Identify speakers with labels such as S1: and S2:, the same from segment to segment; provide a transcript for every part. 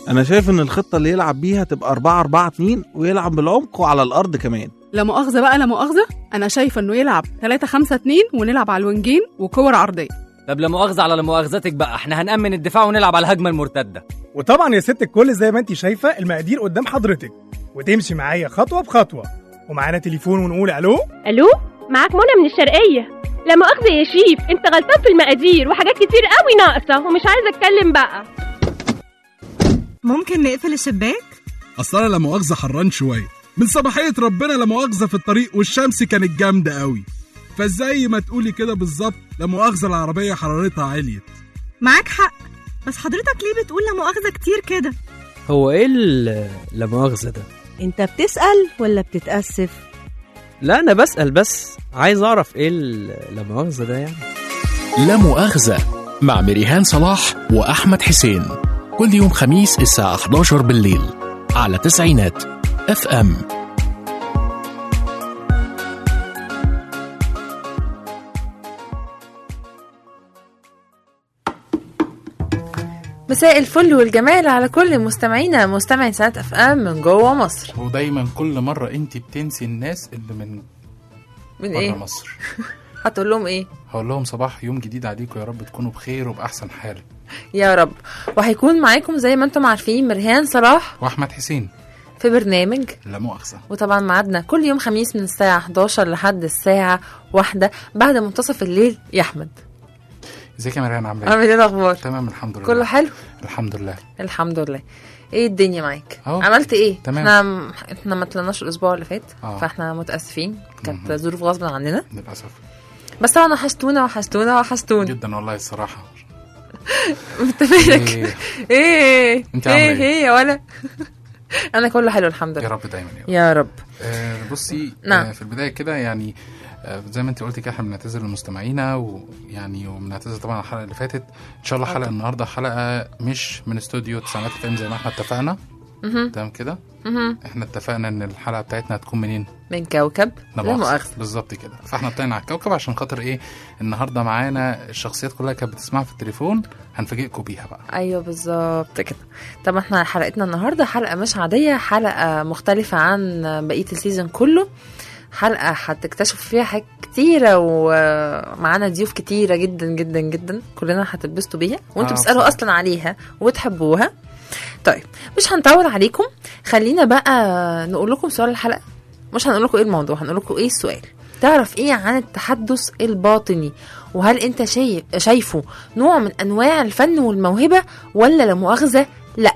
S1: انا شايف ان الخطه اللي يلعب بيها تبقى 4 4 2 ويلعب بالعمق وعلى الارض كمان
S2: لا مؤاخذة بقى لا مؤاخذة أنا شايفة إنه يلعب 3 5 2 ونلعب على الوينجين وكور عرضية
S3: طب لا مؤاخذة على لا مؤاخذتك بقى احنا هنأمن الدفاع ونلعب على الهجمة المرتدة
S4: وطبعا يا ست الكل زي ما انت شايفه المقادير قدام حضرتك وتمشي معايا خطوه بخطوه ومعانا تليفون ونقول الو
S5: الو معاك منى من الشرقيه لا مؤاخذه يا شيف انت غلطان في المقادير وحاجات كتير قوي ناقصه ومش عايزه اتكلم بقى
S6: ممكن نقفل الشباك؟
S7: اصل انا لا مؤاخذه حران شويه من صباحيه ربنا لا مؤاخذه في الطريق والشمس كانت جامده قوي فزي ما تقولي كده بالظبط لا مؤاخذه العربيه حرارتها عليت
S6: معاك حق بس حضرتك ليه بتقول لا مؤاخذة كتير كده؟
S8: هو ايه ال- لا مؤاخذة ده؟
S9: انت بتسأل ولا بتتأسف؟
S8: لا انا بسأل بس عايز اعرف ايه ال- لا مؤاخذة ده يعني
S10: لا مؤاخذة مع مريهان صلاح وأحمد حسين كل يوم خميس الساعة 11 بالليل على تسعينات اف ام
S11: مساء الفل والجمال على كل مستمعينا مستمعي ساعات اف ام من جوه مصر
S12: ودايما كل مرة انت بتنسي الناس اللي من
S11: من
S12: بره
S11: ايه
S12: مصر
S11: هتقول لهم ايه
S12: هقول لهم صباح يوم جديد عليكم يا رب تكونوا بخير وبأحسن حال
S11: يا رب وهيكون معاكم زي ما انتم عارفين مرهان صلاح
S12: وأحمد حسين
S11: في برنامج
S12: لا مؤاخذة
S11: وطبعا ميعادنا كل يوم خميس من الساعة 11 لحد الساعة واحدة بعد منتصف الليل يا أحمد
S12: ازيك يا مريان عاملة
S11: عامل ايه الأخبار؟
S12: تمام الحمد لله
S11: كله حلو؟
S12: الحمد لله
S11: الحمد لله ايه الدنيا معاك؟
S12: أهو.
S11: عملت ايه؟
S12: تمام.
S11: احنا احنا ما طلعناش الأسبوع اللي فات
S12: آه.
S11: فاحنا متأسفين كانت ظروف غصب عننا
S12: للأسف
S11: بس طبعا وحشتونا وحشتونا وحشتونا
S12: جدا والله الصراحة
S11: انت مالك؟
S12: إيه.
S11: ايه
S12: انت عاملة
S11: ايه
S12: ايه؟
S11: ايه يا ولا انا كله حلو الحمد لله
S12: يا رب دايما يا رب
S11: يا رب
S12: آه بصي
S11: نعم.
S12: آه في البداية كده يعني آه زي ما انت قلتي كده احنا بنعتذر لمستمعينا ويعني وبنعتذر طبعا على الحلقة اللي فاتت ان شاء الله
S11: آه
S12: حلقة
S11: طبعا.
S12: النهاردة حلقة مش من استوديو تسعينات فيلم زي ما احنا اتفقنا
S11: مهم.
S12: تمام كده
S11: مهم.
S12: احنا اتفقنا ان الحلقة بتاعتنا هتكون منين؟
S11: من كوكب
S12: لا
S11: لا
S12: مؤاخذة
S11: مؤاخذة
S12: بالظبط كده فاحنا طلعنا على الكوكب عشان خاطر ايه النهارده معانا الشخصيات كلها كانت بتسمعها في التليفون هنفاجئكم بيها بقى
S11: ايوه بالظبط كده طب احنا حلقتنا النهارده حلقه مش عاديه حلقه مختلفه عن بقيه السيزون كله حلقه هتكتشفوا فيها حاجات كتيره ومعانا ضيوف كتيره جدا جدا جدا كلنا هتتبسطوا بيها وانتوا
S13: آه،
S11: بتسالوا
S13: صح.
S11: اصلا عليها وتحبوها طيب مش هنطول عليكم خلينا بقى نقول لكم سؤال الحلقه مش هنقول لكم ايه الموضوع هنقول لكم ايه السؤال تعرف ايه عن التحدث الباطني وهل انت شايف شايفه نوع من انواع الفن والموهبه ولا لا مؤاخذه لا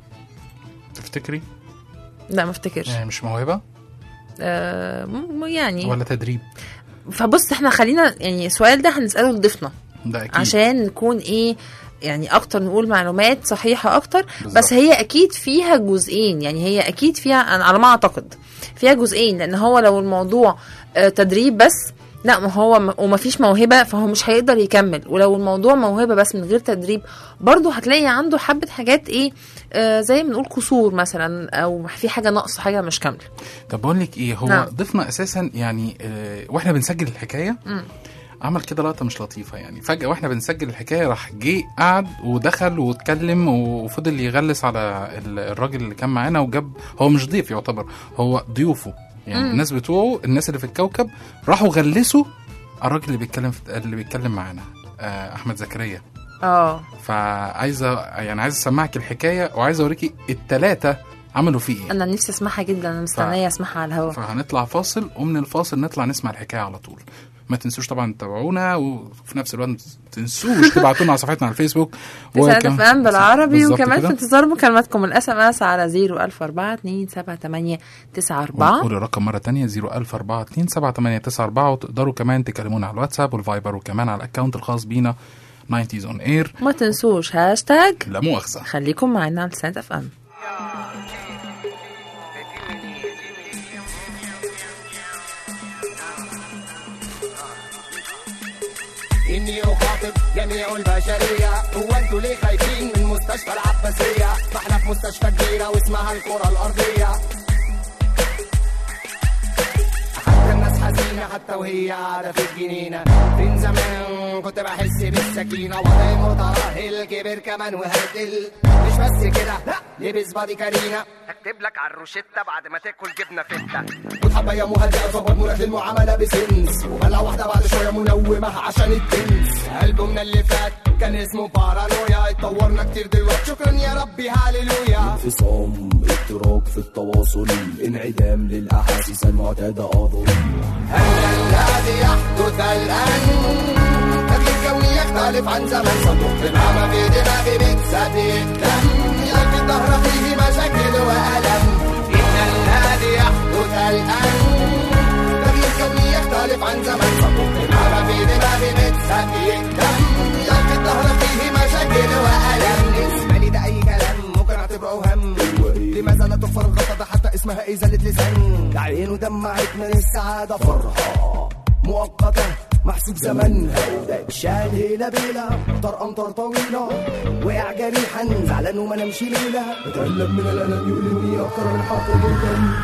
S12: تفتكري
S11: لا ما افتكرش
S12: يعني مش موهبه
S11: آه م- يعني
S12: ولا تدريب
S11: فبص احنا خلينا يعني السؤال ده هنساله لضيفنا
S12: ده اكيد
S11: عشان نكون ايه يعني اكتر نقول معلومات صحيحه اكتر
S12: بالظبط.
S11: بس هي اكيد فيها جزئين يعني هي اكيد فيها أنا على ما اعتقد فيها جزئين لان هو لو الموضوع آه، تدريب بس لا ما هو م- وما فيش موهبه فهو مش هيقدر يكمل ولو الموضوع موهبه بس من غير تدريب برضه هتلاقي عنده حبه حاجات ايه آه زي ما نقول قصور مثلا او في حاجه ناقصه حاجه مش كامله
S12: طب بقول لك ايه هو
S11: نعم.
S12: ضيفنا اساسا يعني اه واحنا بنسجل الحكايه
S11: مم.
S12: عمل كده لقطه مش لطيفه يعني فجاه واحنا بنسجل الحكايه راح جه قعد ودخل واتكلم وفضل يغلس على ال- الراجل اللي كان معانا وجاب هو مش ضيف يعتبر هو ضيوفه يعني
S11: مم.
S12: الناس بتوعه الناس اللي في الكوكب راحوا غلسوا على الراجل اللي بيتكلم في اللي بيتكلم معانا آه احمد زكريا
S11: اه
S12: فعايزه يعني عايز اسمعك الحكايه وعايز اوريكي التلاتة عملوا فيه ايه
S11: انا نفسي اسمعها جدا انا مستنيه اسمعها على الهوا
S12: فهنطلع فاصل ومن الفاصل نطلع نسمع الحكايه على طول ما تنسوش طبعا تتابعونا وفي نفس الوقت ما تنسوش تبعتونا على صفحتنا على الفيسبوك
S11: في سنة
S12: وكم-
S11: اف ام بالعربي
S12: بالظبط
S11: وكمان
S12: كده.
S11: في انتظار مكالماتكم الاس ام اس على 010427894
S12: ونقول الرقم مرة تانية 010427894 وتقدروا كمان تكلمونا على الواتساب والفايبر وكمان على الاكونت الخاص بينا 90s اون اير
S11: ما تنسوش هاشتاج
S12: لا مؤاخذة
S11: خليكم معانا على سنة اف ام
S13: إني أخاطب جميع البشرية هو أنتوا ليه خايفين من مستشفى العباسية ما احنا في مستشفى كبيرة واسمها الكرة الأرضية حتى الناس حزينة حتى وهي قاعدة في الجنينة من زمان كنت بحس بالسكينة وضعي مترهل كبر كمان وهدل مش بس كده لبس بادي كارينا
S14: اكتب لك على الروشتة بعد ما تاكل جبنة فتة
S13: خد حبايه مهدئه ظبط مراد المعامله بسنس وبلع واحده بعد شويه منومه عشان التنس البومنا اللي فات كان اسمه بارانويا اتطورنا كتير دلوقتي شكرا يا ربي هاليلويا
S15: انفصام اضطراب في التواصل انعدام للاحاسيس المعتاده اظن
S13: الذي يحدث الان تغيير كوني يختلف عن زمن صندوق الهمى في دماغي بتسابق الدم يلقي الظهر فيه مشاكل والم ان الذي يحدث الان تغيير كوني يختلف عن زمن صندوق الهمى في دماغي بتسابق الدم يلقي الظهر فيه مشاكل والم بالنسبه لي ده اي كلام ممكن اعتبره وهم لماذا لا تغفر الغلطه ده حتى اسمها ازاله لسان عينه دمعت من السعاده فرحه مؤقته محسوب زمنها شال هيلا بيلا طر امطار طويله وقع جريحا زعلان وما نمشي ليله اتألم من الالم يؤلمني اكتر من حرق جدا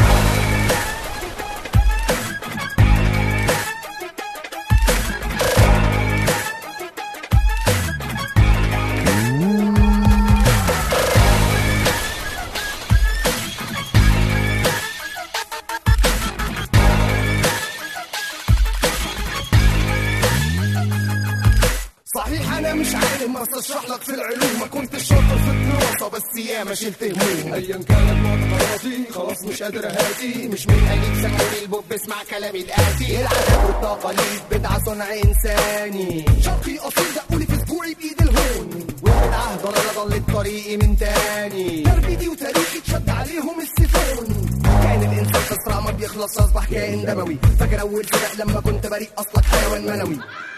S13: صحيح انا مش عالم بس اشرح لك في العلوم ما كنتش شاطر في الدراسه بس ياما شلت هموم ايا كانت معتقداتي خلاص مش قادر اهاتي مش من قليل سكوني البوب اسمع كلامي الاتي العادات والتقاليد بدعه صنع انساني شرقي اصيل دقولي في اسبوعي بايد الهون والبدعه ضلال ضلت طريقي من تاني تربيتي وتاريخي اتشد عليهم السيفون كان الانسان في صراع ما بيخلص اصبح كائن دموي فاكر اول سباق لما كنت بريء اصلك حيوان منوي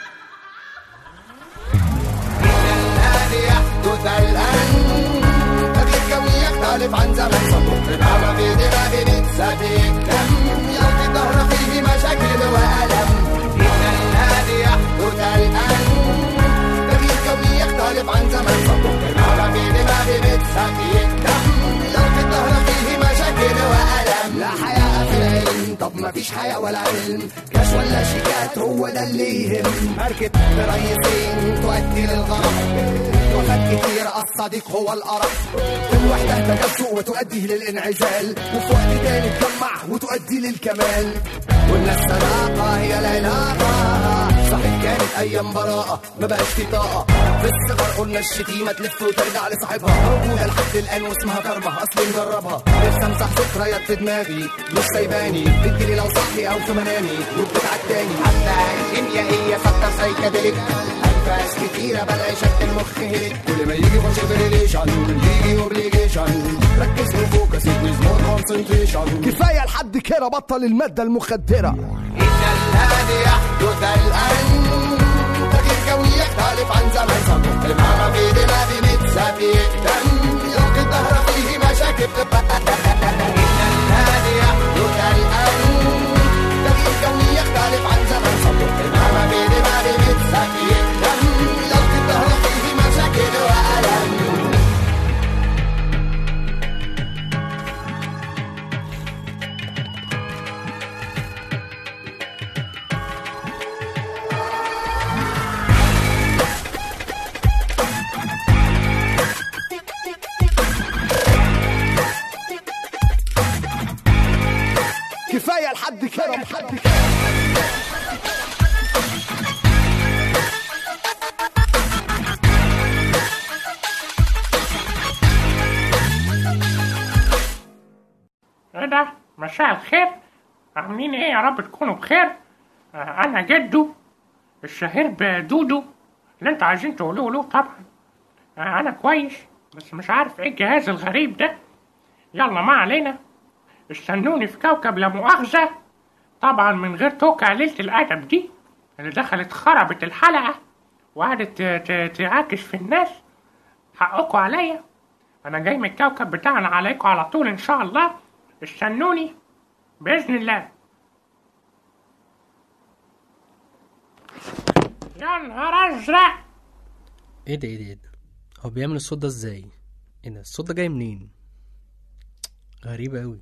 S13: الذي يحدث الآن تغيير كوني يختلف عن زمن صندوق الهمى في دماغي بتسابق دم يلقي الظهر فيه مشاكل وألم إن الذي يحدث الآن تغيير كوني يختلف عن زمن صندوق الهمى في دماغي بتسابق دم يلقي الظهر فيه مشاكل وألم لا حياء في العلم طب ما فيش حياء ولا علم كاش ولا شيكات هو ده اللي يهم مركب بريسين تؤدي للغرق وفات كتير الصديق هو الأرق في الوحدة تجسؤ وتؤدي للانعزال وفي وقت تاني تجمع وتؤدي للكمال قلنا الصداقة هي العلاقة صحيح كانت أيام براءة ما بقاش في طاقة في الصغر قلنا الشتيمة تلف وترجع لصاحبها موجودة لحد الآن واسمها كرمة أصلي مجربها نفسي أمسح ذكريات في دماغي مش سايباني بتجيلي لو صاحي أو في منامي وبتتعداني حتى الكيميائية فكر سايكاديليك أنفاس كتيرة بلاقي شك المخ هلك كل ما يجي يخش في ريليشن يجي اوبليجيشن ركز وفوكس يجوز مور كونسنتريشن كفاية لحد كده بطل المادة المخدرة إن الذي يحدث الآن تغيير كوني يختلف عن زمن صندوق الهمى في دماغي متسابق دم يلقي الظهر فيه مشاكل إن الذي يحدث الآن تغيير كوني يختلف عن زمن صندوق الهمى في دماغي متسابق دم يلقي الظهر فيه مشاكل وألم كفايه لحد كده لحد كده
S16: ايه ده مساء الخير عاملين ايه يا رب تكونوا بخير آه، انا جدو الشهير بدودو اللي انتوا عايزين تقولوه له طبعا آه، انا كويس بس مش عارف ايه الجهاز الغريب ده يلا ما علينا استنوني في كوكب لا مؤاخذة طبعا من غير توكة قليلة الأدب دي اللي دخلت خربت الحلقة وقعدت ت- ت- تعاكس في الناس حقكوا عليا أنا جاي من الكوكب بتاعنا عليكم على طول إن شاء الله استنوني بإذن الله يا نهار أزرق
S8: ايه ده ايه ده ايه ده هو بيعمل الصوت ده ازاي ايه ده الصوت ده جاي منين غريبة اوي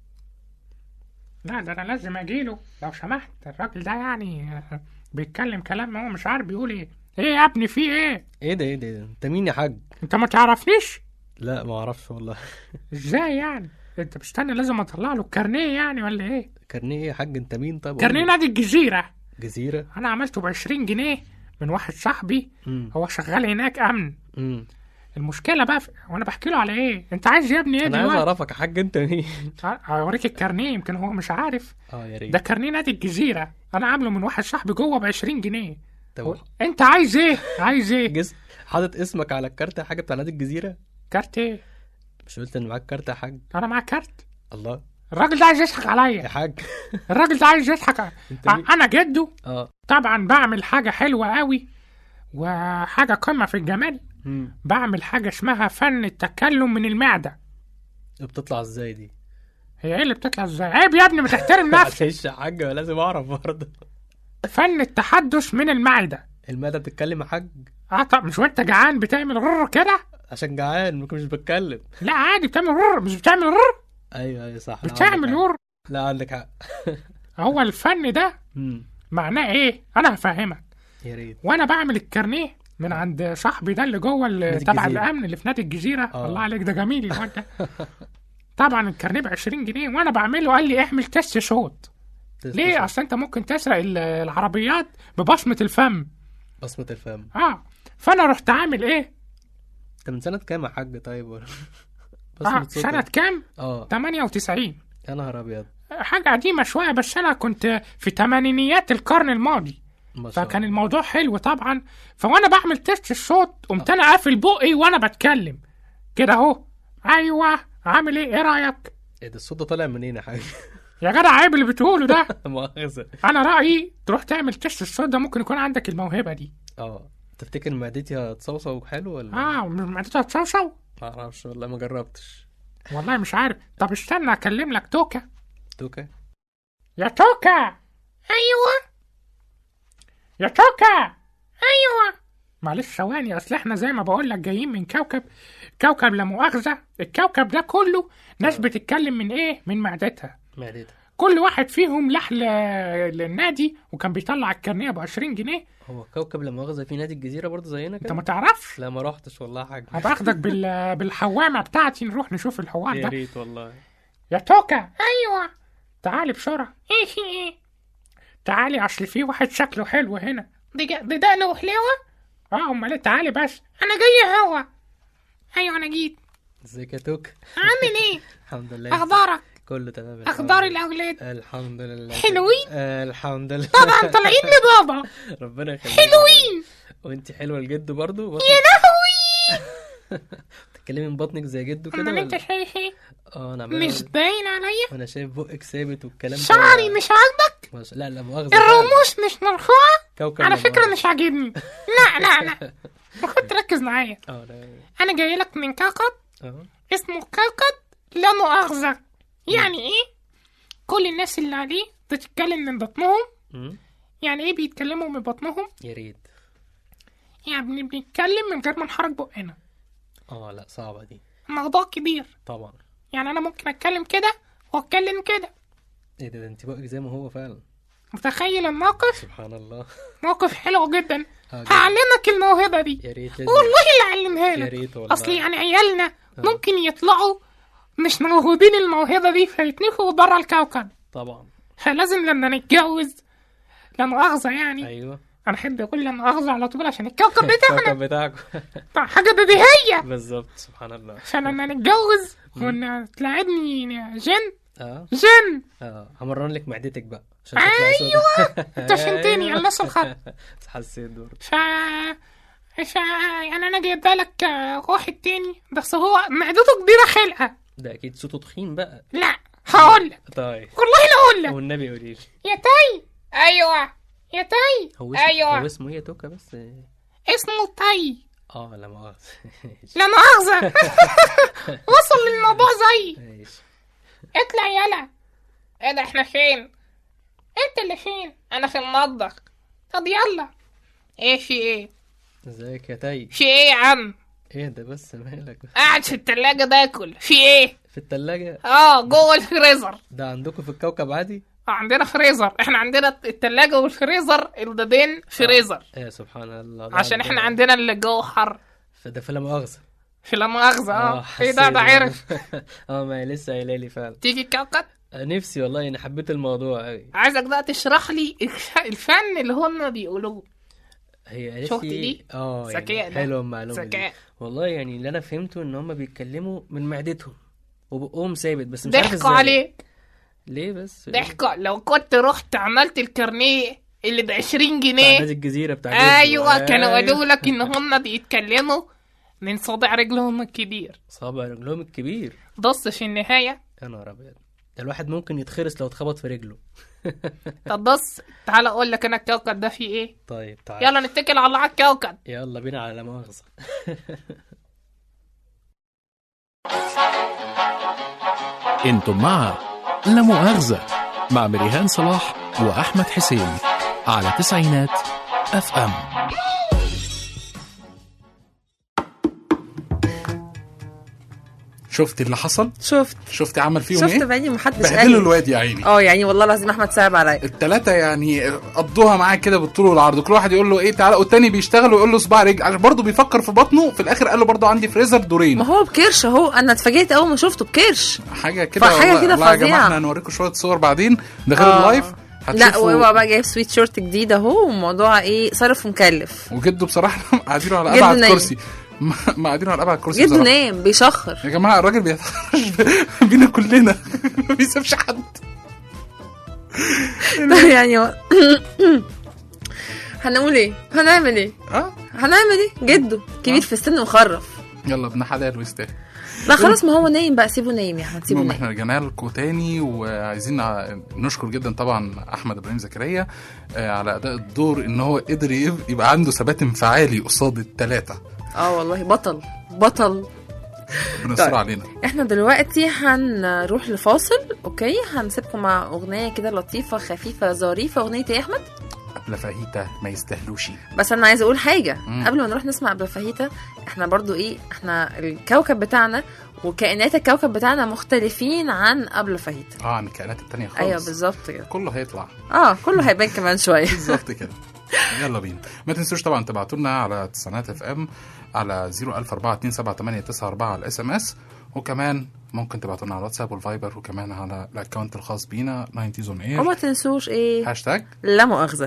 S16: لا ده انا لازم اجيله لو سمحت الراجل ده يعني آه، بيتكلم كلام هو مش عارف بيقول ايه ايه يا ابني في ايه
S8: ايه ده ايه ده إيه ده؟ انت مين يا حاج
S16: انت ما تعرفنيش
S8: لا ما اعرفش والله
S16: ازاي يعني انت مستني لازم اطلع له الكارنيه يعني ولا ايه
S8: كارنيه ايه يا حاج انت مين طب
S16: كارنيه نادي الجزيره
S8: جزيره
S16: انا عملته ب 20 جنيه من واحد صاحبي
S8: مم.
S16: هو شغال هناك امن
S8: مم.
S16: المشكله بقى في... وانا بحكي له على ايه انت عايز يا ابني ايه
S8: انا عايز
S16: دلوقتي
S8: اعرفك يا حاج انت مين
S16: اوريك الكارنيه يمكن هو مش عارف
S8: اه يا ريت
S16: ده كارنيه نادي الجزيره انا عامله من واحد صاحبي جوه ب 20 جنيه
S8: طب
S16: انت عايز ايه عايز ايه
S8: جس حاطط اسمك على الكارت يا حاجه بتاع نادي الجزيره
S16: كارت ايه
S8: مش قلت ان معاك كارت يا حاج
S16: انا معايا كارت
S8: الله
S16: الراجل ده عايز يضحك
S8: يا
S16: عليا
S8: حاج
S16: الراجل ده عايز يضحك ع-
S8: انت مين؟
S16: انا جده
S8: اه
S16: طبعا بعمل حاجه حلوه قوي وحاجه قمه في الجمال
S8: مم.
S16: بعمل حاجه اسمها فن التكلم من المعده
S8: بتطلع ازاي دي
S16: هي ايه اللي بتطلع ازاي عيب يا ابني ما تحترم نفسك
S8: معلش يا حاج ما لازم اعرف برضه
S16: فن التحدث من المعده
S8: المعده بتتكلم يا حاج
S16: اه طب مش وانت جعان بتعمل رر كده
S8: عشان جعان ممكن مش بتكلم
S16: لا عادي بتعمل رر مش بتعمل رر
S8: ايوه ايوه صح لا، عندك
S16: بتعمل
S8: حق.
S16: رر
S8: لا عندك حق
S16: هو الفن ده
S8: مم.
S16: معناه ايه انا هفهمك
S8: يا ريت
S16: وانا بعمل الكارنيه من عند صاحبي ده اللي جوه اللي
S8: نادي
S16: تبع
S8: الجزيرة.
S16: الامن اللي في نادي الجزيره
S8: آه.
S16: الله عليك ده جميل الواد ده طبعا الكارنيه ب 20 جنيه وانا بعمله قال لي اعمل تيست صوت
S8: تست
S16: ليه
S8: صوت.
S16: اصل انت ممكن تسرق ال- العربيات ببصمه الفم
S8: بصمة الفم
S16: اه فانا رحت عامل ايه
S8: انت من سنة كام يا حاج طيب
S16: آه
S8: بصمة صوت
S16: سنه كام
S8: اه
S16: 98
S8: يا نهار ابيض
S16: حاجه قديمه شويه بس انا كنت في تمانينيات القرن الماضي
S8: ما شاء
S16: فكان الموضوع حلو طبعا فوانا بعمل تيست الصوت قمت انا قافل بقي وانا بتكلم كده اهو ايوه عامل ايه ايه رايك
S8: ايه ده الصوت ده طالع منين يا حاج
S16: يا جدع عيب اللي بتقوله ده
S8: مؤاخذة
S16: انا رايي تروح تعمل تيست الصوت ده ممكن يكون عندك الموهبه دي
S8: اه تفتكر معدتي هتصوصو حلو ولا
S16: اه معدتها تصوصو
S8: ما اعرفش والله ما جربتش
S16: والله مش عارف طب استنى اكلم لك توكا
S8: توكا
S16: يا توكا ايوه يا توكا ايوه معلش ثواني اصل احنا زي ما بقول لك جايين من كوكب كوكب لا مؤاخذه الكوكب ده كله ناس بتتكلم من ايه من معدتها
S8: معدتي
S16: كل واحد فيهم لح ل- للنادي وكان بيطلع الكارنيه ب 20 جنيه
S8: هو كوكب لا مؤاخذة في نادي الجزيرة برضه زينا
S16: انت
S8: كده
S16: ما تعرفش
S8: لا ما رحتش والله يا حاج
S16: هبقى اخدك بال... بالحوامه بتاعتي نروح نشوف الحوار
S8: يا
S16: ده
S8: ريت والله
S16: يا توكا ايوه تعالي بسرعه ايه في ايه تعالي اصل في واحد شكله حلو هنا دي جا- دي دقنه وحلوه اه امال إيه؟ تعالي بس انا جاي هوا ايوه انا جيت
S8: ازيك يا توك
S16: عامل ايه
S8: الحمد لله
S16: اخبارك
S8: كله تمام
S16: اخبار
S8: الحمد
S16: الاولاد
S8: لله. الحمد لله
S16: حلوين؟
S8: آه الحمد لله
S16: طبعا طالعين لبابا
S8: ربنا يخليك
S16: حلوين
S8: وانت حلوه لجد برضه
S16: يا لهوي
S8: تتكلمي من بطنك زي جده كده
S16: امال انت
S8: ولا
S16: شايف ايه
S8: اه انا عمال
S16: مش
S8: أقول-
S16: باين عليا
S8: وانا شايف بقك ثابت والكلام ده
S16: شعري مش عاجبك
S8: مش... لا لا مؤاخذه
S16: الرموش مش مرفوعه
S8: كوكب
S16: على
S8: لا
S16: فكره
S8: مؤاخذة.
S16: مش عاجبني لا لا لا المفروض تركز معايا
S8: اه لا
S16: انا جاي لك من كوكب
S8: اه
S16: اسمه كوكب لا مؤاخذة يعني ايه كل الناس اللي عليه بتتكلم من بطنهم
S8: مم.
S16: يعني ايه بيتكلموا من بطنهم
S8: يا ريت
S16: يعني بنتكلم من غير ما نحرك بقنا
S8: اه لا صعبه دي
S16: موضوع كبير
S8: طبعا
S16: يعني انا ممكن اتكلم كده واتكلم كده
S8: ايه ده, ده انت بقك زي ما هو فعلا
S16: متخيل الموقف
S8: سبحان الله
S16: موقف حلو جدا
S8: آه،
S16: هعلمك الموهبة دي
S8: يا ريت لازم-
S16: والله اللي اعلمها
S8: يا
S16: لك
S8: ريت والله
S16: اصل يعني عيالنا ممكن يطلعوا مش موهوبين الموهبة دي فيتنفوا بره الكوكب
S8: طبعا
S16: فلازم لما نتجوز لا مؤاخذة يعني
S8: ايوه
S16: انا احب اقول لا مؤاخذة على طول عشان الكوكب بتاعنا
S8: الكوكب بتاعكم
S16: حاجة بديهية
S8: بالظبط سبحان الله
S16: فلما نتجوز وتلاعبني جن
S8: اه
S16: جن
S8: اه همرن لك معدتك بقى عشان تطلعي سودا.
S16: ايوه انت فهمتني
S8: أيوة.
S16: النص الخط
S8: بس حسيت برضه
S16: ف ف يعني انا جايبه لك آه، واحد تاني بس هو معدته كبيره خلقه
S8: ده اكيد صوته تخين بقى
S16: لا هقول لك
S8: طيب
S16: والله لا اقول لك
S8: والنبي قولي لي
S16: يا تاي ايوه يا تاي
S8: هو اسمه
S16: ايوه
S8: هو اسمه ايه يا توكا بس
S16: اسمه تاي
S8: اه لا مؤاخذة
S16: لا مؤاخذة وصل للموضوع زي
S8: ماشي
S16: اطلع يلا ايه ده احنا فين انت اللي فين انا في المطبخ طب يلا ايه في ايه
S8: ازيك يا تاي
S16: في ايه يا عم
S8: ايه ده بس مالك
S16: قاعد في التلاجة باكل في ايه
S8: في التلاجة
S16: اه جوه الفريزر
S8: ده عندكم في الكوكب عادي
S16: عندنا فريزر احنا عندنا التلاجة والفريزر الدادين فريزر
S8: ايه سبحان الله ده
S16: عشان احنا عندنا اللي جوه حر
S8: فده فلا مؤاخذة
S17: في لا مؤاخذة اه ايه
S8: حسيت
S17: ده ده
S8: يعني.
S17: عرف
S8: اه ما هي لسه قايله لي فعلا
S17: تيجي الكوكب
S8: نفسي والله انا حبيت الموضوع قوي
S17: عايزك بقى تشرح لي الف- الفن اللي هم بيقولوه
S8: هي قالت
S17: شفت
S8: لي
S17: دي؟
S8: اه
S17: ذكاء
S8: يعني
S17: ده.
S8: حلوه المعلومه
S17: ذكاء.
S8: دي والله يعني اللي انا فهمته ان هم بيتكلموا من معدتهم وبقهم ثابت بس مش عارف
S17: ضحكوا
S8: ازاي
S17: عليك
S8: ليه بس
S17: ضحكوا لو كنت رحت عملت الكارنيه اللي ب 20
S8: بتاع
S17: جنيه
S8: نادي الجزيره بتاع جده.
S17: ايوه كانوا
S8: أيوة.
S17: قالوا لك ان هم بيتكلموا من صابع رجلهم الكبير
S8: صابع رجلهم الكبير
S17: بص في النهايه
S8: يا نهار ابيض ده الواحد ممكن يتخرس لو اتخبط في رجله
S17: طب بص تعال اقول لك انا الكوكب ده فيه ايه
S8: طيب تعال
S17: يلا نتكل على الله على الكوكب
S8: يلا بينا على لا مؤاخذه
S10: انتم مع لا مؤاخذة مع مريهان صلاح وأحمد حسين على تسعينات اف ام
S12: شفت اللي حصل
S11: شفت
S12: شفت عمل فيهم
S11: شفت
S12: ايه
S11: بعيني محدش
S12: بهدلوا
S11: قال
S12: الواد يا عيني
S11: اه يعني والله العظيم احمد صعب عليا
S12: التلاتة يعني قضوها معاه كده بالطول والعرض كل واحد يقول له ايه تعالى والتاني بيشتغل ويقول له صباع رجل عشان برضه بيفكر في بطنه في الاخر قال له برضه عندي فريزر دورين
S11: ما هو بكرش اهو انا اتفاجئت اول ما شفته بكرش
S12: حاجه كده
S11: فحاجة
S12: والله-
S11: كده
S12: والله يا جماعه
S11: فظيعة.
S12: احنا هنوريكم شويه صور بعدين ده غير
S11: آه.
S12: اللايف
S11: لا
S12: هتشوفوا
S11: وهو بقى جايب سويت شورت جديد اهو والموضوع ايه صرف ومكلف
S12: وجده بصراحه قاعدين على
S11: جده
S12: ابعد
S11: نايم.
S12: كرسي ما قاعدين على ابعد كرسي
S11: جده
S12: بصراحه
S11: نام بيشخر
S12: يا جماعه الراجل بيتحرش بينا كلنا ما بيسيبش حد
S11: يعني هو- هنقول ايه هنعمل ايه
S12: اه
S11: هنعمل ايه جده كبير في السن وخرف
S12: يلا ابن حلال ويستاهل
S11: لا خلاص ما هو نايم بقى سيبه نايم يا احمد سيبه
S12: المهم
S11: نايم
S12: احنا رجعنا لكم تاني وعايزين نع- نشكر جدا طبعا احمد ابراهيم زكريا آه، على اداء الدور ان هو قدر يب- يبقى عنده ثبات انفعالي قصاد الثلاثه
S11: اه والله بطل بطل
S12: ربنا يستر
S11: طيب.
S12: علينا
S11: احنا دلوقتي هنروح لفاصل اوكي هنسيبكم مع اغنيه كده لطيفه خفيفه ظريفه اغنيه ايه يا احمد
S12: قبل فاهيتا ما يستاهلوش
S11: بس انا عايزه اقول حاجه
S12: مم.
S11: قبل ما نروح نسمع قبل فاهيتا احنا برضو ايه احنا الكوكب بتاعنا وكائنات الكوكب بتاعنا مختلفين عن قبل فاهيتا
S12: اه عن الكائنات التانية خالص
S11: ايوه بالظبط كده
S12: كله هيطلع
S11: اه كله هيبان كمان شويه
S12: بالظبط كده يلا بينا ما تنسوش طبعا تبعتوا لنا على تسعينات اف ام على 004278994 على الاس ام اس وكمان ممكن تبعتوا لنا على الواتساب والفايبر وكمان على الاكونت الخاص بينا 90 اون اير
S11: وما تنسوش ايه
S12: هاشتاج
S11: لا مؤاخذه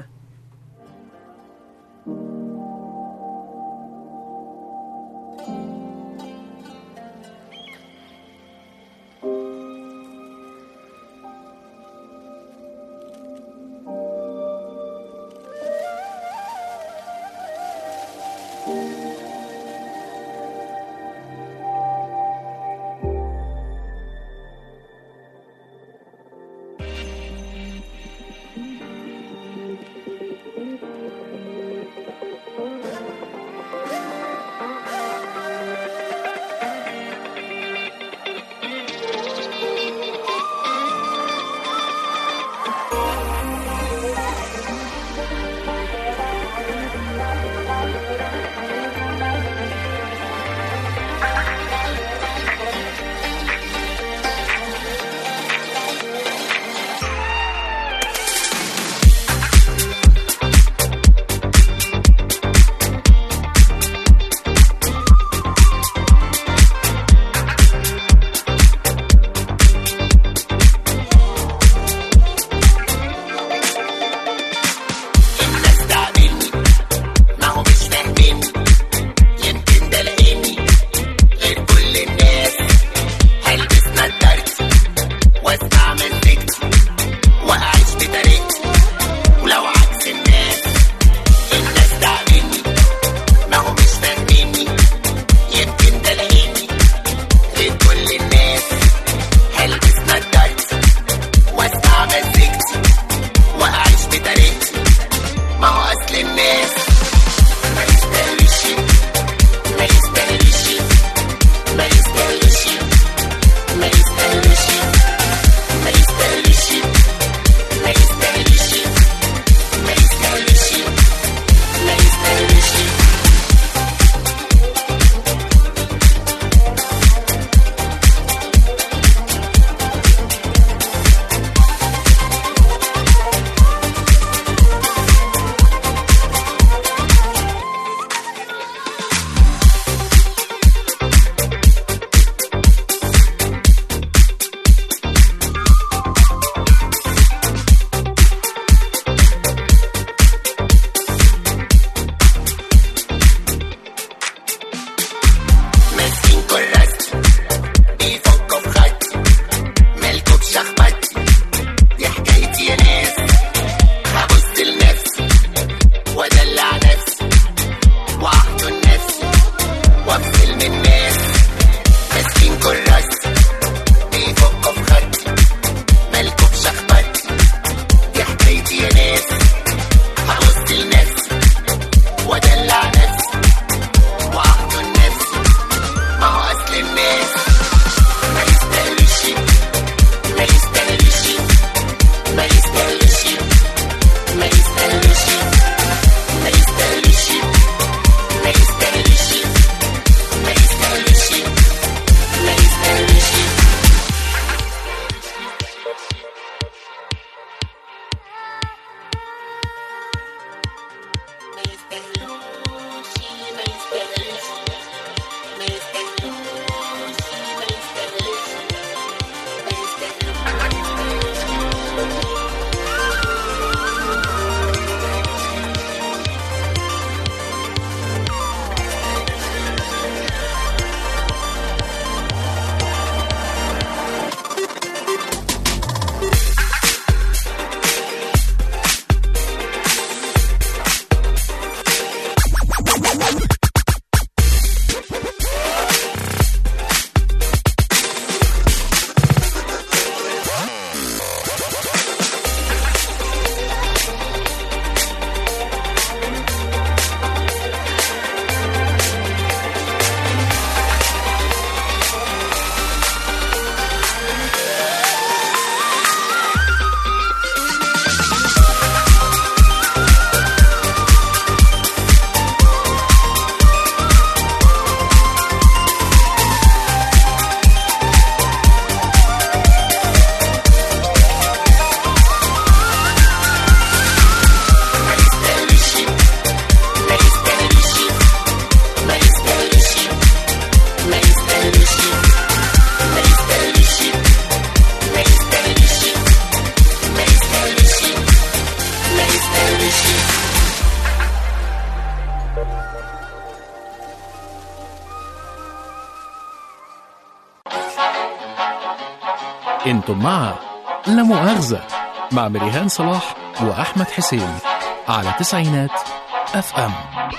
S10: انتم مع لا مؤاخذة مع مريهان صلاح وأحمد حسين على تسعينات اف ام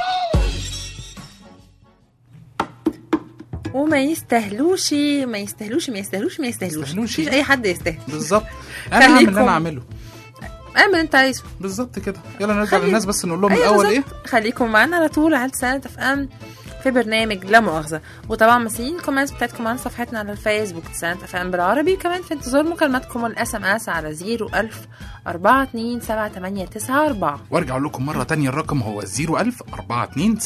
S11: وما يستاهلوش ما يستاهلوش ما يستاهلوش ما يستاهلوش
S12: يستاهلوش.
S11: مفيش اي حد يستاهل
S12: بالظبط انا هعمل اللي
S11: خليكم-
S12: انا اعمله
S11: اعمل اللي انت عايزه
S12: بالظبط كده يلا نرجع
S11: خلي-
S12: للناس بس نقول لهم
S11: أيوة
S12: الاول
S11: بالظبط.
S12: ايه
S11: خليكم معانا على طول على سنة اف ام في برنامج لا مؤاخذة وطبعا مسيين الكومنتس بتاعتكم على صفحتنا على الفيسبوك سنة اف ام بالعربي وكمان في انتظار مكالماتكم والاس ام اس على 01000 427
S12: وارجع اقول لكم مره تانية الرقم هو 01000 42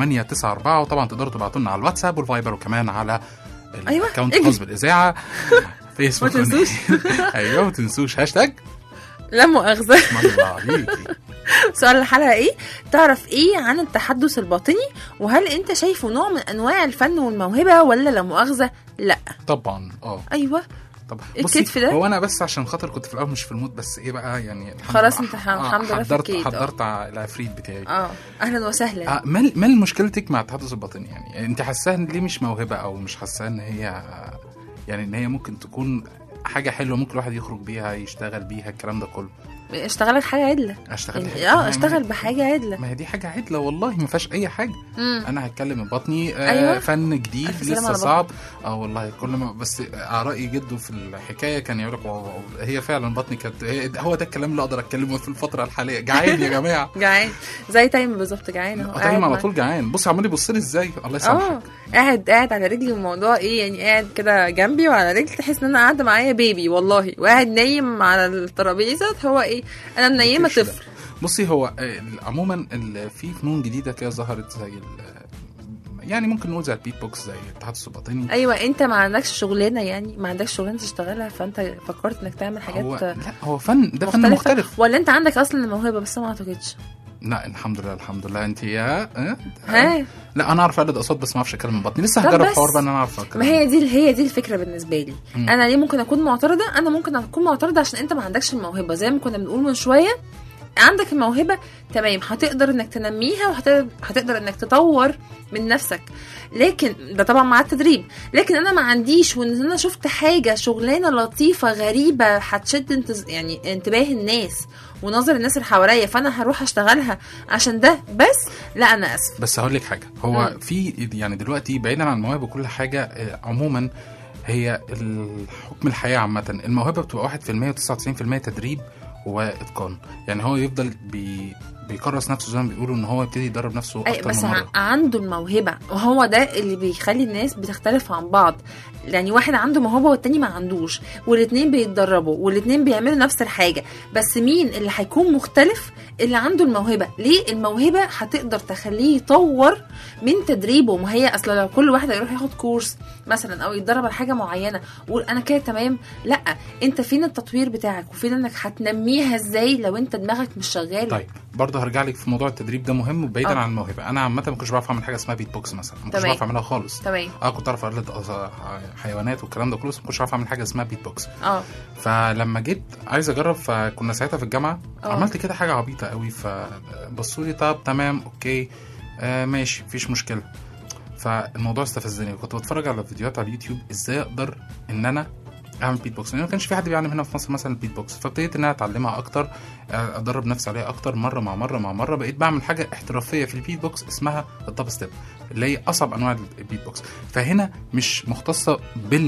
S12: 7894 وطبعا تقدروا تبعتوا لنا على الواتساب والفايبر وكمان على
S11: أيوة،
S12: الاكونت
S11: اجري.
S12: الخاص بالاذاعه فيسبوك
S11: ما تنسوش.
S12: ايوه ما تنسوش هاشتاج
S11: لا مؤاخذة
S12: اسم الله عليكي
S11: سؤال الحلقة ايه؟ تعرف ايه عن التحدث الباطني؟ وهل انت شايفه نوع من انواع الفن والموهبة ولا لا مؤاخذة؟ لا
S12: طبعا اه
S11: ايوه
S12: طب
S11: الكتف ده؟
S12: هو انا بس عشان خاطر كنت في الاول مش في المود بس ايه بقى يعني الحمد
S11: خلاص
S12: لله-
S11: انت ح-
S12: آه،
S11: الحمد لله
S12: حضرت
S11: فكيت، آه.
S12: حضرت على العفريت بتاعي
S11: اه اهلا وسهلا
S12: آه، ما ما مشكلتك مع التحدث الباطني يعني انت حاساها ان ليه مش موهبه او مش حاساها ان هي يعني ان هي ممكن تكون حاجه حلوه ممكن الواحد يخرج بيها يشتغل بيها الكلام ده كله
S11: اشتغلت حاجة عدلة
S12: اشتغل
S11: يعني اه اشتغل بحاجة عدلة
S12: ما هي دي حاجه عدله والله ما فيهاش اي حاجه
S11: مم.
S12: انا هتكلم من بطني آه
S11: أيوة.
S12: فن جديد
S11: ألف سلامة
S12: لسه
S11: على
S12: صعب اه والله كل ما بس رأي جده في الحكايه كان يقول لك واو- هي فعلا بطني كانت هي- هو ده الكلام اللي اقدر اتكلمه في الفتره الحاليه جعان يا جماعه
S11: جعان زي تايم بالظبط جعان اهو
S12: طيب
S11: قاعد
S12: على
S11: معاك.
S12: طول جعان بص عمال يبص لي ازاي الله
S11: اه
S12: يسامحك
S11: قاعد قاعد على رجلي والموضوع ايه يعني قاعد كده جنبي وعلى رجلي تحس ان انا قاعده معايا بيبي والله وقاعد نايم على الترابيزه هو ايه انا منيمه
S12: مفيش ده.
S11: طفل
S12: بصي هو آه، عموما ال- في فنون جديده كده ظهرت زي ال- يعني ممكن نقول زي البيت بوكس زي التحدث الباطني
S11: ايوه انت ما عندكش شغلانه يعني ما عندكش شغلانه تشتغلها فانت فكرت انك تعمل حاجات
S12: هو لا هو فن ده فن
S11: مختلفة.
S12: مختلف
S11: ولا انت عندك اصلا الموهبه بس ما اعتقدش
S12: لا الحمد لله الحمد لله انت يا آه؟
S11: ها
S12: لا انا اعرف اقلد اصوات بس ما اعرفش اتكلم من بطني لسه
S11: طب
S12: هجرب
S11: بس.
S12: حوار بقى ان انا اعرف اتكلم
S11: ما هي دي هي دي الفكره بالنسبه لي
S12: مم.
S11: انا ليه ممكن اكون معترضه انا ممكن اكون معترضه عشان انت ما عندكش الموهبه زي ما كنا بنقول من شويه عندك الموهبه تمام هتقدر انك تنميها وهتقدر هتقدر انك تطور من نفسك لكن ده طبعا مع التدريب لكن انا ما عنديش وان انا شفت حاجه شغلانه لطيفه غريبه هتشد انتز... يعني انتباه الناس ونظر الناس اللي حواليا فانا هروح اشتغلها عشان ده بس لا انا اسف
S12: بس هقول لك حاجه هو
S11: مم.
S12: في يعني دلوقتي بعيدا عن المواهب وكل حاجه آه، عموما هي ال- حكم الحياه عامه الموهبه بتبقى 1% و99% تدريب واتقان يعني هو يفضل بي بيكرس نفسه زي ما بيقولوا ان هو يبتدي يدرب نفسه
S11: أي
S12: اكتر
S11: بس
S12: من
S11: ع-
S12: مره
S11: عنده الموهبة وهو ده اللي بيخلي الناس بتختلف عن بعض يعني واحد عنده موهبة والتاني ما عندوش والاتنين بيتدربوا والاتنين بيعملوا نفس الحاجة بس مين اللي هيكون مختلف اللي عنده الموهبة ليه الموهبة هتقدر تخليه يطور من تدريبه ما هي اصلا لو كل واحد يروح ياخد كورس مثلا او يتدرب على حاجة معينة ويقول انا كده تمام لا انت فين التطوير بتاعك وفين انك هتنميها ازاي لو انت دماغك مش شغالة
S12: طيب برضه هرجع لك في موضوع التدريب ده مهم وبعيدا
S11: آه.
S12: عن الموهبه انا عامه ما كنتش بعرف اعمل حاجه اسمها بيت بوكس مثلا ما كنتش
S11: تمام.
S12: بعرف اعملها خالص
S11: تمام
S12: اه كنت اعرف اقلد أص- حيوانات والكلام ده كله بس ما كنتش عارف اعمل حاجه اسمها بيت بوكس
S11: اه
S12: فلما جيت عايز اجرب فكنا ساعتها في الجامعه
S11: اه.
S12: عملت كده حاجه عبيطه قوي فبصوا لي طب تمام اوكي آه ماشي مفيش مشكله فالموضوع استفزني وكنت بتفرج على فيديوهات على اليوتيوب ازاي اقدر ان انا اعمل بيت بوكس لان ما كانش في حد بيعلم هنا في مصر مثلا البيت بوكس فابتديت ان انا اتعلمها اكتر آه، ادرب نفسي عليها اكتر مره مع مره مع مره بقيت بعمل حاجه احترافيه في البيت بوكس اسمها الدب ستيب اللي هي اصعب انواع البيت بوكس فهنا مش مختصه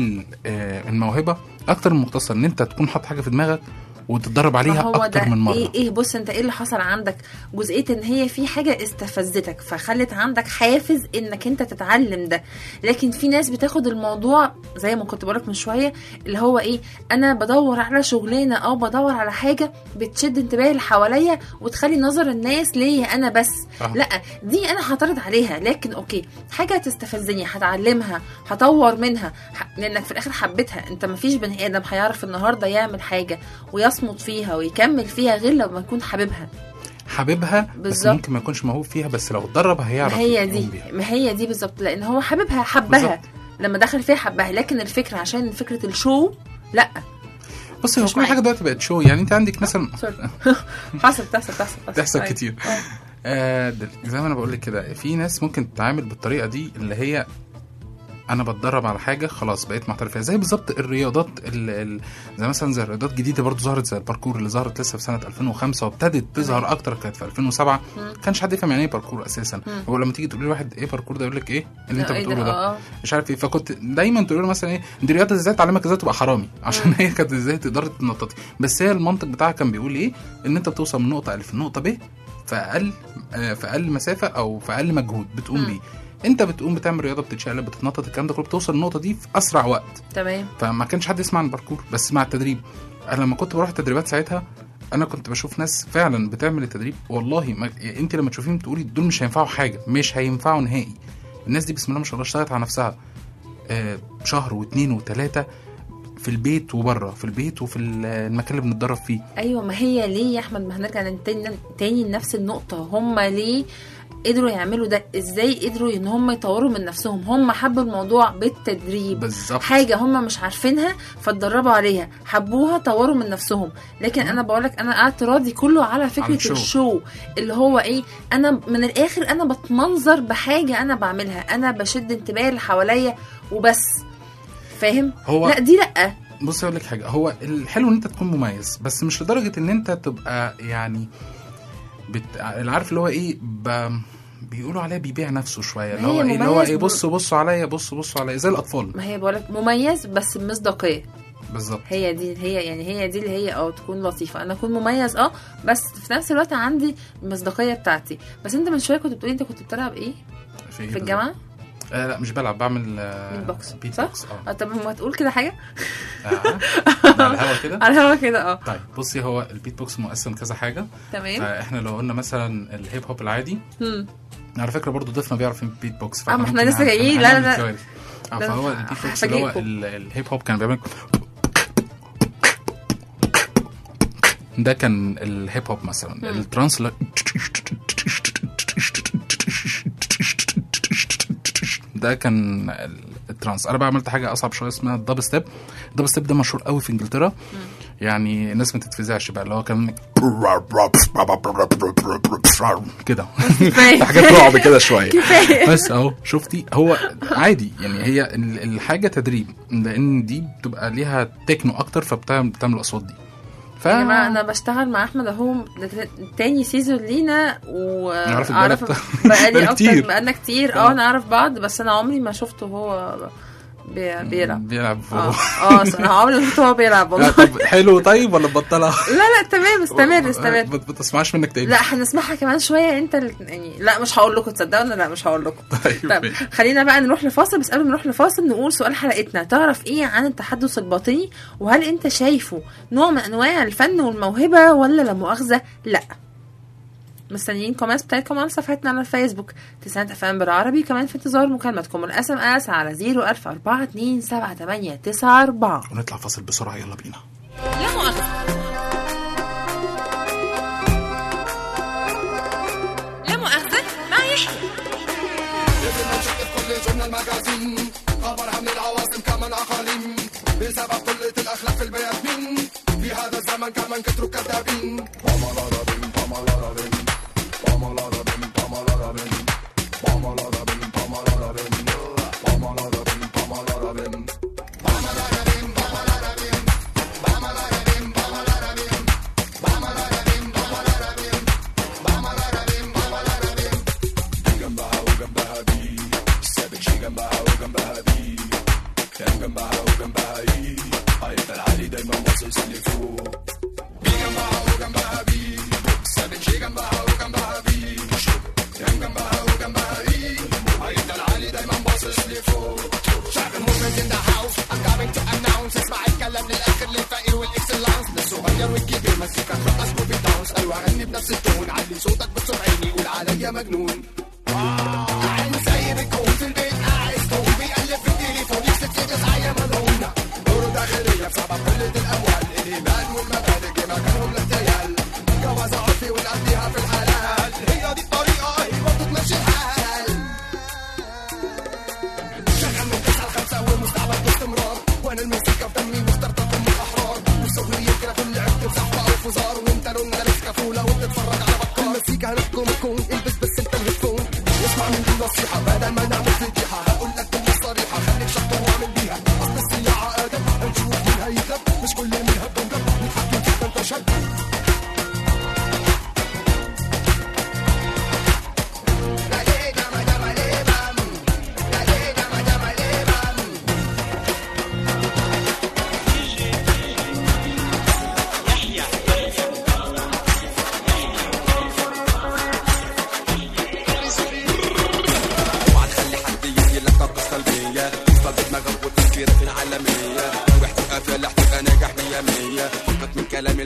S12: بالموهبه اكتر من مختصه ان انت تكون حاطط حاجه في دماغك وتتدرب
S11: ما
S12: عليها
S11: هو
S12: اكتر
S11: ده
S12: من مره
S11: ايه ايه بص انت ايه اللي حصل عندك جزئيه ان هي في حاجه استفزتك فخلت عندك حافز انك انت تتعلم ده لكن في ناس بتاخد الموضوع زي ما كنت بقولك من شويه اللي هو ايه انا بدور على شغلانه او بدور على حاجه بتشد انتباه اللي حواليا وتخلي نظر الناس ليا انا بس
S18: آه.
S11: لا دي انا هعترض عليها لكن اوكي حاجه تستفزني هتعلمها هطور منها ح- لانك في الاخر حبيتها انت مفيش بني ادم هيعرف النهارده يعمل حاجه ويصمد فيها ويكمل فيها غير لما يكون حاببها
S12: حاببها بس
S11: بالظبط.
S12: ممكن ما يكونش موهوب فيها بس لو اتدرب هيعرف
S11: ما هي
S12: يقوم
S11: دي
S12: بيها.
S11: ما هي دي بالظبط لان هو حاببها حبها
S12: بالظبط.
S11: لما دخل فيها حبها لكن الفكره عشان فكره الشو لا
S12: بصي هو كل حاجه دلوقتي بقت شو يعني انت عندك مثلا
S11: سوري حصل بتحصل بتحصل
S12: بتحصل
S11: أيوة.
S12: كتير
S11: آه.
S12: آه دل- زي ما انا بقول لك كده في ناس ممكن تتعامل بالطريقه دي اللي هي انا بتدرب على حاجه خلاص بقيت محترف فيها زي بالظبط الرياضات ال ال زي مثلا زي رياضات جديده برضو ظهرت زي الباركور اللي ظهرت لسه في سنه 2005 وابتدت تظهر اكتر كانت في 2007
S11: مم.
S12: كانش حد يفهم يعني ايه باركور اساسا
S11: مم.
S12: هو لما تيجي تقول لواحد ايه باركور ده يقول لك ايه اللي انت
S11: لا، إيه ده؟
S12: بتقوله ده
S11: آه.
S12: مش عارف ايه فكنت دايما تقول له مثلا ايه دي رياضه ازاي تعلمك ازاي تبقى حرامي عشان هي كانت ازاي تقدر تنططي بس هي المنطق بتاعها كان بيقول ايه ان انت بتوصل من نقطه الف لنقطه ب في اقل آه، في اقل مسافه او في اقل مجهود بتقوم
S11: مم.
S12: بيه انت بتقوم بتعمل رياضه بتتشقلب بتتنطط الكلام ده كله بتوصل للنقطه دي في اسرع وقت
S11: تمام
S12: فما كانش حد يسمع عن الباركور بس مع التدريب انا لما كنت بروح التدريبات ساعتها انا كنت بشوف ناس فعلا بتعمل التدريب والله ما يعني انت لما تشوفيهم تقولي دول مش هينفعوا حاجه مش هينفعوا نهائي الناس دي بسم الله ما شاء الله اشتغلت على نفسها آه شهر واثنين وثلاثه في البيت وبره في البيت وفي المكان اللي بنتدرب فيه
S11: ايوه ما هي ليه يا احمد ما هنرجع تاني تاني لنفس النقطه هم ليه قدروا يعملوا ده ازاي قدروا ان هم يطوروا من نفسهم هم حبوا الموضوع بالتدريب
S12: بالظبط
S11: حاجه هم مش عارفينها فاتدربوا عليها حبوها طوروا من نفسهم لكن انا بقولك انا قعدت راضي كله على
S12: على
S11: فكره
S12: الشو.
S11: الشو اللي هو ايه انا من الاخر انا بتمنظر بحاجه انا بعملها انا بشد انتباه اللي حواليا وبس فاهم
S12: هو-
S11: لا دي لا
S12: بص اقول لك حاجه هو الحلو ان انت تكون مميز بس مش لدرجه ان انت تبقى يعني بت... اللي عارف اللي هو ايه ب... بيقولوا عليه بيبيع نفسه شويه اللي
S11: ما
S12: هو
S11: هي
S12: ايه اللي هو
S11: مميز
S12: ايه
S11: ب-
S12: بصوا بصوا عليا بصوا بصوا عليا زي الاطفال
S11: ما هي بقولك مميز بس بمصداقيه
S12: بالظبط
S11: هي دي هي يعني هي دي اللي هي اه تكون لطيفه انا اكون مميز اه بس في نفس الوقت عندي المصداقيه بتاعتي بس انت من شويه كنت بتقولي انت كنت بتلعب ايه
S12: إيه
S11: في
S12: ده؟
S11: الجامعه
S12: آه لا مش بلعب بعمل آه
S11: بيت بوكس
S12: بيت
S11: صح
S12: بوكس اه
S11: اه طب ما تقول كده حاجه
S12: آه. على الهوا كده
S11: على الهوا كده اه
S12: طيب بصي هو البيت بوكس مقسم كذا حاجه
S11: تمام
S12: فاحنا لو قلنا مثلا الهيب هوب العادي
S11: هم.
S12: على فكره برضو ضيفنا بيعرف بيت بوكس
S11: آه، ما احنا
S12: ممكن
S11: لسه
S12: هن-
S11: جايين. لا، لا،
S12: هنعمل
S11: لا.
S12: كوارث. اه
S11: لا،
S12: فهو
S11: لا،
S12: البيت بوكس اللي هو
S11: هفاجئكم.
S12: ال- الهيب هوب كان بيعمل ده كان الهيب هوب مثلا
S11: مم.
S12: الترانس لا- ده كان ال- الترانس انا بقى عملت حاجه اصعب شويه اسمها الدب ستيب الدب ستيب ده مشهور قوي في انجلترا يعني الناس ما تتفزعش بقى اللي هو كان كده
S11: كفاية.
S12: حاجات رعب كده شويه
S11: كفاية.
S12: بس اهو شفتي هو عادي يعني هي ال- الحاجه تدريب لان دي بتبقى ليها تكنو اكتر فبتعمل بتعمل الاصوات دي ف
S11: يا جماعه انا بشتغل مع احمد اهو ده ت- تاني سيزون لينا
S12: نعرف
S11: واعرف
S12: بقالك-
S11: بقالي
S12: بقالك
S11: اكتر
S12: كتير.
S11: بقالنا كتير اه نعرف بعض بس انا عمري ما شفته هو بي- بيلعب
S12: بيلعب
S11: اه اه انا عمري ما شفته هو بيلعب
S12: لا،
S11: والله
S12: طب حلو طيب ولا بطلها
S11: لا لا تمام استمر استمر
S12: ما ما تسمعش منك تاني
S11: لا هنسمعها كمان شويه انت ال- يعني لا مش هقول لكم تصدقوا لا مش هقول لكم طيب خلينا بقى نروح لفاصل بس قبل ما نروح لفاصل نقول سؤال حلقتنا تعرف ايه عن التحدث الباطني وهل انت شايفه نوع من انواع الفن والموهبه ولا لا مؤاخذه لا مستنيين كومنتس بتاعتكم على صفحتنا على الفيسبوك تسعة اف ام بالعربي كمان في انتظار مكالمتكم الاس ام اس على 01042
S12: ونطلع فاصل بسرعه يلا بينا
S11: لا مؤاخذه لا مؤاخذه مع يحيى
S13: كل جورنال ماجازين خبرها من العواصم كمان اقاليم بسبب قلة الاخلاق في البني ادمين في هذا الزمن كمان كتروا كذابين شعب المؤمن in the house I'm coming to announce اسمع الكلام للاخر للفقير والاكسلانس للصغير والكبير مزيكا ترقص كوبي داونس ايوه غني بنفس التون علي صوتك بسرعيني قول عليا مجنون عين زي بيكون في البيت قاعد طول بيقلب في التليفون يكسب في تسعية ملعونة دور داخلية بسبب قلة الأموال الإيمان والمبادئ مكانهم للتيال جواز عرفي ونقضيها في الحلال هي دي الطريقة هي برضه تمشي الحال شغال من تسعة لخمسة والمستعبد باستمرار وانا المزيكا في دمي مخترطة ام الاحرار والصغرية كده كل عبت بصحبة او فزار وانت لون لابس كفولة وبتتفرج على بكار المزيكا هنحكم الكون البس بس انت الهيدفون اسمع مني نصيحة بدل ما نعمل فضيحة هقول لك كل صريحة خليك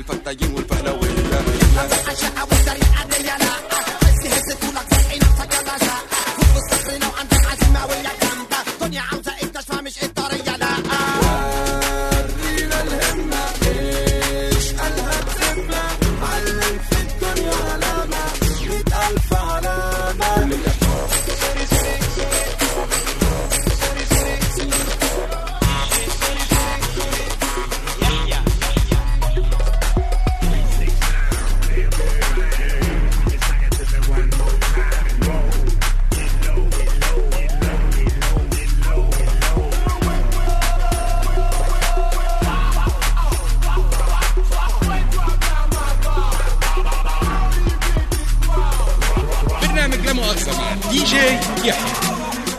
S18: الفتاين والفهلوية
S13: الدنيا عاوزة اكتشفها مش الطرية لا
S18: ورينا الهمة ايش قالها بذمة علم في الدنيا علامة مئة ألف علامة
S19: برنامج لا مؤاخذة مع دي جي يحيى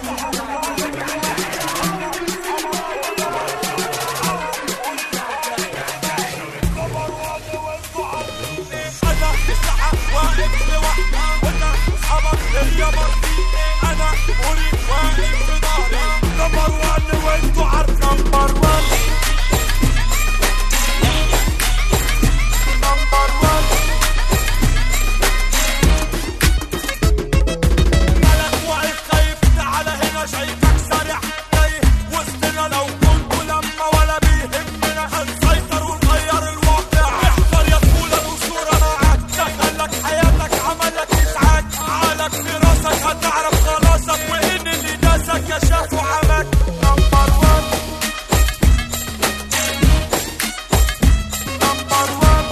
S18: انا الساعة واقف لوحدي وانا اصحابك هي مرتي انا قولي واقف في ظهري نمبر وان وانتوا عارفين نمبر وان نمبر وان ملك واقف خايف تعالى هنا شايفك سارح تايه وسطنا لو كنت لما ولا بيهمنا هنسيطر ونغير الواقع احذر يا طفولة الأسطورة معاك دخلك حياتك عملك إزعاج عقلك في راسك هتعرف خلاصك وإن اللي داسك يا شافوا عمك نمبر وان نمبر وان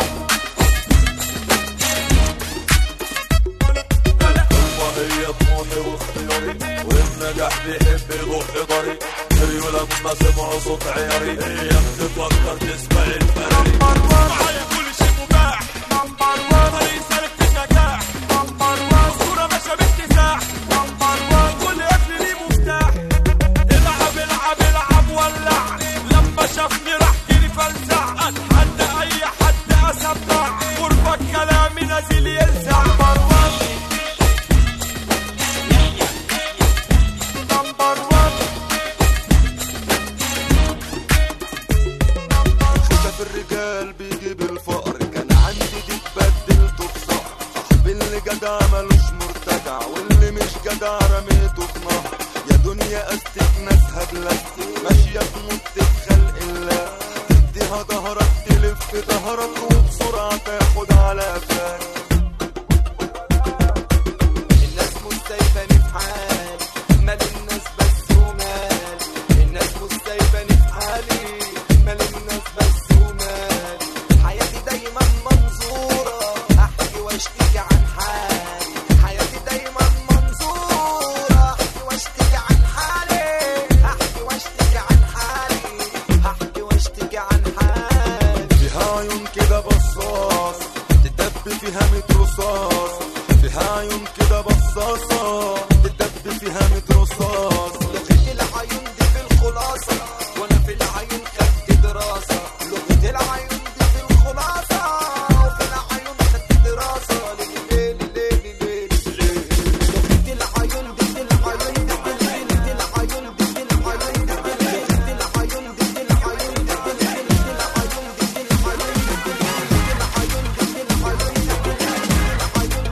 S18: وهي طموحي واختياري والنجاح بيحب يروح طريق جريوا لما سمعوا صوت عياري هي بتتوتر تسمع الفريق معايا كل شيء مباح نمبر وان طريق سالك في النجاح نمبر وان صورة ماشية باكتساح نمبر وان كل قفل ليه مفتاح العب العب العب ولع لما شافني راح جري فلسع اتحدى اي حد اسبع غربة كلامي نازل يلسع نمبر وان نمبر وان
S20: شاف الرجال بيجيب الفقر كان عندي دي اتبدلته بصقر صاحبي اللي جدع ملوش مرتجع واللي مش جدع رميته في نهر يا دنيا استك ناسها بلاستيك ماشية تموت بخلق الله تديها ظهرك تلف ظهرك وبسرعة تاخد على قفاك
S18: الناس مش سايباني في حالي مال الناس بس ومال الناس مش سايباني في حالي مال الناس بس ومال حياتي دايما منظورة احكي واشتكي عن حالي حياتي دايما منظورة احكي واشتكي عن حالي احكي واشتكي عن حالي احكي واشتكي عن حالي
S20: فيها عيون كده بصاص تدب فيها ميت رصاص فيها عيون كده بصاصة تدب فيها ميت رصاص
S18: لغة العيون دي في الخلاصة وانا في العيون خدت دراسة لغة العيون دي في الخلاصة وفي العيون خدت دراسة ليه ليه ليه ليه ليه لغة العيون دي في العيون دي في لغة العيون دي في العيون دي في لغة العيون دي في العيون دي في لغة العيون دي في العيون دي في العيون دي في العيون دي في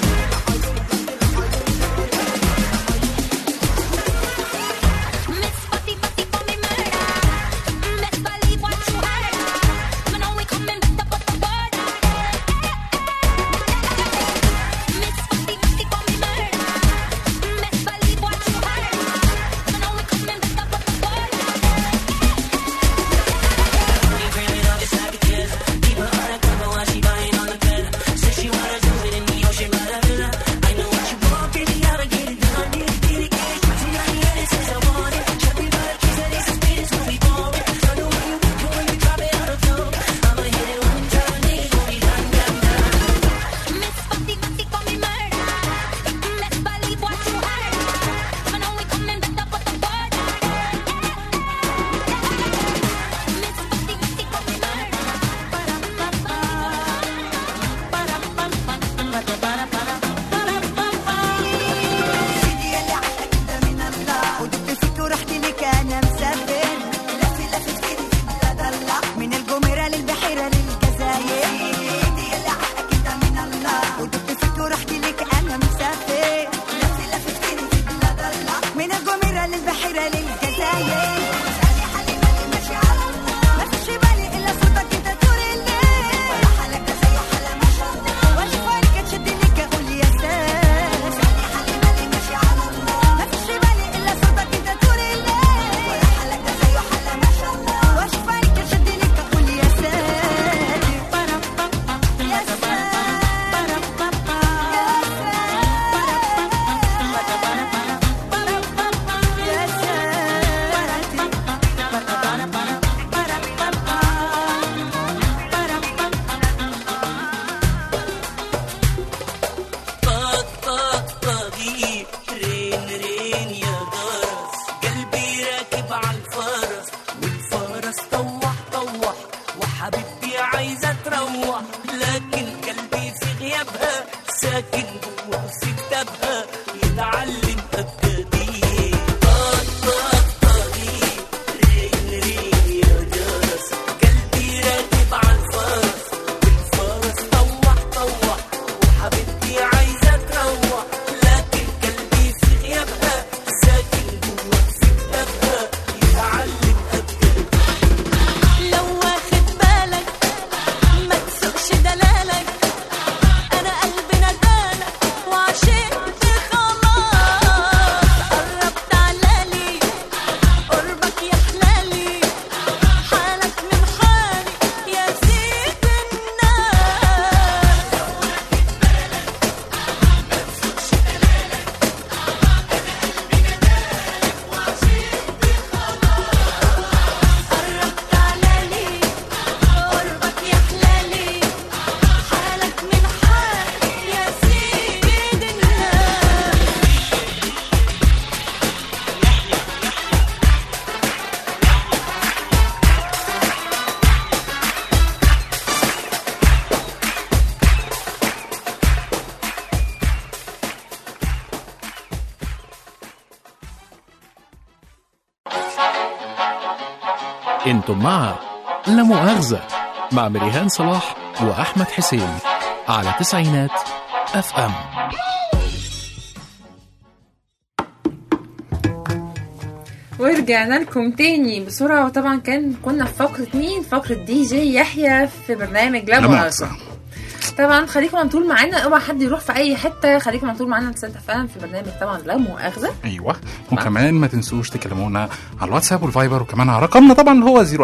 S13: Miss
S21: شمال البحيرة للجزائر سالي حالي مالي ماشي على الله ما فيش بالي إلا صوتك أنت طول الليل ولا حالك زي حالة ما شاء الله واشوف عينك تشدني كأقول يا سلام سالي حالي مالي ماشي على الله ما فيش بالي إلا صوتك أنت طول الليل ولا حالك زي حالة ما شاء الله واشوف عينك تشدني كأقول يا سلام يا
S22: طق طق طقي رين رين يا جرس قلبي راكب على الفرس والفرس طوح طوح وحبيبتي عايزة تروح لكن قلبي في غيابها ساكن جوه في كتابها يتعلم أبجدي طق طق طقي رين رين يا جرس قلبي راكب على الفرس والفرس طوح طوح وحبيبتي عايزة تروح لكن قلبي في غيابها ساكن جوا في كتابها يتعلم أبجد
S21: لو واخد بالك ما تسوقش دلالك انا قلبي ندالك وعشقت خلاص قربت علالي قربك يا حلالي حالك من حالي يا سيد الناس قربت علالي قربك يا حلالي حالك من حالي يا سيد الناس
S10: انتم مع لا مؤاخذة مع مريهان صلاح وأحمد حسين على تسعينات اف ام
S11: ورجعنا لكم تاني بسرعة وطبعا كان كنا في فقرة مين؟ فقرة دي جي يحيى في برنامج لا
S12: لا
S11: مؤاخذة طبعا خليكم على طول معانا اوعى حد يروح في اي حته خليكم على طول معانا نسنت فاهم في برنامج طبعا لا مؤاخذه
S12: ايوه وكمان ما تنسوش تكلمونا على الواتساب والفايبر وكمان على رقمنا طبعا اللي هو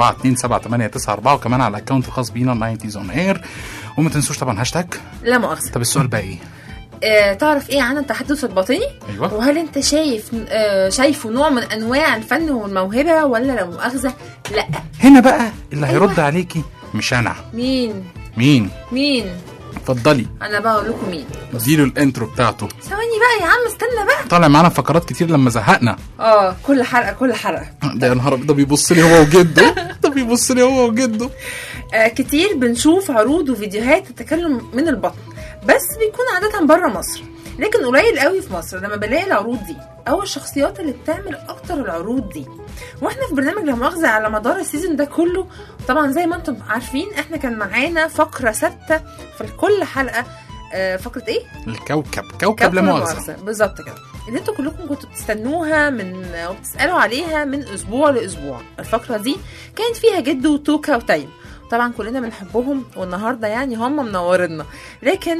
S12: 010427894 وكمان على الاكونت الخاص بينا 90 اون اير وما تنسوش طبعا هاشتاج
S11: لا مؤاخذه
S12: طب السؤال بقى ايه؟
S11: آه تعرف ايه عن التحدث الباطني
S12: ايوه
S11: وهل انت شايف آه شايفه نوع من انواع الفن والموهبه ولا لا مؤاخذه لا
S12: هنا بقى اللي هيرد عليكي مش انا
S11: مين
S12: مين؟
S11: مين
S12: اتفضلي
S11: انا بقول لكم مين
S12: اديله الانترو بتاعته
S11: ثواني بقى يا عم استنى بقى
S12: طالع معانا فقرات كتير لما زهقنا
S11: اه كل حلقه كل حلقه
S12: ده يا نهار أبيض، ده بيبص لي هو وجده ده بيبص لي هو وجده
S11: آه كتير بنشوف عروض وفيديوهات التكلم من البطن بس بيكون عادة بره مصر لكن قليل قوي في مصر لما بلاقي العروض دي او الشخصيات اللي بتعمل اكتر العروض دي واحنا في برنامج لا مؤاخذه على مدار السيزون ده كله طبعا زي ما انتم عارفين احنا كان معانا فقره ثابته في كل حلقه آه فقره ايه
S12: الكوكب كوكب لا مؤاخذه
S11: بالظبط كده اللي انتوا كلكم كنتوا بتستنوها من وبتسالوا عليها من اسبوع لاسبوع الفقره دي كانت فيها جد وتوكا وتايم طبعا كلنا بنحبهم والنهارده يعني هم منورنا لكن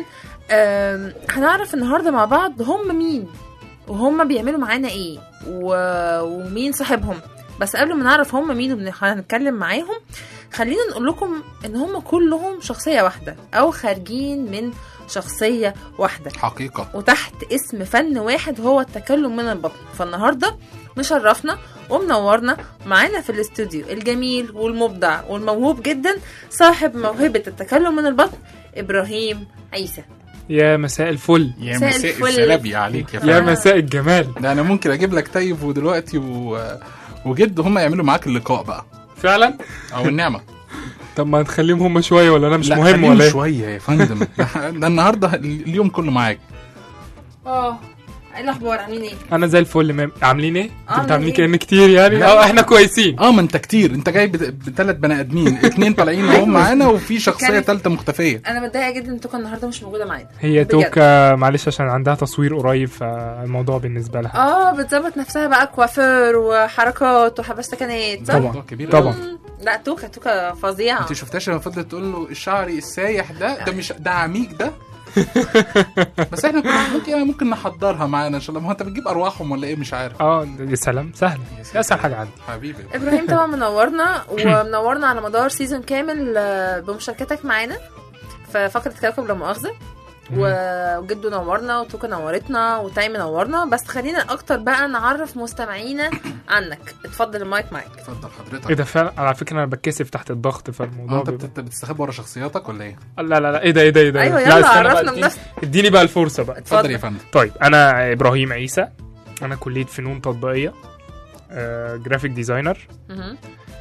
S11: آم، هنعرف النهارده مع بعض هم مين وهم بيعملوا معانا ايه و... ومين صاحبهم بس قبل ما نعرف هم مين وهنتكلم معاهم خلينا نقول لكم ان هم كلهم شخصيه واحده او خارجين من شخصيه واحده
S12: حقيقه
S11: وتحت اسم فن واحد هو التكلم من البطن فالنهارده مشرفنا ومنورنا معانا في الاستوديو الجميل والمبدع والموهوب جدا صاحب موهبه التكلم من البطن ابراهيم عيسى
S23: يا مساء الفل
S12: يا
S11: مساء
S12: مساء
S11: الفل.
S12: السلابي عليك يا
S23: يا
S12: فندم
S23: مساء الجمال
S12: ده انا ممكن اجيب لك تايب ودلوقتي و... وجد هم يعملوا معاك اللقاء بقى
S23: فعلا
S12: او النعمه
S23: طب ما نخليهم هم شويه ولا انا مش
S12: لا،
S23: مهم
S12: خليهم
S23: ولا ايه
S12: شويه يا فندم ده, ده النهارده اليوم كله معاك
S11: اه ايه الاخبار عاملين ايه
S23: انا زي الفل مام عاملين ايه
S11: عامل
S23: انتوا عاملين
S11: إيه؟
S23: كأن كتير يعني
S12: لا.
S23: اه احنا كويسين
S12: اه ما انت كتير انت جاي بثلاث بني ادمين اتنين طالعين هم معانا وفي شخصيه
S11: كانت-
S12: ثالثه مختفيه
S11: انا متضايقه جدا ان توكا النهارده مش موجوده معانا
S23: هي
S11: بجد.
S23: توكا معلش عشان عندها تصوير قريب فالموضوع بالنسبه لها
S11: اه بتظبط نفسها بقى كوافير وحركات وحبس سكنات صح؟
S23: طبعا
S12: كبير
S23: طبعا
S11: لا توكا توكا فظيعه
S12: انت شفتهاش لما فضلت تقول له الشعري السايح ده ده مش ده عميق ده بس احنا كنا ممكن ممكن نحضرها معانا ان شاء الله ما هو انت بتجيب ارواحهم ولا ايه مش عارف
S23: اه يا سلام سهل اسهل حاجه عندي
S12: حبيبي
S11: ابراهيم طبعا منورنا ومنورنا على مدار سيزون كامل آه، بمشاركتك معانا في فقره كوكب لا مؤاخذه و- وجدو نورنا وتوكا نورتنا وتايم نورنا بس خلينا اكتر بقى نعرف مستمعينا عنك اتفضل المايك معاك
S12: اتفضل حضرتك
S23: ايه ده فعلا على فكره انا بتكسف تحت الضغط
S12: اه
S23: فالموضوع
S12: انت
S23: بيبقى
S12: بت- بتستخبى ورا شخصياتك ولا ايه؟
S23: لا لا لا ايه ده ايه ده ايه ده
S11: أيوة،
S23: لا،
S11: يلا
S23: استنى بقى،
S11: عرفنا
S23: اديني-
S11: بنفسك.
S23: اديني بقى الفرصه بقى
S12: اتفضل يا فندم
S23: طيب انا ابراهيم عيسى انا كليه فنون تطبيقيه آه جرافيك ديزاينر
S11: مهم.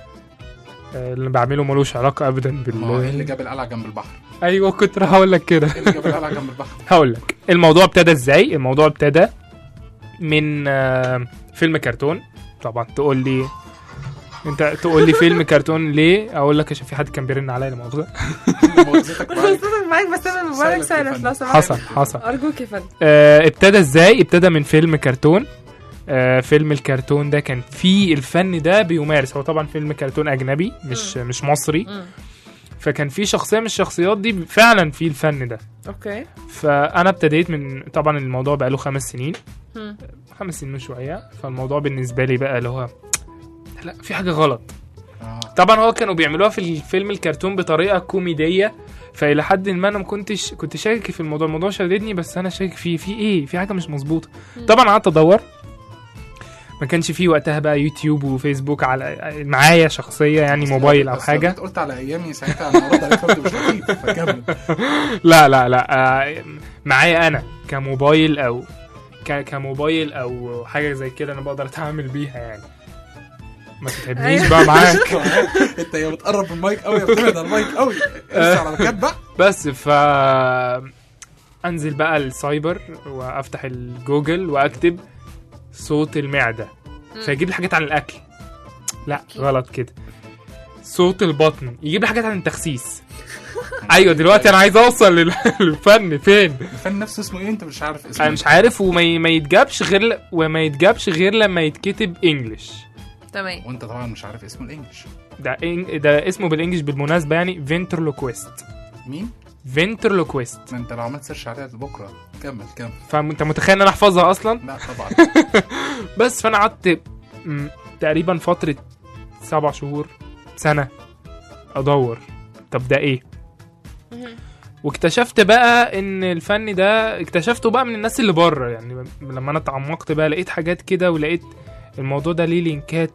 S23: آه اللي بعمله ملوش علاقه ابدا بال
S12: ما هو ايه اللي جاب القلعه جنب البحر؟
S23: ايوه كنت راح اقول لك كده
S12: ايه اللي جاب القلعه جنب البحر؟
S23: هقول لك الموضوع ابتدى ازاي الموضوع ابتدى من آه، فيلم كرتون طبعا تقول لي انت تقول لي فيلم كرتون ليه اقول لك عشان في حد كان بيرن عليا لا مؤاخذه
S12: مؤاخذتك
S11: بس اتفضل معاك بس انا مبارك سايلنت لو سمحت
S23: حصل حصل
S11: ارجوك يا فندم
S23: آه، ابتدى ازاي ابتدى من فيلم كرتون آه، فيلم الكرتون ده كان فيه الفن ده بيمارس هو طبعا فيلم كرتون اجنبي مش مش مصري
S11: مم.
S23: فكان في شخصيه من الشخصيات دي فعلا في الفن ده
S11: اوكي
S23: فانا ابتديت من طبعا الموضوع بقى له خمس سنين
S11: مم.
S23: خمس سنين وشويه فالموضوع بالنسبه لي بقى اللي هو لا في حاجه غلط
S12: آه.
S23: طبعا هو كانوا بيعملوها في الفيلم الكرتون بطريقه كوميديه فالى حد ما انا ما كنتش كنت شاكك في الموضوع الموضوع شددني بس انا شاكك فيه في ايه في حاجه مش مظبوطه طبعا قعدت ادور ما كانش فيه وقتها بقى يوتيوب وفيسبوك على معايا شخصيه يعني موبايل او
S12: بس
S23: حاجه
S12: أنت قلت على ايامي ساعتها انا رد عليك قلت مش لطيف فكمل
S23: لا لا لا آه، معايا انا كموبايل او ك- كموبايل او حاجه زي كده انا بقدر اتعامل بيها يعني ما تتعبنيش بقى معاك
S12: انت يا بتقرب من المايك قوي يا بتبعد عن المايك قوي ارجع على مكان بقى
S23: بس ف انزل بقى السايبر وافتح الجوجل واكتب صوت المعده فيجيب لي حاجات عن الاكل لا غلط كده صوت البطن يجيب لي حاجات عن التخسيس ايوه دلوقتي انا عايز اوصل لل- للفن فين
S12: الفن نفسه اسمه ايه انت مش عارف اسمه
S23: انا مش عارف وما ي- ما يتجابش غير ل- وما يتجابش غير لما يتكتب انجلش
S11: تمام
S12: وانت طبعا مش عارف اسمه الانجليش
S23: ده إن... ده اسمه بالانجلش بالمناسبه يعني فينترلوكويست
S12: مين؟
S23: فينترلوكويست
S12: ما انت لو عملت سيرش عليها بكره كمل كمل
S23: فانت متخيل ان انا احفظها اصلا
S12: لا طبعا
S23: بس فانا قعدت م، تقريبا فتره سبع شهور سنه ادور طب ده ايه واكتشفت بقى ان الفن ده اكتشفته بقى من الناس اللي بره يعني لما انا تعمقت بقى لقيت حاجات كده ولقيت الموضوع ده ليه لينكات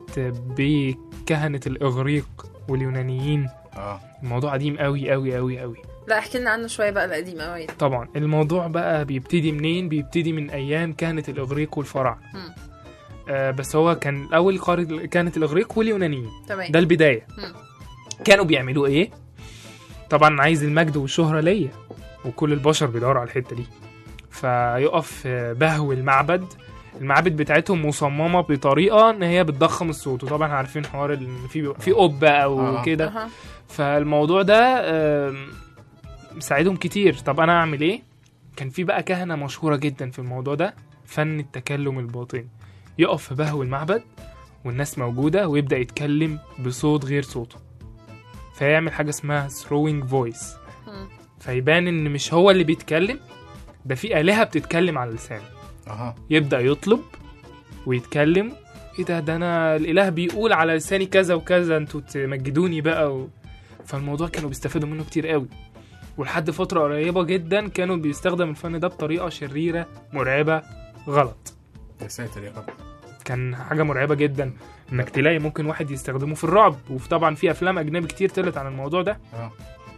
S23: بكهنة الإغريق واليونانيين
S12: اه
S23: الموضوع قديم قوي قوي قوي قوي
S11: لا احكي لنا عنه شويه بقى القديم قوي
S23: طبعا الموضوع بقى بيبتدي منين بيبتدي من أيام كهنة الإغريق والفراعنة
S11: مم.
S23: آه بس هو كان الأول قارة كانت الإغريق واليونانيين
S11: تمام
S23: ده البداية
S11: مم.
S23: كانوا بيعملوا إيه طبعا عايز المجد والشهرة ليا وكل البشر بيدوروا على الحتة دي فيقف آه، بهو المعبد المعابد بتاعتهم مصممة بطريقة ان هي بتضخم الصوت وطبعا عارفين حوار ان في في قبة او
S12: آه.
S23: كده
S11: أها.
S23: فالموضوع ده آم، مساعدهم كتير طب انا اعمل ايه كان في بقى كهنة مشهورة جدا في الموضوع ده فن التكلم الباطني يقف في بهو المعبد والناس موجودة ويبدأ يتكلم بصوت غير صوته فيعمل حاجة اسمها throwing voice
S11: مم.
S23: فيبان ان مش هو اللي بيتكلم ده في آلهة بتتكلم على لسانه
S12: اها
S23: يبدأ يطلب ويتكلم ايه ده ده انا الاله بيقول على لساني كذا وكذا انتوا تمجدوني بقى و... فالموضوع كانوا بيستفادوا منه كتير قوي ولحد فترة قريبة جدا كانوا بيستخدم الفن ده بطريقة شريرة مرعبة غلط
S12: يا ساتر يا رب
S23: كان حاجة مرعبة جدا انك تلاقي ممكن واحد يستخدمه في الرعب وطبعا في افلام اجنبي كتير طلعت عن الموضوع ده
S12: اه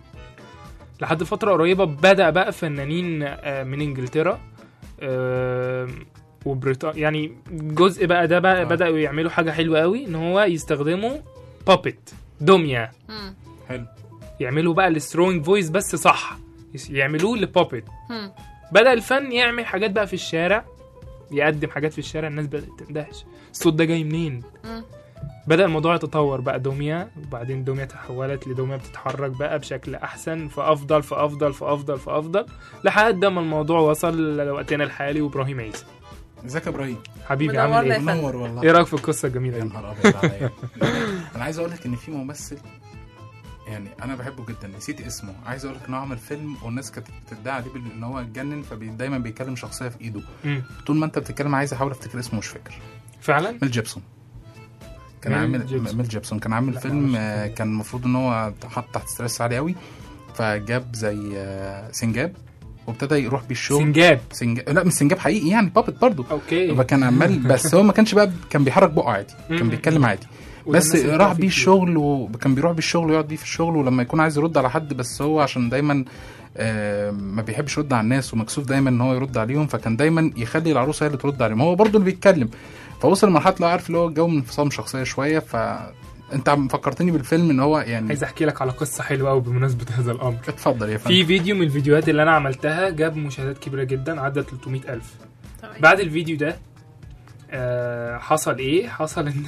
S23: لحد فترة قريبة بدأ بقى فنانين آه، من انجلترا آه، وبريطانيا يعني جزء بقى ده بقى
S12: آه.
S23: بدأوا يعملوا حاجة حلوة قوي ان هو يستخدموا بابت دمية
S11: مم.
S12: حلو
S23: يعملوا بقى السترونج فويس بس صح يس- يعملوه لبابت
S11: مم.
S23: بدأ الفن يعمل حاجات بقى في الشارع يقدم حاجات في الشارع الناس بدات تندهش الصوت ده جاي منين
S11: مم.
S23: بدا الموضوع يتطور بقى دوميا وبعدين دوميا تحولت لدوميا بتتحرك بقى بشكل احسن فافضل فافضل فافضل فافضل لحد ما الموضوع وصل لوقتنا الحالي وابراهيم عيسى
S12: ازيك يا ابراهيم
S23: حبيبي عامل
S12: منورنا
S23: ايه
S12: يا فندم. منور والله.
S23: ايه رايك في القصه الجميله
S12: يا
S23: دي
S12: نهار ابيض عليا انا عايز اقول لك ان في ممثل يعني انا بحبه جدا نسيت اسمه عايز اقول لك ان هو عمل فيلم والناس كانت بتدعي عليه بال- ان هو اتجنن فدايما بيكلم شخصيه في ايده
S23: مم.
S12: طول ما انت بتتكلم عايز احاول افتكر اسمه مش فاكر
S23: فعلا
S12: ميل جيبسون كان
S23: ميل
S12: عامل
S23: جيبسون.
S12: ميل جيبسون كان عامل
S23: لا،
S12: فيلم آه، كان المفروض ان هو حط تحت ستريس عالي قوي فجاب زي آه، سنجاب وابتدى يروح بيه الشغل
S23: سنجاب
S12: سنجاب لا مش سنجاب حقيقي يعني بابت برضه
S23: اوكي
S12: فكان عمال بس هو ما كانش بقى كان بيحرك بقه عادي كان
S23: مم.
S12: بيتكلم عادي
S23: وده
S12: بس
S23: الناس اللي
S12: راح
S23: بتقع فيه
S12: بيه
S23: كتير.
S12: الشغل وكان بيروح بيه الشغل ويقعد بيه في الشغل ولما يكون عايز يرد على حد بس هو عشان دايما آه، ما بيحبش يرد على الناس ومكسوف دايما ان هو يرد عليهم فكان دايما يخلي العروسه هي اللي ترد عليهم هو برضه اللي بيتكلم فوصل لمرحله اللي هو عارف اللي هو الجو من انفصام شخصيه شويه ف انت عم فكرتني بالفيلم ان هو يعني
S23: عايز احكي لك على قصه حلوه قوي بمناسبه هذا الامر
S12: اتفضل يا فندم
S23: في فيديو من الفيديوهات اللي انا عملتها جاب مشاهدات كبيره جدا عدى 300 الف بعد الفيديو ده آه حصل ايه حصل ان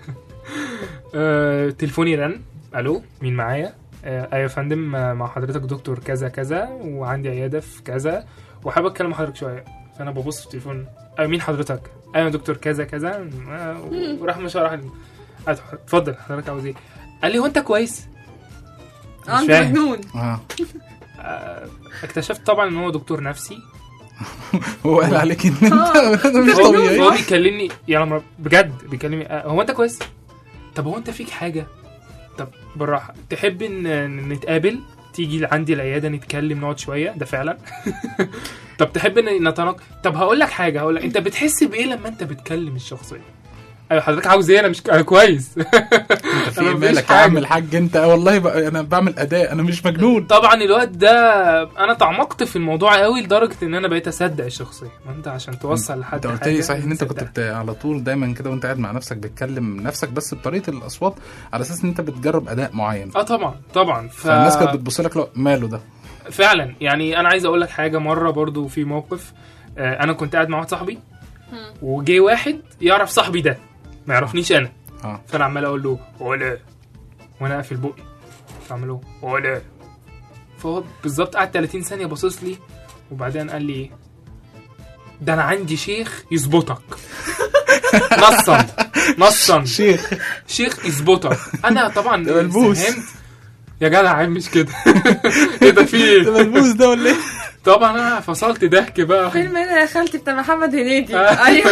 S23: آه تليفوني رن الو مين معايا آه ايوه يا فندم آه، مع حضرتك دكتور كذا كذا وعندي عياده في كذا وحابب اتكلم مع حضرتك شويه فانا ببص في التليفون ايوه مين حضرتك ايوه دكتور كذا كذا آه، وراح مش راح اتفضل حضرتك عاوز ايه قال لي هو انت كويس
S11: اه
S23: مش
S11: انت
S23: فاهم.
S11: مجنون
S12: اه
S23: آه، اكتشفت طبعا ان هو دكتور نفسي
S12: هو قال عليك ان انت
S23: هو
S12: مش
S23: هو
S12: طبيعي
S23: بيكلمني يا لما بجد بيكلمني آه، هو انت كويس طب هو انت فيك حاجه طب بالراحه تحب ان إن نتقابل تيجي عندي العياده نتكلم نقعد شويه ده فعلا طب تحب ان نتناقش طب هقول لك حاجه هقول لك انت بتحس بايه لما انت بتكلم الشخصيه ايوه حضرتك عاوز ايه انا مش انا كويس
S12: انت في
S23: أنا
S12: إيه
S23: مفيش
S12: مالك يا
S23: حاجة.
S12: عم الحاج انت والله بقى انا بعمل اداء انا مش مجنون
S23: طبعا الوقت ده انا تعمقت في الموضوع قوي لدرجه ان انا بقيت اصدق الشخصيه ما انت عشان توصل لحد
S12: انت قلت
S23: حاجة
S12: لي صحيح ان انت كنت
S23: تصدقها.
S12: بت... على طول دايما كده وانت قاعد مع نفسك بتكلم نفسك بس بطريقه الاصوات على اساس ان انت بتجرب اداء معين
S23: اه طبعا طبعا ف...
S12: فالناس كانت بتبص لك لو ماله ده
S23: فعلا يعني انا عايز اقول لك حاجه مره برضو في موقف آه، انا كنت قاعد مع واحد صاحبي وجه واحد يعرف صاحبي ده ما يعرفنيش انا
S12: اه
S23: فانا عمال اقول له ولا وانا قافل بقي فعمل له ولا فهو بالظبط قعد 30 ثانيه باصص لي وبعدين قال لي ايه ده انا عندي شيخ يظبطك نصا نصا
S12: شيخ
S23: شيخ يظبطك انا طبعا
S12: ده ملبوس.
S23: فهمت يا جدع عيب مش كده ايه ده في ايه
S12: ده ملبوس ده ولا ايه
S23: طبعا انا فصلت ضحك بقى
S11: فيلم انا يا خالتي بتاع محمد هنيدي
S23: آه.
S11: ايوه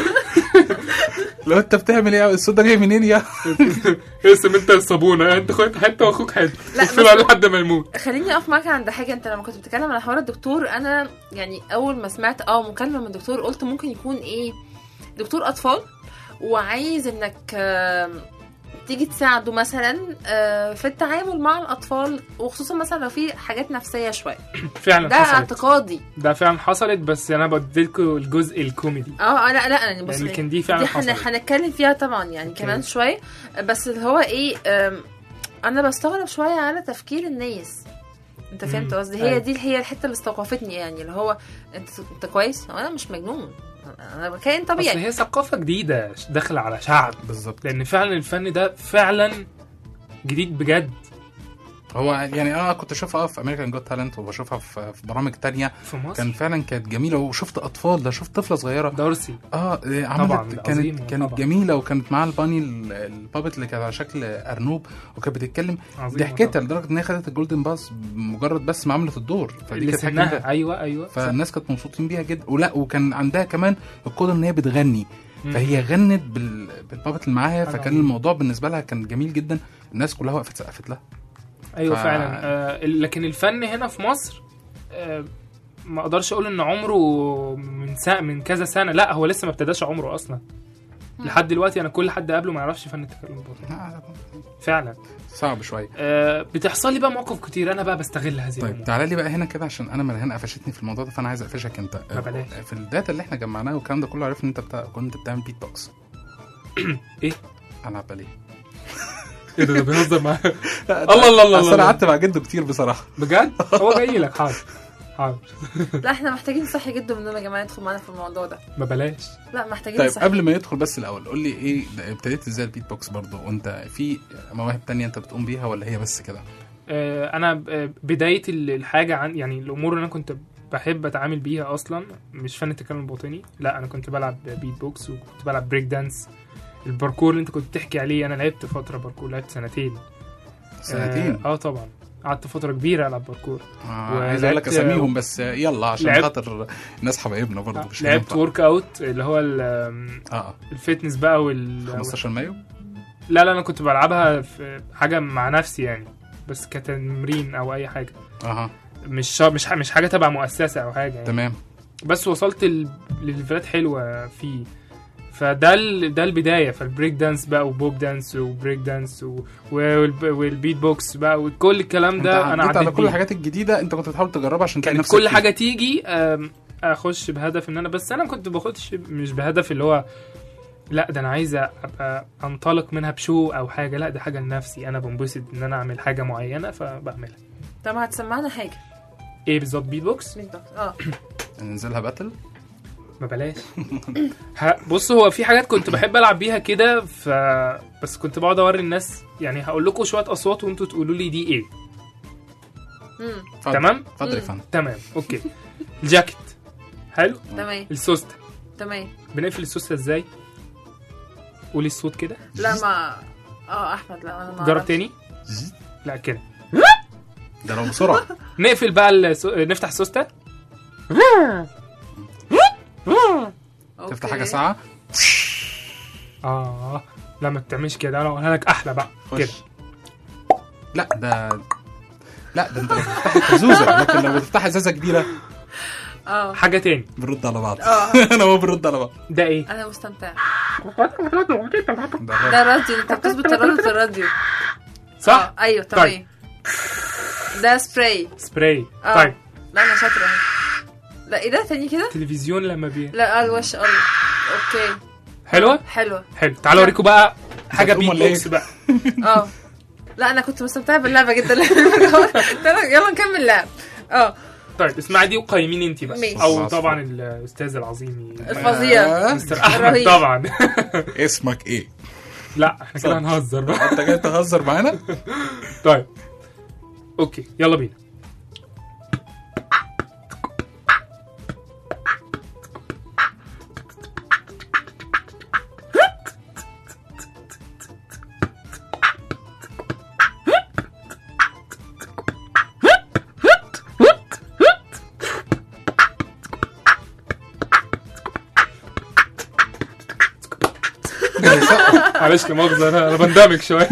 S12: لو انت بتعمل ايه الصوت ده جاي منين يا
S23: اسم انت الصابونه انت خد حته واخوك حته
S11: لا،
S23: اقفل
S11: بس-
S23: عليه لحد ما يموت
S11: خليني اقف معاك عند حاجه انت لما كنت بتتكلم على حوار الدكتور انا يعني اول ما سمعت اه مكالمه من الدكتور قلت ممكن يكون ايه دكتور اطفال وعايز انك آم، تيجي تساعده مثلا آه، في التعامل مع الاطفال وخصوصا مثلا لو في حاجات نفسيه شويه
S23: فعلا
S11: ده
S23: حصلت
S11: اعتقادي
S23: ده فعلا حصلت بس انا بديلكوا الجزء الكوميدي
S11: اه لا لا يعني بص
S23: لأن كان دي فعلا
S11: دي حن-
S23: حصلت.
S11: هنتكلم فيها طبعا يعني كمان شويه بس اللي هو ايه آم، انا بستغرب شويه على تفكير الناس انت فهمت
S23: مم،
S11: قصدي هي
S23: أيوة.
S11: دي هي الحته اللي استوقفتني يعني اللي هو انت انت كويس هو انا مش مجنون انا كائن
S23: اصل
S11: طبيعي
S23: هي ثقافه جديده داخله على شعب
S12: بالظبط
S23: لان فعلا الفن ده فعلا جديد بجد
S12: هو يعني انا كنت اشوفها في امريكان جوت تالنت وبشوفها في في برامج تانية
S23: في مصر
S12: كان فعلا كانت جميله وشفت اطفال ده شفت طفله صغيره
S23: دارسي
S12: اه إيه،
S23: طبعاً،
S12: عملت
S23: ده
S12: كانت
S23: عظيمة
S12: كانت
S23: طبعاً.
S12: جميله وكانت معاها الباني ال- البابت اللي كانت على شكل ارنوب وكانت بتتكلم
S23: عظيمة
S12: ضحكتها
S23: طبعاً.
S12: لدرجه ان هي خدت الجولدن باس مجرد بس ما عملت الدور فدي
S23: اللي
S12: كانت حاجه
S23: سنها
S12: جميلة.
S23: ايوه ايوه
S12: فالناس كانت مبسوطين بيها جدا ولا وكان عندها كمان القدره ان هي بتغني
S23: مم.
S12: فهي غنت بال... بالبابت اللي معاها
S23: حاجة
S12: فكان
S23: عظيمة.
S12: الموضوع بالنسبه لها كان جميل جدا الناس كلها وقفت سقفت لها
S23: ايوه
S12: ف-
S23: فعلا آه لكن الفن هنا في مصر آه ما اقدرش اقول ان عمره من سنة من كذا سنه لا هو لسه ما ابتداش عمره اصلا لحد دلوقتي انا كل حد قبله ما يعرفش فن التكلم البطل فعلا
S12: صعب شويه
S23: آه بتحصل لي بقى مواقف كتير انا بقى بستغل هذه
S12: طيب
S23: الامور
S12: تعالى لي بقى هنا كده عشان انا مرهان قفشتني في الموضوع ده فانا عايز اقفشك انت
S23: ما بلاش.
S12: في الداتا اللي احنا جمعناها والكلام ده كله عرفنا ان انت بتاع... كنت بتعمل بيت بوكس
S23: ايه
S12: العب باليه
S23: ايه ده ده بيهزر معايا الله الله الله
S12: أصل انا
S23: الله
S12: قعدت مع جده كتير بصراحه
S23: بجد هو جاي لك حاضر حاضر
S11: لا احنا محتاجين صحي جدا منهم يا جماعه يدخل معانا في الموضوع ده
S23: ما بلاش
S11: لا محتاجين
S12: طيب
S11: صحي
S12: قبل ما يدخل بس الاول قول لي ايه ده ابتديت ازاي البيت بوكس برضه وانت في مواهب تانية انت بتقوم بيها ولا هي بس كده
S23: آه، انا ب- آه، بدايه ال- الحاجه عن يعني الامور اللي انا كنت بحب اتعامل بيها اصلا مش فن التكلم الباطني لا انا كنت بلعب بيت بوكس وكنت بلعب بريك دانس الباركور اللي انت كنت بتحكي عليه انا لعبت فتره باركور لعبت سنتين
S12: سنتين؟
S23: اه, آه طبعا قعدت فتره كبيره العب باركور
S12: آه عايز اقول لك
S23: ولعبت-
S12: اساميهم بس يلا عشان
S23: لعبت-
S12: خاطر الناس حبايبنا برضه مش
S23: لعبت
S12: هينفع.
S23: ورك اوت اللي هو ال-
S12: اه
S23: الفتنس بقى وال
S12: 15 مايو
S23: لا لا انا كنت بلعبها في حاجه مع نفسي يعني بس كتمرين او اي حاجه
S12: اها
S23: مش شا- مش ح- مش حاجه تبع مؤسسه او حاجه يعني.
S12: تمام
S23: بس وصلت ل- لليفلات حلوه فيه فده ال... ده البدايه فالبريك دانس بقى وبوب دانس وبريك دانس و... والب... والبيت بوكس بقى وكل الكلام
S12: انت
S23: ده انا
S12: عديت
S23: عديت
S12: على كل
S23: بيه.
S12: الحاجات الجديده انت كنت بتحاول تجربها عشان تلاقي
S23: كانت
S12: نفسك
S23: كل
S12: فيها.
S23: حاجه تيجي أم، اخش بهدف ان انا بس انا كنت باخدش مش بهدف اللي هو لا ده انا عايز ابقى انطلق منها بشو او حاجه لا ده حاجه لنفسي انا بنبسط ان انا اعمل حاجه معينه فبعملها
S11: طب هتسمعنا حاجه
S23: ايه بالظبط بيت بوكس
S11: بيت بوكس اه
S12: ننزلها باتل
S23: ما بلاش ه- بص هو في حاجات كنت بحب العب بيها كده ف بس كنت بقعد اوري الناس يعني هقول لكم شويه اصوات وانتوا تقولوا لي دي ايه
S11: امم
S12: اتفضل.
S23: تمام
S12: اتفضل يا فندم
S23: تمام اوكي الجاكيت حلو
S11: تمام
S23: السوسته
S11: تمام
S23: بنقفل السوسته ازاي قولي الصوت كده
S11: لا ما اه احمد لا انا ما
S23: جرب
S11: أعرفش.
S23: تاني لا كده
S12: ده لو بسرعه
S23: نقفل بقى السو... نفتح السوسته
S12: تفتح حاجه ساعه
S23: اه لا ما بتعملش كده انا اقولها لك احلى بقى كده
S12: لا ده لا ده انت لو بتفتح كزوزه لكن لو بتفتح ازازه كبيره
S11: اه
S23: حاجه تاني
S12: بنرد على بعض
S11: اه
S12: انا وهو بنرد على بعض
S23: ده ايه
S11: انا مستمتعه
S12: ده
S11: ده راديو انت بتظبط الراديو في الراديو
S23: صح
S11: آه. ايوه تمام
S23: طيب.
S11: ده سبراي
S23: سبراي
S11: اه
S23: طيب
S11: لا انا شاطره اهي. لا ايه ده تاني كده
S23: تلفزيون لما بي
S11: لا اه الوش اه اوكي
S23: حلوه
S11: حلوه
S23: حلو تعالوا اوريكم بقى حاجه
S12: هتقوم
S23: بيت
S12: ولا إيه؟
S23: بوكس بقى
S11: اه لا انا كنت مستمتعه باللعبه جدا يلا يلا نكمل لعب اه
S23: طيب اسمعي دي وقيميني انت بقى
S11: ماشي.
S23: او طبعا الاستاذ العظيم
S11: الفظيع
S23: مستر احمد
S11: الرهيب.
S23: طبعا
S12: اسمك ايه
S23: لا احنا كده هنهزر بقى
S12: انت جاي تهزر معانا
S23: طيب اوكي يلا بينا معلش لا مؤاخذة انا انا بندمج شويه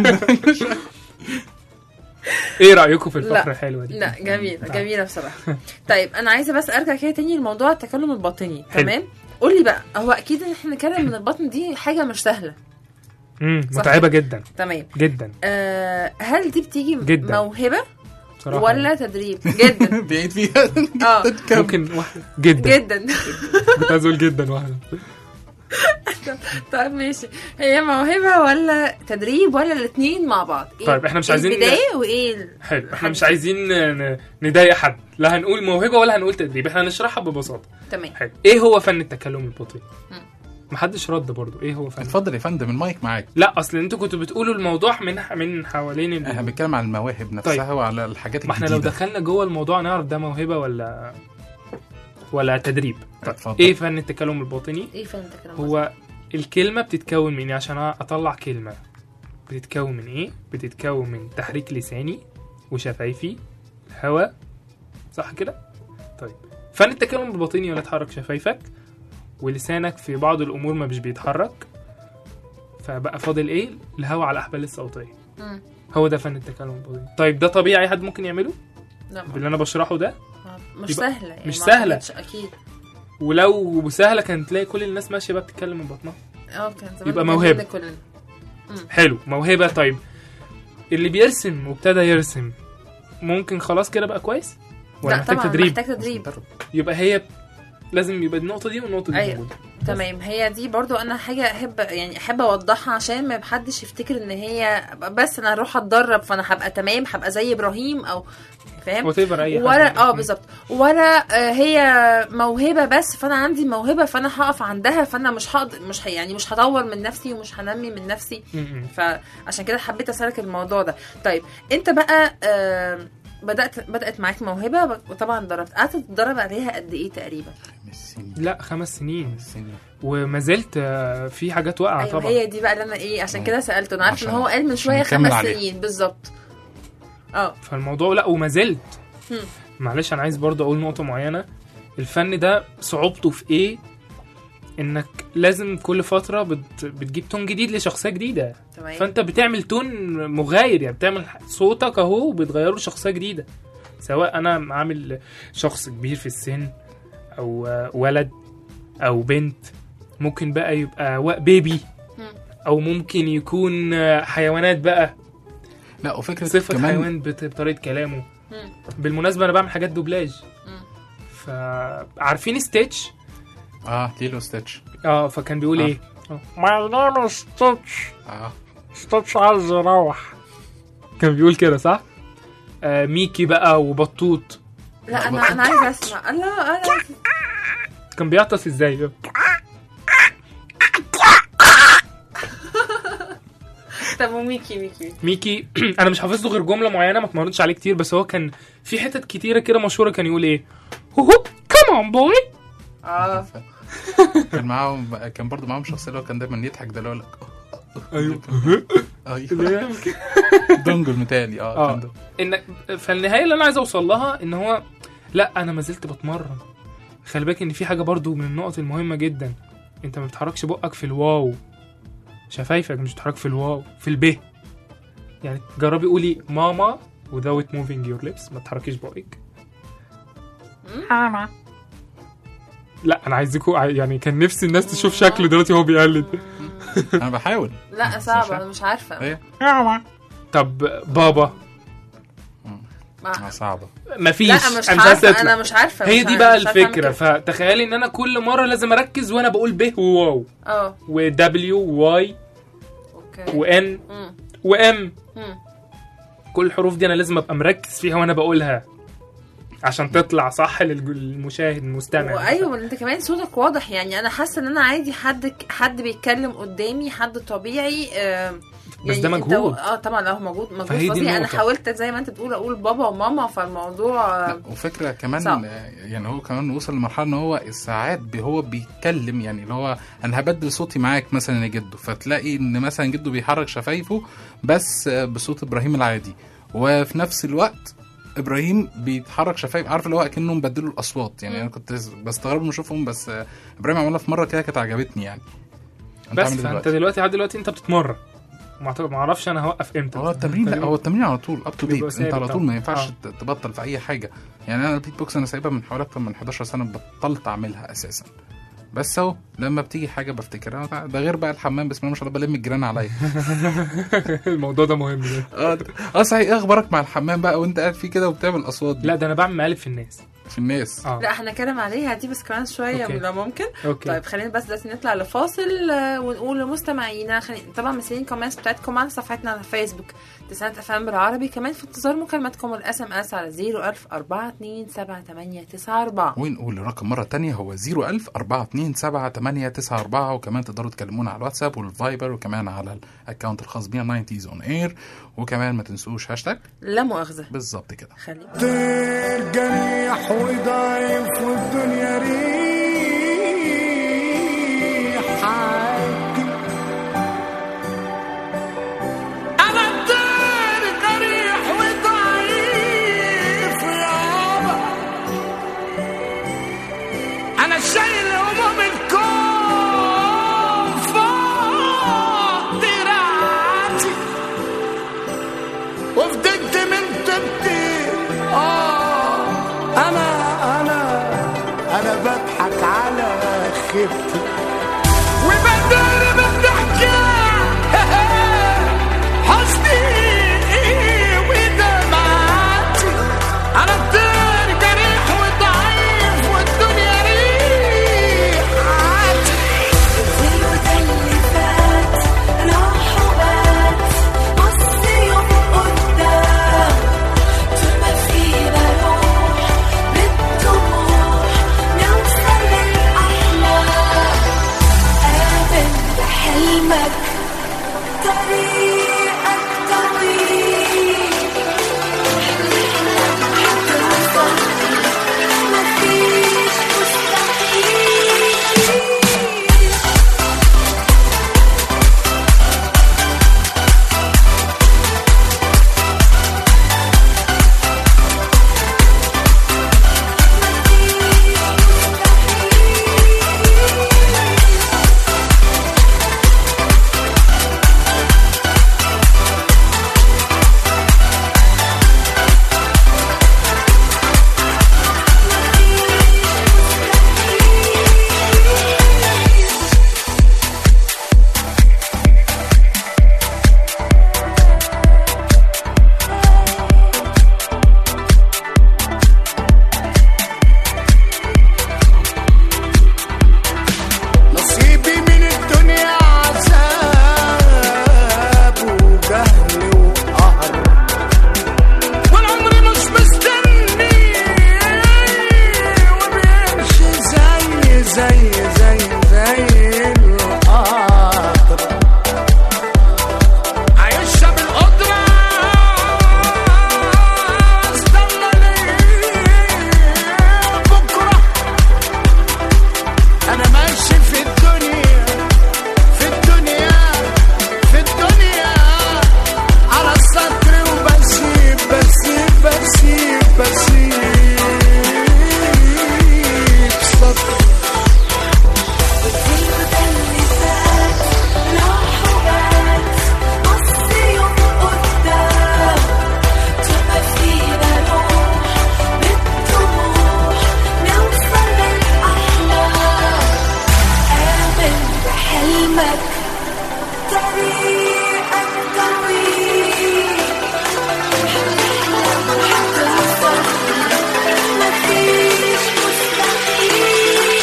S23: ايه رايكم في الفقره
S11: لا
S23: الحلوه دي
S11: لا جميله جميله بصراحه طيب انا عايزه بس ارجع كده تاني لموضوع التكلم الباطني
S23: حلو.
S11: تمام قول لي بقى هو اكيد ان احنا نتكلم من البطن دي حاجه مش سهله
S23: امم
S11: صح.
S23: متعبه جدا
S11: تمام
S23: جدا
S11: آه هل دي بتيجي
S23: جدا.
S11: موهبه
S23: بصراحة
S11: ولا تدريب جدا
S12: بعيد فيها
S11: اه
S23: ممكن واحده جدا
S11: جدا
S23: كنت عايز اقول جدا واحده
S11: طيب ماشي هي موهبه ولا تدريب ولا الاثنين مع بعض إيه
S23: طيب، إحنا مش
S11: إيه
S23: عايزين-
S11: البدايه وايه ال-
S23: حلو احنا مش عايزين ن- نضايق حد لا هنقول موهبه ولا هنقول تدريب احنا هنشرحها ببساطه
S11: تمام
S23: حلو ايه هو فن التكلم الباطني
S11: مم.
S23: محدش رد برضو ايه هو فن
S12: اتفضل يا فندم المايك معاك
S23: لا اصل انتوا كنتوا بتقولوا الموضوع من من حوالين ال...
S12: احنا بنتكلم عن المواهب نفسها
S23: طيب.
S12: وعلى الحاجات
S23: ما احنا لو
S12: الجديده
S23: دخلنا جوه الموضوع نعرف ده موهبه ولا ولا تدريب طيب.
S12: اتفضل.
S23: ايه فن التكلم الباطني
S11: ايه فن التكلم
S23: هو الكلمه بتتكون من ايه عشان اطلع كلمه بتتكون من ايه بتتكون من تحريك لساني وشفايفي الهواء صح كده طيب فن التكلم الباطني ولا تحرك شفايفك ولسانك في بعض الامور ما مش بيتحرك فبقى فاضل ايه الهواء على الاحبال الصوتيه
S11: مم.
S23: هو ده فن التكلم الباطني طيب ده طبيعي حد ممكن يعمله
S11: لا
S23: باللي انا بشرحه ده
S11: مش
S23: يبقى-
S11: سهله يعني
S23: مش
S11: ما
S23: سهلة.
S11: أعتقدش اكيد
S23: ولو سهله كانت تلاقي كل الناس ماشيه بقى بتتكلم من بطنها
S11: اه كان زمان
S23: يبقى
S11: بنعمل
S23: موهبة.
S11: كلنا
S23: حلو موهبه طيب اللي بيرسم وابتدى يرسم ممكن خلاص كده بقى كويس ولا
S11: لا
S23: محتاج
S11: طبعا
S23: تدريب
S11: محتاج تدريب
S23: يبقى هي لازم يبقى النقطه دي والنقطه دي
S11: أيوة.
S23: موجوده
S11: تمام هي دي برضو انا حاجه احب يعني احب اوضحها عشان ما حدش يفتكر ان هي بس انا هروح اتدرب فانا هبقى تمام هبقى زي ابراهيم او فاهم
S23: Whatever أي حد
S11: ولا
S23: يعني.
S11: اه بالظبط ولا آه، هي موهبه بس فانا عندي موهبه فانا هقف عندها فانا مش هقدر مش ه- يعني مش هطور من نفسي ومش هنمي من نفسي
S23: م-م.
S11: فعشان كده حبيت اسالك الموضوع ده طيب انت بقى آه، بدات بدات معاك موهبه وطبعا ضربت قعدت تتدرب عليها قد ايه تقريبا
S23: لا خمس سنين وما زلت آه، في حاجات واقعه
S11: ايوه
S23: طبعا
S11: هي دي بقى اللي انا ايه عشان كده سالته انا عارف ان
S23: عشان-
S11: هو قال من
S23: عشان
S11: شويه
S23: نكمل
S11: خمس
S23: عليها.
S11: سنين بالظبط اه
S23: فالموضوع لا وما زلت
S11: هم.
S23: معلش انا عايز برضه اقول نقطه معينه الفن ده صعوبته في ايه انك لازم كل فتره بت... بتجيب تون جديد لشخصيه جديده
S11: تمام.
S23: فانت بتعمل تون مغاير يعني بتعمل صوتك اهو وبتغيره لشخصيه جديده سواء انا عامل شخص كبير في السن او آه، ولد او بنت ممكن بقى يبقى و- بيبي او ممكن يكون آه، حيوانات بقى
S12: لا وفكره
S23: صفه
S12: كمان-
S23: حيوان بت- بطريقه كلامه بالمناسبه انا بعمل حاجات دوبلاج فعارفين ستيتش
S12: اه ليلو ستيتش
S23: اه فكان بيقول
S12: آه.
S23: ايه
S16: My name is Stitch.
S12: اه
S16: Stitch عايز يروح.
S23: كان بيقول كده صح آه ميكي بقى وبطوط
S11: لا انا انا عايزه اسمع لا انا
S23: كان بيعطس ازاي
S11: طب وميكي ميكي
S23: ميكي انا مش حافظ له غير جمله معينه ما اتمرنتش عليه كتير بس هو كان في حتت كتيره كده مشهوره كان يقول ايه هو كم اون بوي
S11: اه
S12: كان معاهم كان برضه معاهم شخصيه اللي هو كان دايما يضحك ده اللي هو لك
S23: ايوه
S12: ايوه دونجل متهيألي اه كان
S23: اه
S12: ده.
S23: ان فالنهايه اللي انا عايز اوصل لها ان هو لا انا ما زلت بتمرن خلي بالك ان في حاجه برضو من النقط المهمه جدا انت ما بتحركش بقك في الواو شفايفك مش بتحرك في الواو في الب يعني جربي قولي ماما without moving your lips ما تحركيش بقك
S16: ماما.
S23: لا انا عايزكوا يعني كان نفسي الناس تشوف شكله دلوقتي وهو بيقلد
S12: انا بحاول
S11: لا صعبه انا مش عارفه
S16: ماما.
S23: طب بابا
S11: ما-
S12: صعبه
S23: مفيش
S11: لا، مش
S23: أنا
S11: عارفة،
S23: عايز أطلع.
S11: أنا مش عارفة،
S23: هي
S11: مش
S23: دي
S11: عارفة-
S23: بقى
S11: مش عارفة أعمل
S23: الفكره فتخيلي ان انا كل مره لازم اركز وانا بقول ب وواو
S11: اه
S23: ودبليو واي
S11: اوكي
S23: وان
S11: مم.
S23: وام
S11: مم.
S23: كل الحروف دي انا لازم ابقى مركز فيها وانا بقولها عشان تطلع صح للج- للمشاهد المستمع
S11: وايوه انت كمان صوتك واضح يعني انا حاسه ان انا عادي حد حد بيتكلم قدامي حد طبيعي آه
S23: بس ده
S11: أنت-
S23: مجهود.
S11: اه طبعا اه مجهود مجهود
S12: فهي دي
S11: فظيع انا
S12: النقطة.
S11: حاولت زي ما انت بتقول اقول بابا وماما فالموضوع آه،
S12: وفكره كمان
S11: صعب.
S12: آه، يعني هو كمان وصل لمرحله ان هو ساعات بي- هو بيتكلم يعني اللي هو انا هبدل صوتي معاك مثلا يا جدو فتلاقي ان مثلا جدو بيحرك شفايفه بس آه، بصوت ابراهيم العادي وفي نفس الوقت ابراهيم بيتحرك شفايف عارف اللي هو اكنه مبدلوا الاصوات يعني انا كنت بستغرب من اشوفهم بس آه، ابراهيم عملها في مره كده كانت عجبتني يعني انت
S23: بس
S12: عامل إيه
S23: فانت
S12: دلوقتي؟
S23: دلوقتي لحد دلوقتي انت بتتمرن ما أعتقد- ما اعرفش انا هوقف امتى
S12: هو التمرين لا هو التمرين على طول اب تو
S23: بيبقى
S12: ديت انت
S23: ثابت
S12: على طول
S23: طبعا.
S12: ما ينفعش
S23: آه.
S12: ت- تبطل في اي حاجه يعني انا البيت بوكس انا سايبها من حوالي اكتر من 11 سنه بطلت اعملها اساسا بس اهو لما بتيجي حاجه بفتكرها ده غير بقى الحمام بسم الله ما شاء الله بلم الجيران عليا
S23: الموضوع ده مهم ده
S12: اه اه صحيح ايه اخبارك مع الحمام بقى وانت قاعد فيه كده وبتعمل اصوات دي
S23: لا ده انا بعمل مقالب في الناس
S12: في الناس
S23: اه
S11: لا هنتكلم عليها دي بس كمان شويه
S23: أوكي.
S11: لو ممكن
S23: أوكي.
S11: طيب خلينا بس دلوقتي نطلع لفاصل آه، ونقول لمستمعينا خلينا طبعا مستنيين كومنتس بتاعتكم على صفحتنا على فيسبوك تسعة اف ام بالعربي كمان في انتظار مكالماتكم والاس ام اس على 01000 427
S12: ونقول الرقم مرة تانية هو 01000 427 وكمان تقدروا تكلمونا على الواتساب والفايبر وكمان على الاكونت الخاص بينا 90 اون اير وكمان ما تنسوش هاشتاج
S11: لا مؤاخذة
S12: بالظبط كده
S11: خليك
S13: طير جريح وضعيف والدنيا ريح عادي انا الطير جريح وضعيف يابا انا شايل هموم الكون فوق دراعاتي وفضلت من طبتي اه انا انا انا بضحك على خيبتي وبدار بالضحكة حزني ودمعاتي انا الطير جريح وضعيف والدنيا ريحاتي
S21: الوقت اللي فات راح وبات بص يوم قدام طول ما في طريقك طويل هتوصل مفيش مستحيل
S1: نصيبي من الدنيا عذاب وجهل وقهر والعمر مش مستني وبيمشي زي زي زي زي القطر عايشة بالقدرة استنى ليه بكره انا ماشي في الدنيا في الدنيا في الدنيا على السطر وبسيب بسيب بسيب بسيب سطر
S21: حلمك طريقك طويل هتوصل مفيش مستحيل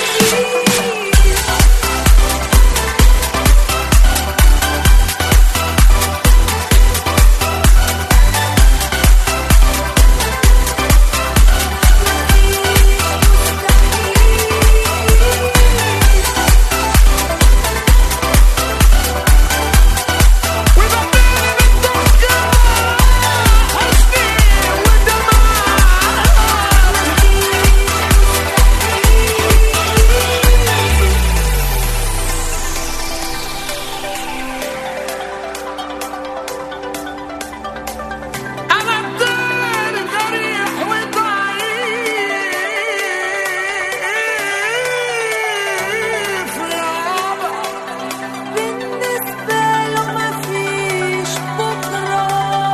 S1: انا الدار جريح وضعيف يابا
S21: بالنسبة له مفيش بكرة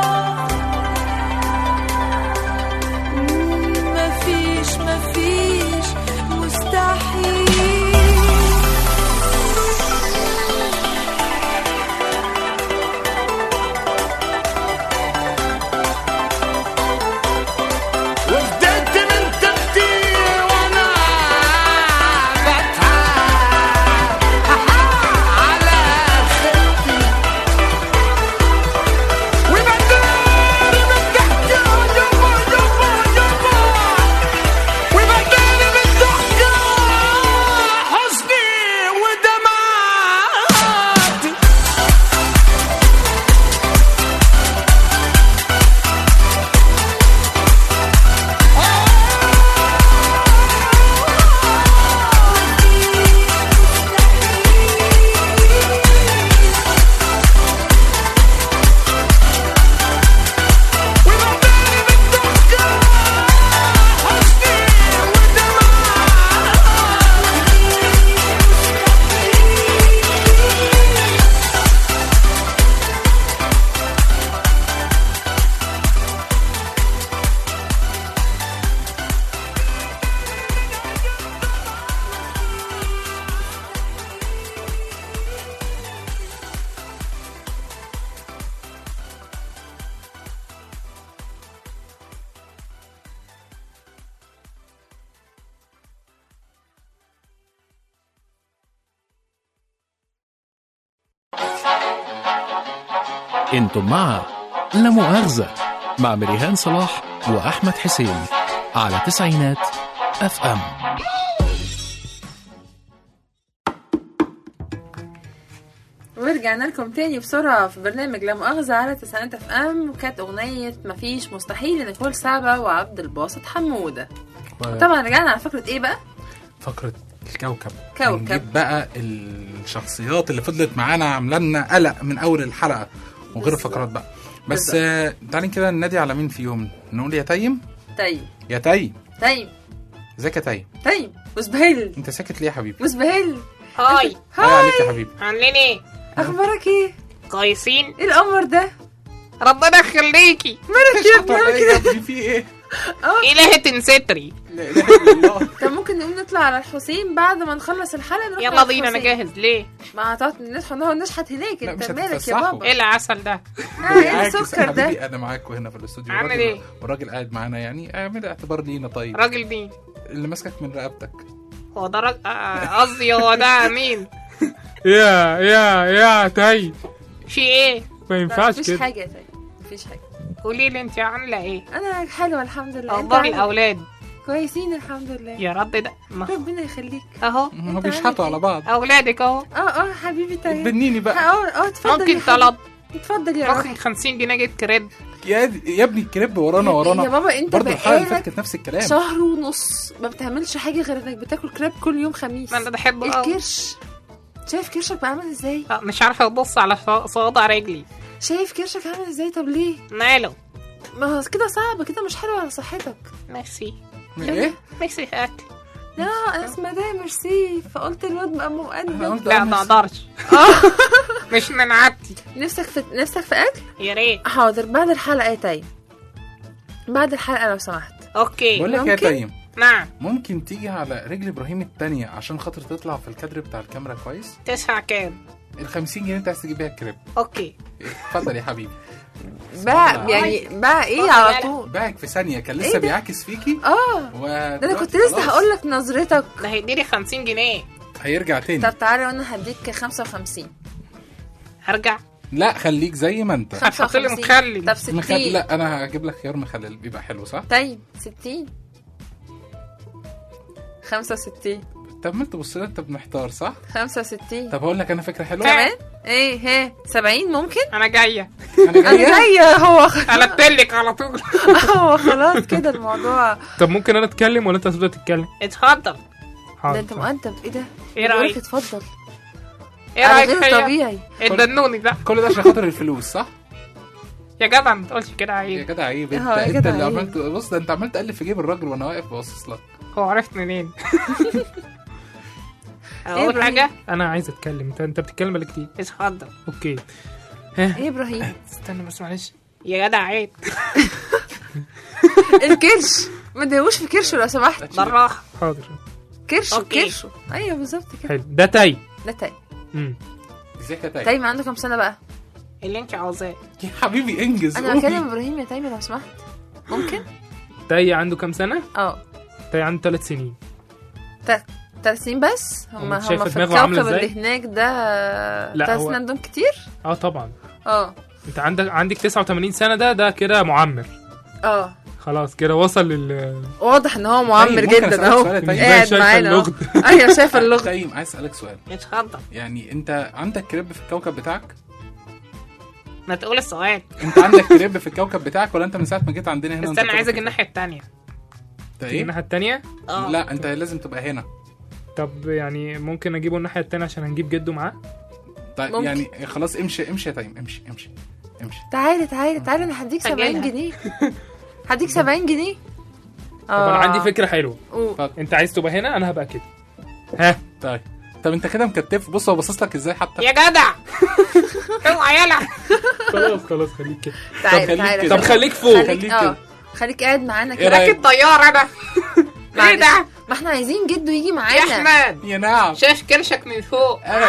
S21: مفيش مفيش مستحيل
S1: وفدت من تفكير وانا بتعب على خلقي وبداري من ضحكة يابا يابا يابا وبداري من ضحكة حزني ودمعتي
S10: انتم مع لا مؤاخذة مع مريهان صلاح وأحمد حسين على تسعينات اف ام
S11: ورجعنا ورجعنا لكم تاني بسرعة في برنامج لا مؤاخذة على تسعينات اف ام وكانت أغنية مفيش مستحيل لنيكول سابا وعبد الباسط حمودة طبعا رجعنا على فكرة ايه بقى؟
S12: فقرة الكوكب
S11: كوكب.
S12: هنجيب بقى الشخصيات اللي فضلت معانا عامله لنا قلق من اول الحلقه وغير الفقرات بقى بس آه، تعالي كده ننادي على مين فيهم نقول يا تيم
S11: تايم
S12: يا تيم
S11: تايم
S12: ازيك يا تيم
S11: تايم وسبهيل
S12: انت ساكت ليه يا حبيبي
S11: وسبهيل
S17: هاي
S12: هاي عليك يا حبيبي
S17: عاملين ايه؟
S11: اخبارك ايه؟
S17: كويسين؟
S11: ايه القمر ده؟
S17: ربنا يخليكي
S11: مالك يا ابني عامل كده؟
S12: في ايه؟
S17: إلهة ستري
S11: طب ممكن نقوم نطلع على الحسين بعد ما نخلص الحلقة نروح
S17: يلا
S11: على
S17: بينا انا
S11: الحسين.
S17: جاهز ليه؟
S11: ما هتقعد ندخل نقعد نشحت هناك
S12: لا،
S11: انت
S12: مش
S11: مالك يا
S12: هتتفسحوا.
S11: بابا
S17: ايه العسل ده؟
S11: آه، ايه
S12: بالعكس
S11: السكر
S12: يا حبيبي
S11: ده؟
S12: انا معاكم هنا في الاستوديو
S17: عامل
S12: والراجل-
S17: ايه؟
S12: والراجل قاعد معانا يعني اعمل اعتبار لينا طيب
S17: راجل مين؟
S12: اللي ماسكك من رقبتك
S17: هو ده راجل آه، قصدي هو ده مين؟
S23: يا يا يا تاي
S17: في ايه؟
S23: ما ينفعش
S11: مفيش
S23: كده
S11: حاجة يا تاني مفيش حاجة
S17: قولي لي انت عاملة ايه؟
S11: انا حلوة الحمد لله انت
S17: اخبار
S11: عامل إيه؟
S17: الاولاد
S11: كويسين الحمد لله
S17: يا رب ده ما-
S11: ربنا يخليك
S17: اهو
S12: هم بيشحتوا على بعض
S17: اولادك اهو
S11: اه اه حبيبي تايم
S12: بنيني بقى
S11: اه اه اتفضل
S17: ممكن
S11: يا حبيبي.
S17: طلب
S11: اتفضل يا
S17: ممكن
S11: راجل
S17: 50 جنيه جيت كريد
S12: يا يا ابني الكريب ورانا ورانا
S11: يا بابا انت
S12: برضه الحلقه اللي
S11: بقالك
S12: فاتت نفس الكلام
S11: شهر ونص ما بتعملش حاجة غير انك بتاكل كريب كل يوم خميس
S17: ما انا بحبه قوي
S11: الكرش شايف كرشك بقى عامل ازاي
S17: آه، مش عارفة ابص على ص- صوابع رجلي
S11: شايف كرشك عامل ازاي طب ليه
S17: ماله
S11: ما هو كده صعب كده مش حلو على صحتك
S17: ميرسي
S12: ايه؟
S17: ميرسي في اكل
S11: لا انا اسمها ده ميرسي فقلت الواد بقى مقدم
S17: لا ما اقدرش مش من عادتي
S11: نفسك في نفسك في اكل
S17: يا ريت
S11: حاضر بعد الحلقة يا تايم بعد الحلقة لو سمحت
S17: اوكي
S12: بقول لك يا
S11: ممكن؟
S12: تيم
S17: نعم
S12: ممكن تيجي على رجل ابراهيم التانية عشان خاطر تطلع في الكادر بتاع الكاميرا كويس
S17: تسعة كام
S12: ال 50 جنيه انت عايز تجيب بيها الكريب
S17: اوكي
S12: اتفضل يا حبيبي
S11: بقى يعني بقى ايه على طول
S12: باعك في ثانيه كان
S11: إيه
S12: لسه
S11: ده؟
S12: بيعاكس فيكي
S11: اه
S12: و
S11: ده انا كنت لسه هقول لك نظرتك
S17: ده هيديني 50 جنيه
S12: هيرجع تاني
S11: طب تعالى وانا هديك 55
S17: هرجع
S12: لا خليك زي ما انت
S17: هتحط لي
S11: 55.
S17: مخلل
S11: طب 60
S12: مخل... لا انا هجيب لك خيار مخلل بيبقى حلو صح
S11: طيب 60 65
S12: طب ما انت بص لي انت بنحتار صح
S11: 65
S12: طب هقول لك انا فكره حلوه
S11: كمان ايه ها 70 ممكن
S17: انا جايه
S12: انا
S11: انا
S12: جايه
S11: جايه هو
S17: قلبتلك على طول
S11: هو خلاص كده الموضوع
S23: طب ممكن انا اتكلم ولا انت هتبدا تتكلم
S17: اتفضل
S11: ده
S23: حاضر
S11: انت مؤدب ايه ده
S17: ايه
S11: بقولك
S17: رايك
S11: اتفضل
S17: ايه
S11: على
S17: رايك
S11: غير
S17: فيا
S11: طبيعي
S17: ادنوني بقى
S12: كل ده عشان خاطر الفلوس صح
S17: يا جدع ما تقولش كده
S12: يا
S17: عيب
S12: جدع عيب انت
S11: اه، يا
S12: انت
S11: جدع
S12: اللي
S11: عيب.
S12: عملت بص ده انت عمال تقلب في جيب الراجل وانا واقف باصص لك
S17: هو عرفت منين
S11: ايه
S17: اقول
S11: إبراهيم؟
S17: حاجه
S23: انا عايز اتكلم انت انت بتتكلم بقالك كتير
S17: اتفضل
S23: اوكي
S11: ايه ابراهيم
S17: استنى بس معلش يا جدع عيب
S11: الكرش ما تدوش في كرشه لو سمحت
S17: بالراحه
S23: حاضر
S11: كرشه
S17: أوكي.
S11: كرشه ايوه بالظبط كده
S23: حلو ده تاي
S11: ده تايم
S23: امم
S12: ازيك يا تايم
S11: تايم عنده كام سنه بقى
S17: اللي انت عاوزاه
S12: يا حبيبي انجز
S11: انا
S12: قومي.
S11: بكلم ابراهيم يا تايم لو سمحت ممكن
S23: تاي عنده كام سنه
S11: اه
S23: تاي عنده ثلاث سنين
S11: ثلاث سنين بس هم
S23: وانت
S11: هم
S23: شايفة
S11: في
S23: دماغه عاملة
S11: الكوكب
S23: ازاي؟
S11: اللي هناك ده
S23: لا،
S11: ثلاث
S23: هو-
S11: سنين عندهم كتير
S23: اه طبعا
S11: اه
S23: انت عندك عندك 89 سنه ده ده كده معمر
S11: اه
S23: خلاص كده وصل لل
S11: واضح ان هو معمر
S12: طيب، ممكن
S11: جدا
S12: أسألك
S11: اهو
S12: سؤال يا طيب؟
S11: قاعد
S23: شايفة
S11: معانا اهو
S23: اللغد.
S11: ايوه شايف اللغة
S12: تايم عايز اسالك سؤال
S17: اتفضل
S12: يعني انت عندك كريب في الكوكب بتاعك
S17: ما تقول السؤال
S12: انت عندك كريب في الكوكب بتاعك ولا انت من ساعه ما جيت عندنا هنا وانت
S17: استنى عايز
S12: كوكب
S17: اجي الناحيه التانية
S12: انت
S23: تيجي
S12: ايه
S23: الناحيه التانيه
S17: اه
S12: لا انت لازم تبقى هنا
S23: طب يعني ممكن اجيبه الناحيه التانيه عشان هنجيب جده معاه
S12: طيب
S11: ممكن.
S12: يعني خلاص امشي امشي يا تايم امشي امشي امشي
S11: تعالى تعالى تعالى انا هديك 70
S17: سجلها.
S11: جنيه هديك 70 جنيه
S23: طب انا عندي فكره حلوه
S11: قول.
S23: انت عايز تبقى هنا انا هبقى كده ها
S12: طيب طب انت كده مكتف بص هو باصص لك ازاي حتى
S17: يا جدع اوعى يلا
S23: خلاص خلاص خليك كده
S11: تعالى
S12: خليك
S11: تعالى
S12: كده.
S23: طب خليك فوق
S11: خليك
S12: خليك
S11: اه
S12: كده.
S11: خليك قاعد معانا
S12: ايه
S11: كده
S12: رأيك؟
S17: راكب طياره انا ايه
S11: معلش.
S17: ده
S11: ما احنا عايزين جده يجي
S17: يا
S11: معانا
S17: احمد
S12: يا نعم
S17: شايف كرشك من فوق
S12: انا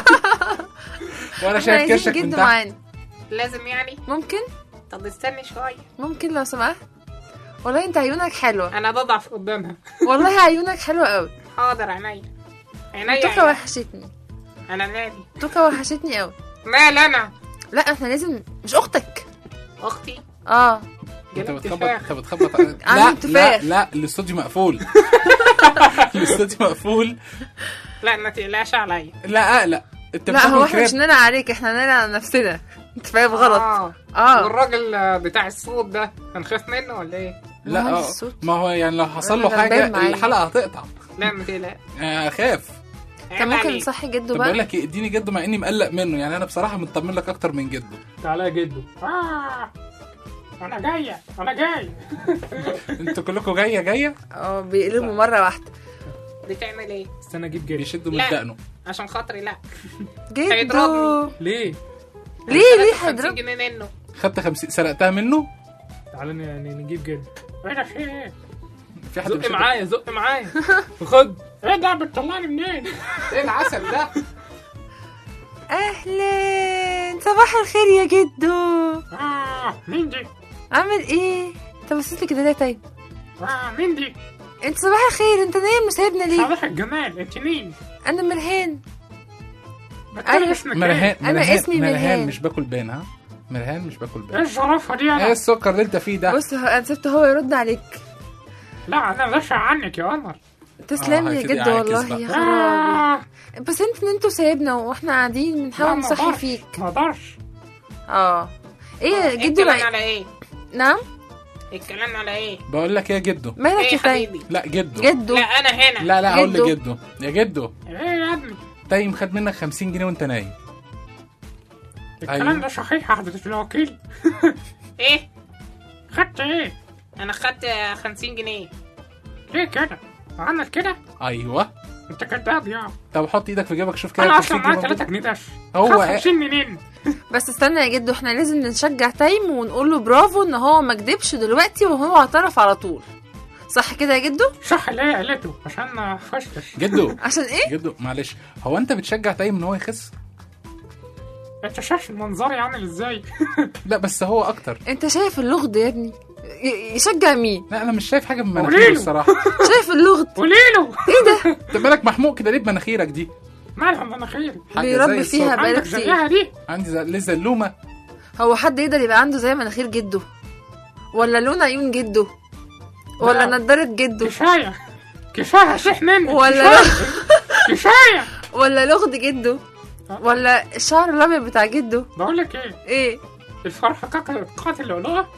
S12: وانا
S11: احنا
S12: شايف
S11: عايزين
S12: كرشك من
S11: جده
S12: تحت
S11: معانا
S17: لازم يعني
S11: ممكن
S17: طب استني شويه
S11: ممكن لو سمحت والله انت عيونك حلوه
S17: انا بضعف قدامها
S11: والله عيونك حلوه قوي
S17: حاضر عينيا عينيا
S11: توكا
S17: عينيا.
S11: وحشتني
S17: انا مالي
S11: توكا وحشتني قوي
S17: مال انا
S11: لا احنا لازم مش اختك
S17: اختي
S11: اه
S12: انت
S17: جنب
S12: بتخبط
S17: تفاح
S12: انت بتخبط لا
S11: عامل
S12: لا
S11: تفاح.
S12: لا الاستوديو مقفول الاستوديو مقفول
S17: لا ما تقلقش عليا
S12: لا اقلق انت
S11: لا هو
S12: بتاكل
S11: احنا مش
S12: كريب
S11: ننع عليك احنا ننع على نفسنا انت فاهم غلط
S17: اه
S11: اه
S17: والراجل بتاع الصوت ده هنخاف منه ولا ايه؟
S12: لا
S11: مهندس
S12: آه،
S11: الصوت.
S12: ما هو يعني لو حصل له
S11: راجل
S12: حاجه
S11: غلبان معايا.
S12: الحلقه هتقطع
S17: لا ما تقلقش
S12: آه، اخاف
S11: كان ممكن نصحي جده
S12: طب بقول
S11: بقى
S12: لك ايه اديني جده مع اني مقلق منه يعني انا بصراحه مطمن لك اكتر من جده
S23: تعالى يا جدو
S16: آه أنا جاية أنا جاي
S12: انتوا كلكم جايه جايه
S11: اه بيقلبوا مره واحده
S17: بتعمل ايه؟
S23: استنى اجيب جدو
S12: بيشدوا من
S17: لا.
S12: دقنه
S17: عشان خاطري لا
S11: جدو
S17: هيضربني.
S23: ليه
S11: ليه ليه
S17: 50
S11: هيضرب
S17: جنيه منه
S12: خدت 50 سرقتها منه
S23: تعالى ن- ن- نجيب جدو
S16: إيه ده في إيه؟
S12: في حد
S23: زق
S12: بيشد-
S23: معايا زق معايا خد
S16: إيه ده بتطلعني منين؟
S17: ايه العسل ده؟
S11: اهلا صباح الخير يا جدو
S16: آه مين دي؟
S11: عامل ايه انت بصيت لي كده ليه طيب
S16: آه مين دي؟
S11: انت صباح الخير انت نايم وسايبنا ليه
S16: صباح الجمال أنت مين؟
S11: انا مرهان
S16: بتقولي
S11: أيوة.
S16: اسمك
S12: مرهان
S16: إيه؟
S11: أنا
S12: مرهان-
S11: اسمي
S12: مرهان
S11: مرهان.
S12: مش باكل بان ها مرهان مش باكل
S16: إيه
S12: بان
S16: الظرافة دي
S12: ايه
S16: أنا؟
S12: السكر اللي انت فيه ده
S11: بص هو- انا سبته هو يرد عليك
S16: لا أنا بشع عنك يا قمر
S11: تسلم
S12: آه،
S11: لي يا
S12: هيبتدي
S11: جدو
S12: يعاكس
S11: والله
S12: بقى.
S11: يا خرابي
S16: آه
S11: بس انت ان انتوا سايبنا واحنا قاعدين
S16: لا
S11: بنحاول
S16: ما
S11: نصحي
S16: أقدرش
S11: فيك
S16: ما أقدرش
S11: اه ايه يا
S17: ايه
S11: جدو
S17: الكلام
S11: لا-
S17: على ايه؟
S11: نعم
S17: الكلام على ايه؟
S12: بقول لك ايه يا جدو
S11: مالك
S17: ايه
S11: يا
S17: يا
S11: طيب
S17: حبيبي؟
S12: لا جدو
S11: جدو
S17: لا انا هنا
S12: لا لا هقول
S11: جدو.
S12: لجدو يا جدو
S16: إيه يا ابني؟
S12: تايم خد منك 50 جنيه وانت نايم
S16: الكلام
S12: أيوة.
S16: ده صحيح يا حضرة الوكيل
S17: ايه؟
S16: خدت إيه؟
S17: انا خدت 50 جنيه
S16: ليه كده؟ عمل كده؟
S12: ايوه
S16: أنت كداب يا
S12: طب حط ايدك في جيبك شوف كده
S16: أنا
S12: 50
S16: أصلا معايا
S12: جنيه
S16: 3
S12: موجودة.
S16: جنيه بس
S12: هو
S16: خد 50 منين؟
S11: بس استنى يا جدو احنا لازم نشجع تايم ونقول له برافو ان هو ما كدبش دلوقتي وهو اعترف على طول صح كده يا جدو
S16: صح ليه قالته عشان ما فشتش
S12: جدو
S11: عشان ايه
S12: جدو معلش هو انت بتشجع تايم ان هو يخس
S16: انت شايف منظري عامل ازاي
S12: لا بس هو اكتر
S11: انت شايف اللغد يا ابني ي- يشجع مين
S12: لا انا مش شايف حاجه من
S16: قوليله.
S12: مناخيري الصراحه
S11: شايف اللغد
S16: قولي له
S12: انت بالك محموق كده ليه بمناخيرك دي
S16: مالها مناخيري
S12: حاجة
S11: بيربي
S12: زي
S11: فيها
S12: الصوت.
S11: بقاله
S16: عندك
S11: كتير
S16: زيها دي
S12: عندي زي ليه زلومه
S11: هو حد يقدر يبقى عنده زي مناخير جده ولا لون عيون جده ولا
S16: لا.
S11: نضارة جده
S16: كفايه كفايه شيح منك
S11: ولا
S16: كفايه كفايه
S11: ولا لغد جده ولا الشعر الابيض بتاع جده
S16: بقول لك ايه
S11: ايه
S16: الفرحه قاتل اللؤلؤه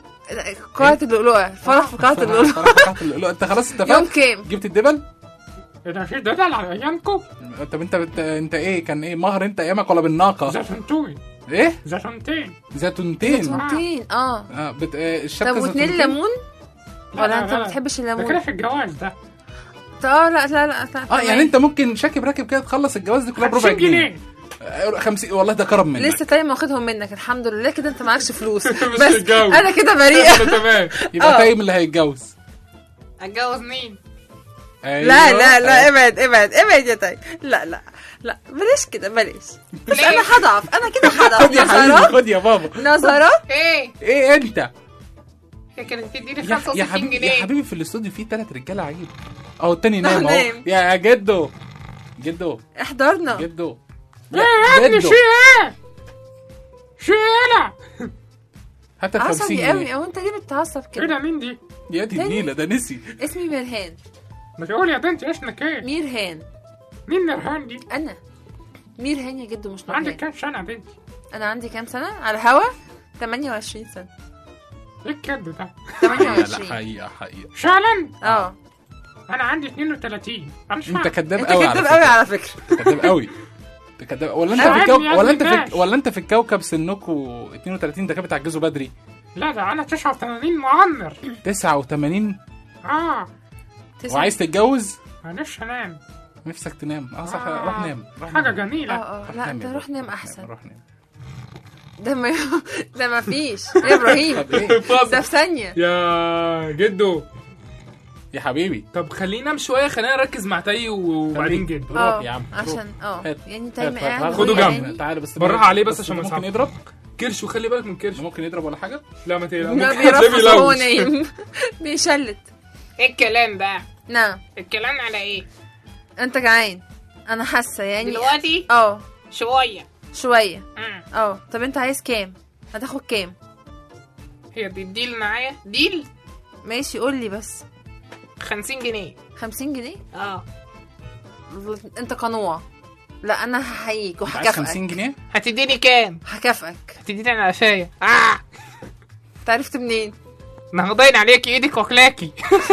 S11: قاعة اللؤلؤة فرح في قاعة اللؤلؤة
S12: صراحة بتاعت اللؤلؤة. انت خلاص
S11: يوم
S12: اتفقت
S11: كام
S12: جبت الدبل
S16: ايه ده في دلال على ايامكم
S12: طب انت بت... انت ايه كان ايه مهر انت ايامك ولا بالناقه
S16: زيتونتين
S12: ايه
S16: زيتونتين
S12: زيتونتين
S11: زيتونتين اه
S12: اه بت... آه الشبكه
S11: طب واتنين
S12: زيتونتين؟
S11: ليمون
S16: لا،
S11: ولا
S16: لا،
S11: انت
S16: لا،
S11: ما
S16: لا.
S11: بتحبش
S16: ده كده
S11: الليمون
S16: في الجواز ده
S11: اه لا لا لا
S12: اه يعني انت ممكن شاكب راكب كده تخلص الجواز دي كلها بربع
S16: 50
S12: جنيه
S16: جنيه
S12: آه، 50 والله ده كرم منك
S11: لسه تايم واخدهم منك الحمد لله كده انت معكش فلوس بس
S23: تتجوز.
S11: انا كده بريئة
S23: تمام
S12: يبقى
S11: آه.
S12: تايم اللي هيتجوز
S17: اتجوز مين؟
S11: لا لا لا ابعد ابعد ابعد يا تايم لا لا لا بلاش كده بلاش بس انا هضعف انا كده هضعف
S12: خد يا حبيبي
S11: نظرات
S12: خد يا بابا
S11: نظرات
S17: ايه؟
S12: ايه انت
S17: هي كانت تديني
S12: يا,
S17: 65
S12: يا حبيبي يا
S17: جنيه
S12: حبيبي في الاستوديو في ثلاث رجاله عيب اهو التاني نايم اهو
S11: نايم.
S12: يا جدو جدو
S11: احضرنا
S12: جدو
S16: ايه يا ابني
S12: جدو
S16: في ايه في ايه لا
S12: هات ال 50
S11: عصبي قوي
S12: جنيه
S11: او انت ليه بتتعصب
S16: ايه
S11: كده
S16: ده مين دي
S12: يا دي النيله ده نسي
S11: اسمي مرهان
S16: ما تقول يا بنتي اسمك ايه
S11: ميرهان
S16: مين نرهان دي
S11: انا ميرهان يا جدو مش
S16: عندك
S11: مرهان
S16: كام سنه يا بنتي
S11: انا عندي كام سنة على الهوا 28 سنة
S16: ايه الكذب ده
S12: لا
S11: 28
S12: حقيقه حقيقه
S16: فعلا
S11: اه
S16: انا عندي 32 انا مش
S12: انت
S16: فاهم.
S12: كداب
S11: انت
S12: قوي على
S11: كداب قوي
S12: فكره
S11: على فكرة
S12: كداب قوي انت كداب ولا انت
S16: أيوة
S12: في
S16: يا ابني
S12: الكوكب ولا انت في
S16: ماشي.
S12: ولا انت في الكوكب سنكوا 32 ده كده بتعجزوا بدري
S16: لا ده انا 89 معمر
S12: 89
S16: اه
S11: تسعة.
S12: وعايز تتجوز
S16: معلش انام
S12: نفسك تنام اه صح
S16: آه.
S12: روح نام روح
S16: حاجه
S12: نام.
S16: جميله
S11: اه اه لا
S12: نام
S11: انت
S12: يا
S11: روح
S12: بابا.
S11: نام احسن
S12: روح نام
S11: ده ما ده ما فيش يا ابراهيم
S12: طب ايه
S11: ده في ثانية
S23: يا جدو
S12: يا حبيبي
S23: طب خلينا ننام شويه خلينا نركز مع تاي وبعدين جدو
S12: روح
S11: اه
S12: يا عم
S11: عشان اه
S12: هات.
S11: يعني تايم
S12: هات،
S11: قاعد
S12: هات،
S23: خدوا
S11: وهي
S23: جنب.
S11: عيني.
S12: تعالى بس
S23: بالراحة عليه بس عشان ما
S12: ممكن
S23: يصعب.
S12: يضرب
S23: كرش وخلي بالك من كرش
S12: ممكن يضرب ولا حاجه
S23: لا ما تقلقش
S11: لا
S23: ممكن
S11: بيرفض
S23: حد
S11: وهو
S23: يلوش.
S11: نايم بيشلت
S17: ايه الكلام بقى؟
S11: نعم
S17: الكلام على ايه؟
S11: انت جعان انا حاسه يعني
S17: دلوقتي
S11: اه
S17: شوية
S11: شويه
S17: مم.
S11: اه طب انت عايز كام هتاخد كام
S17: هي دي الديل معايا ديل
S11: ماشي قول لي بس
S17: 50 جنيه
S11: 50 جنيه
S17: اه
S11: انت قنوع لا انا هحييك
S12: انت عايز 50
S11: وهكافئك
S12: جنيه
S17: هتديني كام
S11: هكافئك
S17: هتديني على قفايا اه
S11: انت عرفت منين
S17: ما هو باين عليكي ايدك واكلاكي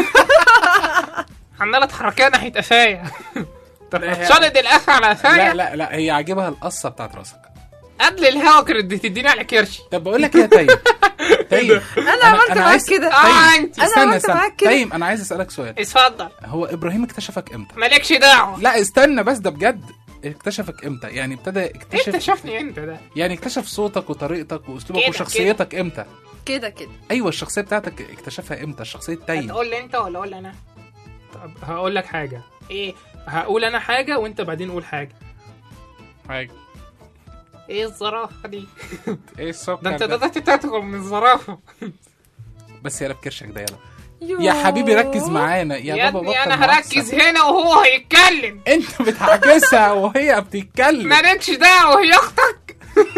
S17: عماله تحركيها ناحيه قفايا طب
S12: لا، هي-
S17: شنط القفا على قفايا
S12: لا لا لا هي عاجبها القصه بتاعت راسك
S17: قبل الهوا كانت بتديني على كرشي
S12: طب بقول لك ايه يا تايم تايم
S11: انا عملت معاك
S12: عايز-
S11: كده
S17: اه
S12: تايم
S17: انت
S11: أنا
S12: استنى
S11: عملت
S12: استنى
S11: معاك كده.
S12: تايم انا عايز اسالك سؤال
S17: اتفضل
S12: هو ابراهيم اكتشفك امتى
S17: مالكش دعوه
S12: لا استنى بس ده بجد اكتشفك امتى يعني ابتدى
S17: انت
S12: يكتشف
S17: شافني انت ده
S12: يعني اكتشف صوتك وطريقتك واسلوبك
S17: كده،
S12: وشخصيتك امتى
S11: كده كده
S12: ايوه الشخصيه بتاعتك اكتشفها امتى شخصيه تايم
S17: هتقول لي انت ولا اقول انا
S23: طب هقول لك حاجه
S17: ايه
S23: هقول انا حاجه وانت بعدين قول حاجه
S12: حاجه
S17: ايه الزرافه دي
S12: ايه السكر
S17: ده انت
S12: ده؟
S17: بدات تدخل من الزرافه
S12: بس يلا بكرشك ده يلا
S11: يوه.
S12: يا حبيبي ركز معانا يا,
S17: يا
S12: بابا
S17: ابني
S12: بطل
S17: انا هركز
S12: معاكسة.
S17: هنا وهو هيتكلم
S12: انت بتعكسها وهي بتتكلم
S17: مالكش دعوه هي اختك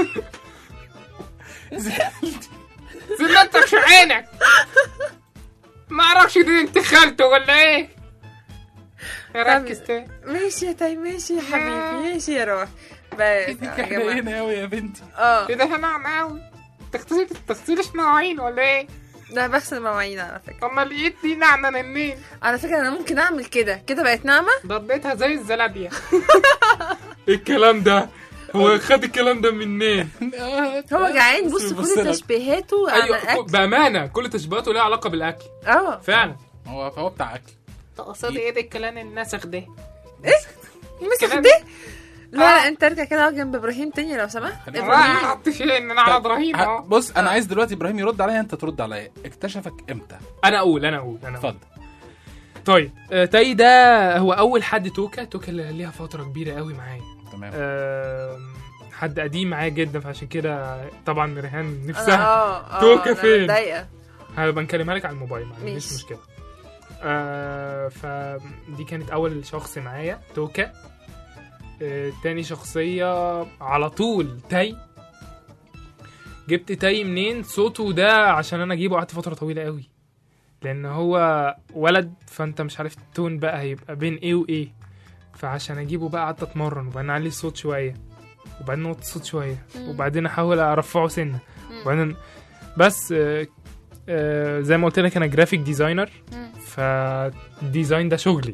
S17: زلتك في عينك ما اعرفش دي انت خالته ولا ايه ركز تاني
S11: ماشي يا تاي ماشي يا حبيبي ماشي يا روح بس يا
S12: احنا
S11: جماعة.
S12: هنا قوي يا بنتي
S11: اه
S17: ايه ده ناعم قوي تغسلي تغسليش مواعين ولا ايه
S11: لا بغسل مواعين على فكرة
S17: امال الايد دي ناعمه منين
S11: على فكرة انا ممكن اعمل كده كده بقت ناعمة
S17: ضربتها زي الزلابيه
S23: ايه الكلام ده هو خد الكلام ده منين
S11: هو جعان بص
S12: بص
S11: كل
S12: لك.
S11: تشبيهاته على
S23: ايوه
S11: الاكل
S23: بامانه كل تشبيهاته ليها علاقه بالاكل
S11: اه
S23: فعلا
S12: هو هو بتاع اكل
S17: تقصدي ايه ده الكلام النسخ ده
S11: مسك
S17: كلام-
S11: ده لا لا انت ارجع كده اقعد جنب ابراهيم تاني لو سمحت
S12: خلينا-
S11: ابراهيم
S17: حط فين انا على ابراهيم
S12: ه-
S17: اهو
S12: بص انا عايز دلوقتي ابراهيم يرد عليا انت ترد عليا اكتشفك امتى
S23: انا اقول انا اقول انا أقول.
S12: اتفضل
S23: طيب آه، تاي ده هو اول حد توكا توكا اللي ليها فتره كبيره قوي معايا
S12: تمام
S23: آم، حد قديم معايا جدا فعشان كده طبعا ريهان
S11: انا
S23: نفسها
S11: اه اه
S23: توكا
S11: أنا
S23: فين؟
S11: متضايقة
S23: هبقى نكلمها لك على الموبايل ما عنديش
S11: ماشي.
S23: مشكله آه فدي كانت اول شخص معايا توكا آه تاني شخصيه على طول تاي جبت تاي منين صوته ده عشان انا اجيبه قعدت فتره طويله قوي لان هو ولد فانت مش عارف التون بقى هيبقى بين ايه وايه فعشان اجيبه بقى قعدت اتمرن وبعدين اعلي الصوت شويه وبعدين نوطي الصوت شويه
S11: مم.
S23: وبعدين احاول ارفعه سنه وبعدين بس آه آه زي ما قلت لك انا جرافيك ديزاينر
S11: مم.
S23: فالديزاين ده شغلي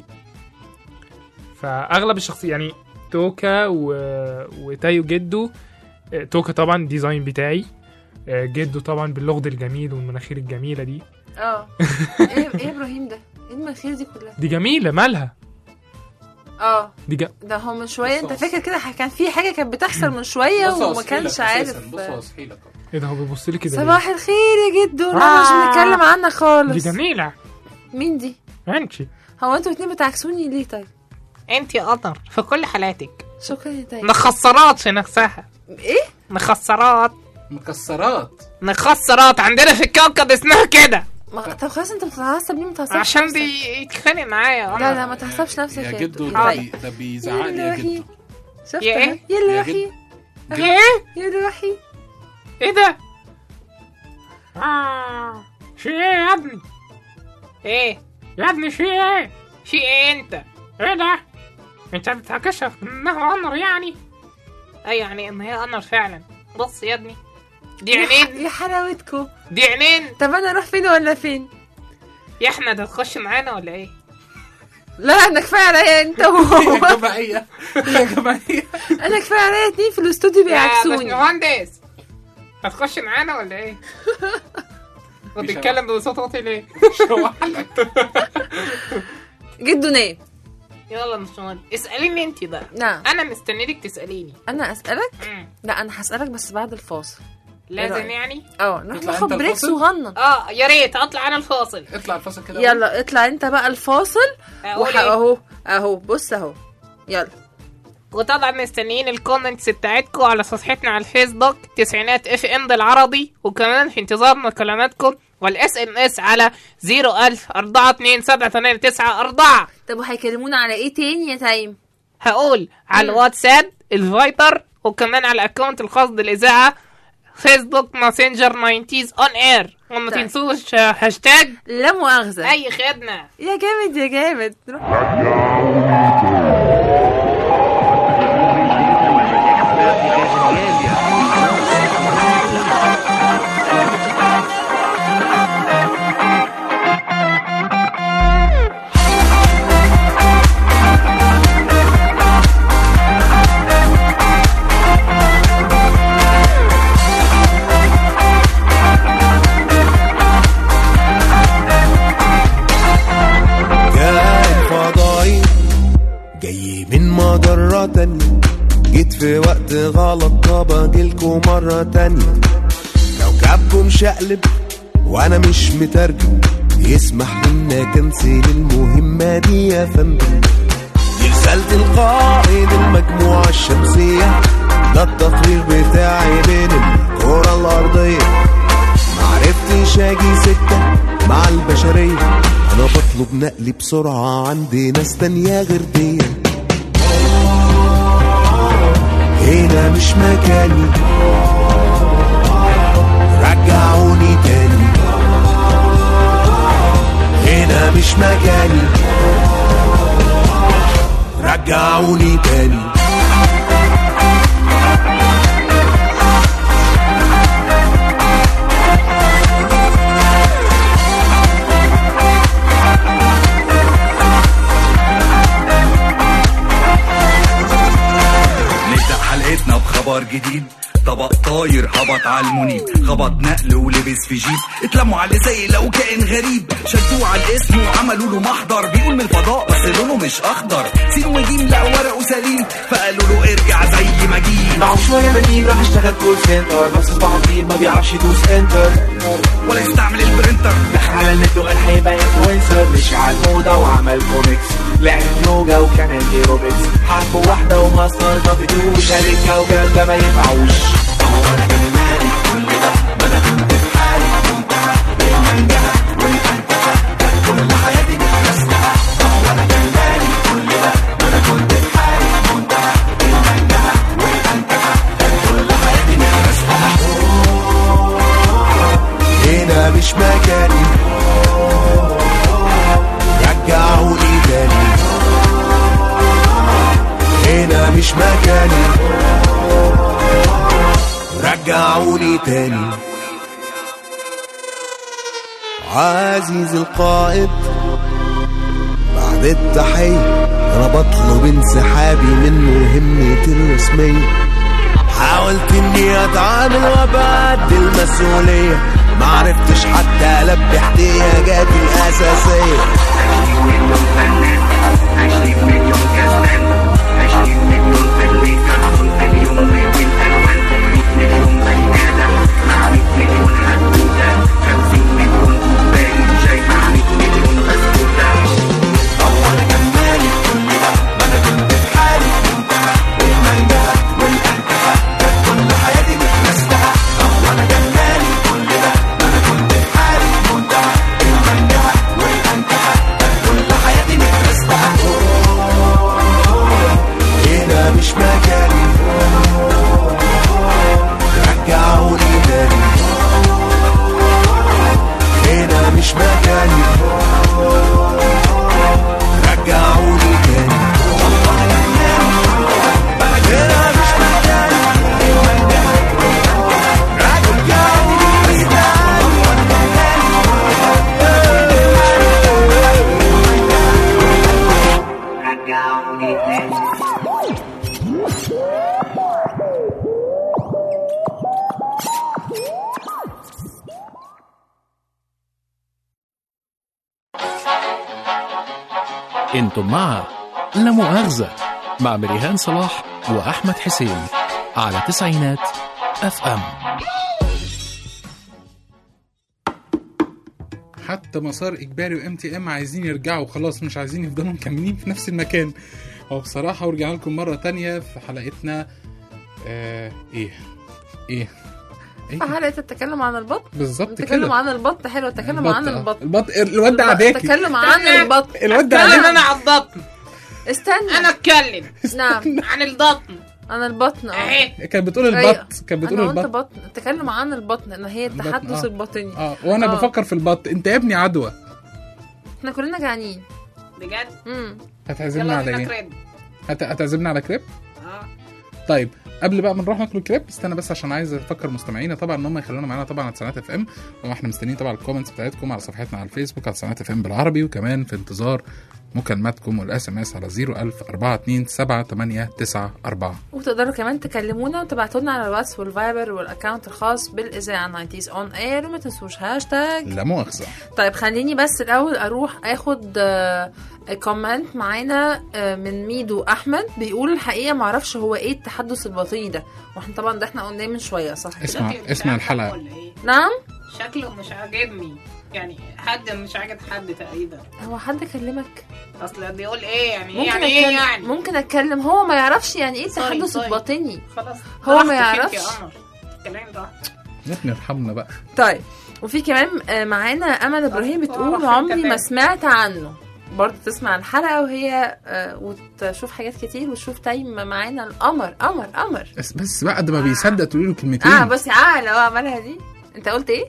S23: فاغلب الشخصيات يعني توكا و... وتايو جدو آه، توكا طبعا ديزاين بتاعي آه، جدو طبعا باللغد الجميل والمناخير الجميله دي
S11: اه ايه ايه يا ابراهيم ده ايه المناخير دي كلها
S23: دي جميله مالها
S11: اه
S23: دي ج...
S11: ده هو من شويه انت فاكر كده كان في حاجه كانت بتحصل من شويه
S12: بص هو
S11: وما كانش
S12: صحيلك
S11: عارف
S12: أساساً. بص هو صحيلك
S23: ايه ده هو بيبص لي كده ليه؟
S11: صباح الخير يا جدو انا مش
S23: آه.
S11: بنتكلم عنك
S23: دي
S11: خالص
S23: جميله
S11: مين دي
S23: انت
S11: هو انتوا اتنين بتعكسوني ليه طيب
S17: انت يا قمر في كل حالاتك
S11: شكرا يا طيب
S17: مخسرات في نفسها
S11: ايه
S17: مخسرات
S12: مكسرات
S17: مخسرات عندنا في الكوكب اسمها كده
S11: ما... طب خلاص انت بتتعصب ليه ما تعصبش
S17: عشان
S11: نفسك؟
S17: بيتخانق معايا
S11: لا لا ما تعصبش نفسك
S12: يا
S11: يا
S12: جدو
S11: جدو
S12: ده,
S11: طيب.
S12: بي ده بيزعق لي
S11: يا
S12: يا
S11: روحي
S12: جدو
S11: شفت
S17: يا
S11: أهي.
S17: ايه؟
S11: يا
S12: يا
S11: روحي
S17: يا ايه
S11: يا روحي
S17: ايه ده آه. في ايه يا ابني ايه يا ابني في ايه في ايه انت ايه ده انت بتكشف انه قمر يعني اي يعني ان هي قمر فعلا بص يا ابني دي
S11: يا ح-
S17: عينين
S11: يا حلاوتكم
S17: دي عينين
S11: طب انا اروح فين ولا فين
S17: يا احمد هتخش معانا ولا ايه
S11: لا انا كفايه عليا انت وهو
S12: يا جماعيه يا جماعيه
S11: انا كفايه عليا اتنين في الاستوديو
S17: يا
S11: بيعكسوني
S17: باشمهندس هتخش معانا ولا ايه وبتتكلم بصوت واطي ليه
S11: جدو نام
S17: يلا يا باشمهندس اساليني انت بقى
S11: نعم
S17: انا مستنيلك تساليني
S11: انا اسالك
S17: مم.
S11: لا انا هسالك بس بعد الفاصل
S17: لازم
S11: رأيك؟
S17: يعني
S11: اه نروح
S12: تطلع
S11: ناخد
S12: أنت
S11: بريك
S12: الفاصل؟
S11: صغنن
S17: اه يا ريت اطلع انا الفاصل
S12: اطلع الفاصل كده
S11: يلا اطلع انت بقى الفاصل
S17: أقول
S11: وح-
S17: إيه؟
S11: اهو اهو بص اهو يلا
S17: وطبعا مستنيين الكومنتس بتاعتكم على صفحتنا على الفيسبوك تسعينات اف ام بالعربي وكمان في انتظار مكالماتكم والاس ام اس على 01000 427
S11: طب وهيكلمونا على ايه تاني يا تايم
S17: هقول على الواتساب الفايبر وكمان على الاكونت الخاص بالاذاعه فيسبوك ماسنجر 90s اون اير وما
S11: طيب.
S17: تنسوش آه، هاشتاج
S11: لا مؤاخذه
S17: اي خدمه
S11: يا جامد يا جامد نروح
S2: مرة تانية كوكبكم شقلب وانا مش مترجم يسمح لنا كنسل المهمة دي يا فندم دي رسالة القائد المجموعة الشمسية ده التقرير بتاعي بين الكرة الأرضية معرفتش اجي سكة مع البشرية انا بطلب نقلي بسرعة عندي ناس تانية غير دي هنا مش مكاني رجعوني تاني هنا مش مكاني رجعوني تاني
S3: نبدأ حلقتنا بخبر جديد طبق طاير هبط على المنيب خبط نقل ولبس في جيب اتلموا على زي لو كائن غريب شدوه على الاسم وعملوا له محضر بيقول من الفضاء بس لونه مش اخضر سين وجيم لا ورقه سليم فقالوا له ارجع زي ما جيت
S4: معه شوية بنين راح اشتغل كول سنتر بس صباحه طويل ما بيعرفش يدوس انتر
S3: ولا يستعمل البرنتر
S4: دخل على النت وقال هيبقى انفلونسر مشي على الموضة وعمل كوميكس لعب يوجا وكمان ايروبكس حرف واحدة وما استلطفتوش قال الكوكب ده ما ينفعوش
S2: هنا مش مكاني رجعوني تاني هنا مش مكاني رجعوني تاني عزيز القائد بعد التحية أنا بطلب انسحابي من مهمتي الرسمية حاولت اني اتعامل وابعد المسؤولية معرفتش حتى البي احتياجاتي الاساسية هنا مش مكاني رجعوني تاني هنا مش مكاني رجعوني تاني هنا مش مكاني رجعوني
S10: انتم مع لا مؤاخذة مع مريهان صلاح وأحمد حسين على تسعينات اف ام
S12: حتى مسار اجباري وام تي ام عايزين يرجعوا خلاص مش عايزين يفضلوا مكملين في نفس المكان هو بصراحه ورجعنا لكم مره تانية في حلقتنا آه ايه ايه
S11: في حلقة التكلم عن البط
S12: بالظبط
S11: التكلم
S12: كده
S11: عن البط حلو التكلم
S12: البط،
S11: عن
S12: آه.
S11: البط
S12: البط الواد ده عداكي
S11: التكلم عن البط
S12: الواد ده
S17: اتكلم
S12: عداكي
S17: انا على البطن
S11: استنى
S17: انا اتكلم
S11: نعم
S17: عن البطن
S11: عن البطن اه
S17: اهي
S12: كانت بتقول
S11: أيوة.
S12: البط كانت بتقول
S11: انا قلت
S12: البط
S11: بطن التكلم عن البطن ان هي
S12: البطن،
S11: التحدث
S12: آه.
S11: الباطني
S12: اه وانا
S11: آه.
S12: بفكر في البط انت يا ابني عدوى
S11: احنا كلنا جعانين
S17: بجد
S11: امم
S12: هتعزمنا
S17: يلا
S12: على
S17: بينا
S12: ايه
S17: كريب
S12: هت... هتعزمنا على كريب
S17: اه
S12: طيب قبل بقى ما نروح ناكل كريب استنى بس عشان عايز افكر مستمعينا طبعا ان هم يخلونا معانا طبعا على سنات اف ام واحنا مستنيين طبعا الكومنتس بتاعتكم على صفحتنا على الفيسبوك على سنات اف ام بالعربي وكمان في انتظار مكالماتكم والاس ام اس على 01000 42 7894
S11: وتقدروا كمان تكلمونا وتبعتوا لنا على الواتس والفايبر والاكونت الخاص بالاذاعه 90s اون اير وما تنسوش هاشتاج
S12: لا مؤاخذة
S11: طيب خليني بس الاول اروح اخد آه، كومنت معانا آه، من ميدو احمد بيقول الحقيقه ما اعرفش هو ايه التحدث البطيء ده واحنا طبعا ده احنا قلناه من شويه صح كده؟
S12: اسمع اسمع الحلقة
S11: نعم
S17: شكله مش عاجبني يعني حد مش عاجب حد تقريبا
S11: هو حد كلمك
S17: اصل بيقول ايه يعني
S11: ممكن
S17: يعني ايه
S11: أتكلم
S17: يعني
S11: ممكن اتكلم هو ما يعرفش يعني ايه
S17: سوري،
S11: التحدث
S17: سوري.
S11: الباطني
S17: خلاص
S11: هو ما
S17: براحتك انت
S11: يعرفش
S17: يا قمر الكلام ده
S12: يا ابني ارحمنا بقى
S11: طيب وفي كمان آه، معانا امل ابراهيم بتقول عمري ما سمعت عنه برضه تسمع الحلقه وهي آه، وتشوف حاجات كتير وتشوف تايم معانا القمر قمر قمر
S12: بس بس بعد ما بيصدق تقولي له كلمتين
S11: اه بصي اه لو عملها دي انت قلت ايه؟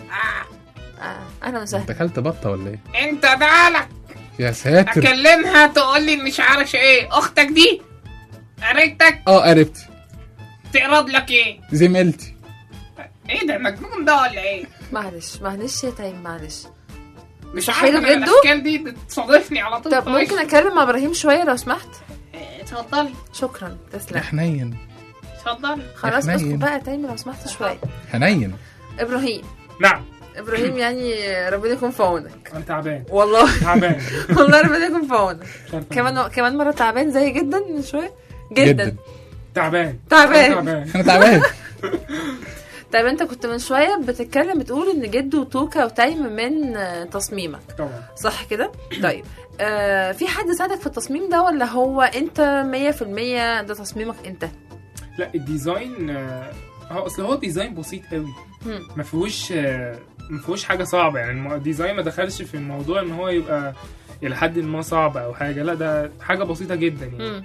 S11: اه اهلا وسهلا
S12: انت اكلت بطة ولا ايه؟
S17: انت مالك
S12: يا ساتر
S17: اكلمها تقول لي مش عارف ايه اختك دي قريتك
S12: اه قربتي
S17: تقرب لك ايه
S12: زميلتي
S17: ايه ده مجنون ده ولا ايه
S11: معلش معلش يا تايم معلش
S17: مش
S11: حلو
S17: عارف أنا
S11: جدا
S17: الاشكال دي بتصادفني على طول
S11: طب ممكن اتكلم مع ابراهيم شويه لو سمحت
S17: اتفضلي
S11: شكرا تسلم
S12: حنين
S17: اتفضلي
S11: خلاص
S12: يا
S11: اسكت
S12: حنين.
S11: بقى يا تايم لو سمحت شويه
S12: حنين
S11: ابراهيم
S23: نعم
S11: ابراهيم يعني ربنا يكون في عونك
S23: انا تعبان
S11: والله
S23: تعبان
S11: والله ربنا يكون في عونك
S23: مش عارف
S11: كمان كمان مره تعبان زي جدا من شويه جدا,
S12: جدا.
S23: تعبان
S11: تعبان.
S23: أنا تعبان
S12: انا تعبان
S11: طيب انت كنت من شويه بتتكلم بتقول ان جد وتوكا وتايم من آه، تصميمك
S23: طبعا
S11: صح كده طيب آه في حد ساعدك في التصميم ده ولا هو انت 100% ده تصميمك انت
S23: لا الديزاين آه، هو اصل هو ديزاين بسيط قوي
S11: مم.
S23: ما فيهوش آه، ما فيهوش حاجه صعبه يعني الم- الديزاين ما دخلش في الموضوع ان هو يبقى الى حد ما صعب او حاجه لا ده حاجه بسيطه جدا يعني
S11: مم.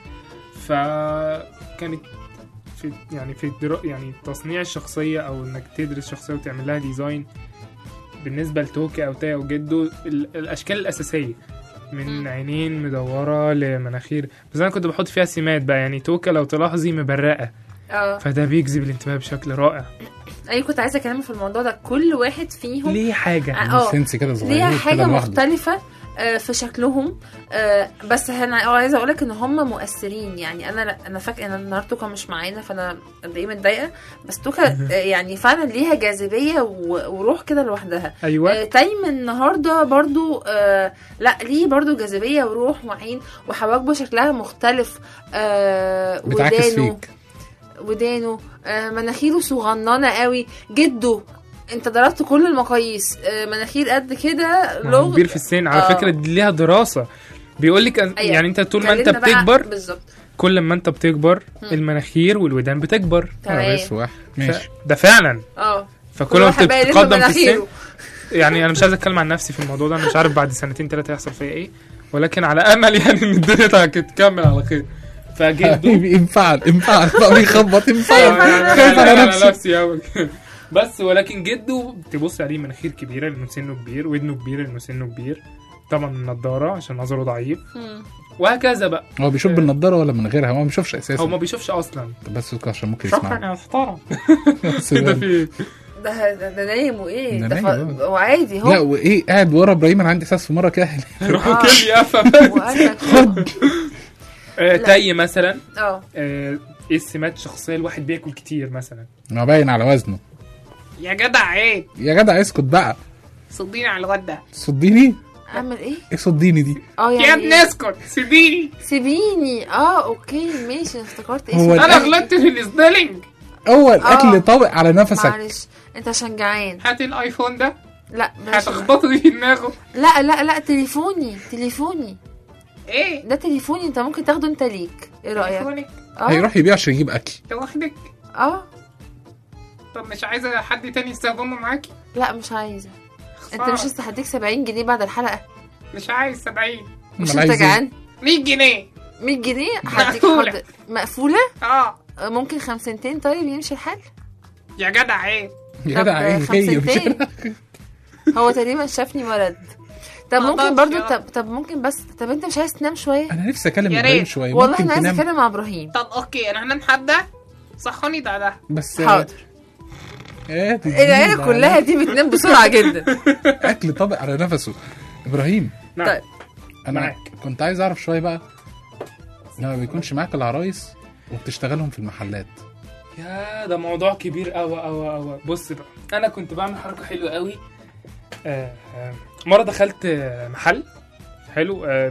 S23: فكانت في يعني في الدرا يعني تصنيع الشخصيه او انك تدرس شخصيه وتعمل لها ديزاين بالنسبه لتوكي او تاي او جدو ال- الاشكال الاساسيه من عينين مدوره لمناخير بس انا كنت بحط فيها سمات بقى يعني توكا لو تلاحظي مبرقه
S11: اه
S23: فده بيجذب الانتباه بشكل رائع
S11: ايوه كنت عايزه اكلمك في الموضوع ده كل واحد فيهم
S23: ليه حاجه
S11: اه
S12: سنس كده صغير
S11: ليها
S12: كده
S11: حاجه
S12: لوحده.
S11: مختلفه آه، في شكلهم آه، بس انا عايزه اقول لك ان هم مؤثرين يعني انا انا فاكره ان النهارده توكا مش معانا فانا قد ايه متضايقه بس توكا آه، يعني فعلا ليها جاذبيه و- وروح كده لوحدها
S23: أيوة.
S11: آه، تايم النهارده برضو آه لا ليه برضو جاذبيه وروح وعين وحواجبه شكلها مختلف آه
S12: بتعكس
S11: ودانه
S12: فيك
S11: ودانه آه مناخيره صغننه قوي جده انت ضربت كل المقاييس آه مناخير قد كده
S23: ما هو
S11: لغ
S23: كبير في السن على
S11: آه.
S23: فكره دي ليها دراسه بيقول لك
S11: أيوة.
S23: يعني انت طول ما انت
S11: كلمنا بقى
S23: بتكبر
S11: بالظبط
S23: كل ما انت بتكبر
S11: مم.
S23: المناخير والودان بتكبر
S11: تمام.
S12: اسوح
S23: ف...
S12: ماشي
S23: ده فعلا
S11: اه
S23: فكل ما
S11: واحد
S23: انت
S11: بقى يلف
S23: بتتقدم في السن
S11: مناخيره.
S23: يعني انا مش عايز اتكلم عن نفسي في الموضوع ده انا مش عارف بعد سنتين ثلاثه هيحصل فيا ايه ولكن على امل يعني ان الدنيا تكمل على خير فجدو
S12: حبيبي انفعل انفعل بقى بيخبط انفعل خايف على نفسي
S23: نفسي أوي. بس ولكن جده تبص عليه مناخير كبيره لانه سنه كبير ودنه كبير لانه سنه كبير طبعا النضاره عشان نظره ضعيف
S11: مم.
S23: وهكذا بقى
S12: هو بيشوف بالنضاره ولا من غيرها هو ما بيشوفش اساسا
S23: هو ما بيشوفش اصلا
S12: بس عشان ممكن
S23: شكرا
S12: يسمع
S23: يا محترم
S12: بس
S23: ده في ايه؟
S11: ده ده, ده نايم وايه
S12: ده
S11: ده
S12: نايم،
S11: ف... وعادي هو
S12: لا وايه قاعد ورا ابراهيم انا عندي احساس في مره كده
S23: روح
S11: آه.
S23: كل يافا
S11: وقال لك
S23: آه، تاي مثلا
S11: اه
S23: آه، ايه السمات الشخصيه الواحد بياكل كتير مثلا
S12: ما باين على وزنه
S17: يا جدع عيب
S12: يا جدع اسكت بقى
S17: صديني على الواد ده
S12: صديني
S11: اعمل ايه
S12: ايه صديني دي
S11: اه يعني
S17: يا ابني
S11: إيه؟
S17: اسكت سيبيني
S11: سيبيني اه اوكي ماشي أنا افتكرت
S12: هو
S11: اسمه
S17: انا غلطت في السبيلنج
S12: هو
S11: آه.
S12: الاكل طابق على نفسك
S11: معلش انت عشان جعان
S17: هات الايفون ده
S11: لا بلاش
S17: هتخبطه في دماغه
S11: لا لا لا تليفوني تليفوني
S17: ايه
S11: ده تليفوني انت ممكن تاخده انت ليك ايه رايك
S17: تليفونك
S11: اه
S12: هيروح يبيع عشان يجيب اكل
S17: لوحدك
S11: اه
S17: طب مش عايزه حد تاني يستخدمه معاكي
S11: لا مش عايزه انت
S17: خسارة.
S11: مش لسه هديك 70 جنيه بعد الحلقه
S17: مش عايز 70
S11: مش
S12: أمال
S11: انت
S12: عايز إيه؟
S11: جعان
S17: 100 جنيه
S11: 100 جنيه هديك
S17: مقفولة.
S11: حاضر مقفوله
S17: اه
S11: آه، ممكن خمسنتين طيب يمشي الحال
S17: يا جدع عيب
S12: يا جدع
S11: طب
S12: ايه هي
S11: خمسنتين هو تقريبا شافني ولد طب
S17: ما
S11: ممكن
S17: أقدرش
S11: برضو
S17: يا
S11: طب, طب ممكن بس طب انت مش عايز تنام شويه
S12: انا نفسي اكلم
S17: يا
S12: ابراهيم
S17: ريت.
S12: شويه
S11: والله
S12: ممكن
S11: انا عايز
S12: تنام
S11: اتكلم مع ابراهيم
S17: طب اوكي انا هنام حد ده صحوني ده ده
S12: بس
S11: حاضر
S12: ايه
S11: العيله كلها دي بتنام بسرعه جدا
S12: اكل طابق على نفسه ابراهيم
S23: نعم
S11: طيب
S12: انا
S23: معاك.
S12: كنت عايز اعرف شويه بقى لما بيكونش معاك العرايس وبتشتغلهم في المحلات
S23: يا ده موضوع كبير قوي قوي قوي بص بقى انا كنت بعمل حركه حلوه قوي آه آه مره دخلت آه، محل حلو آه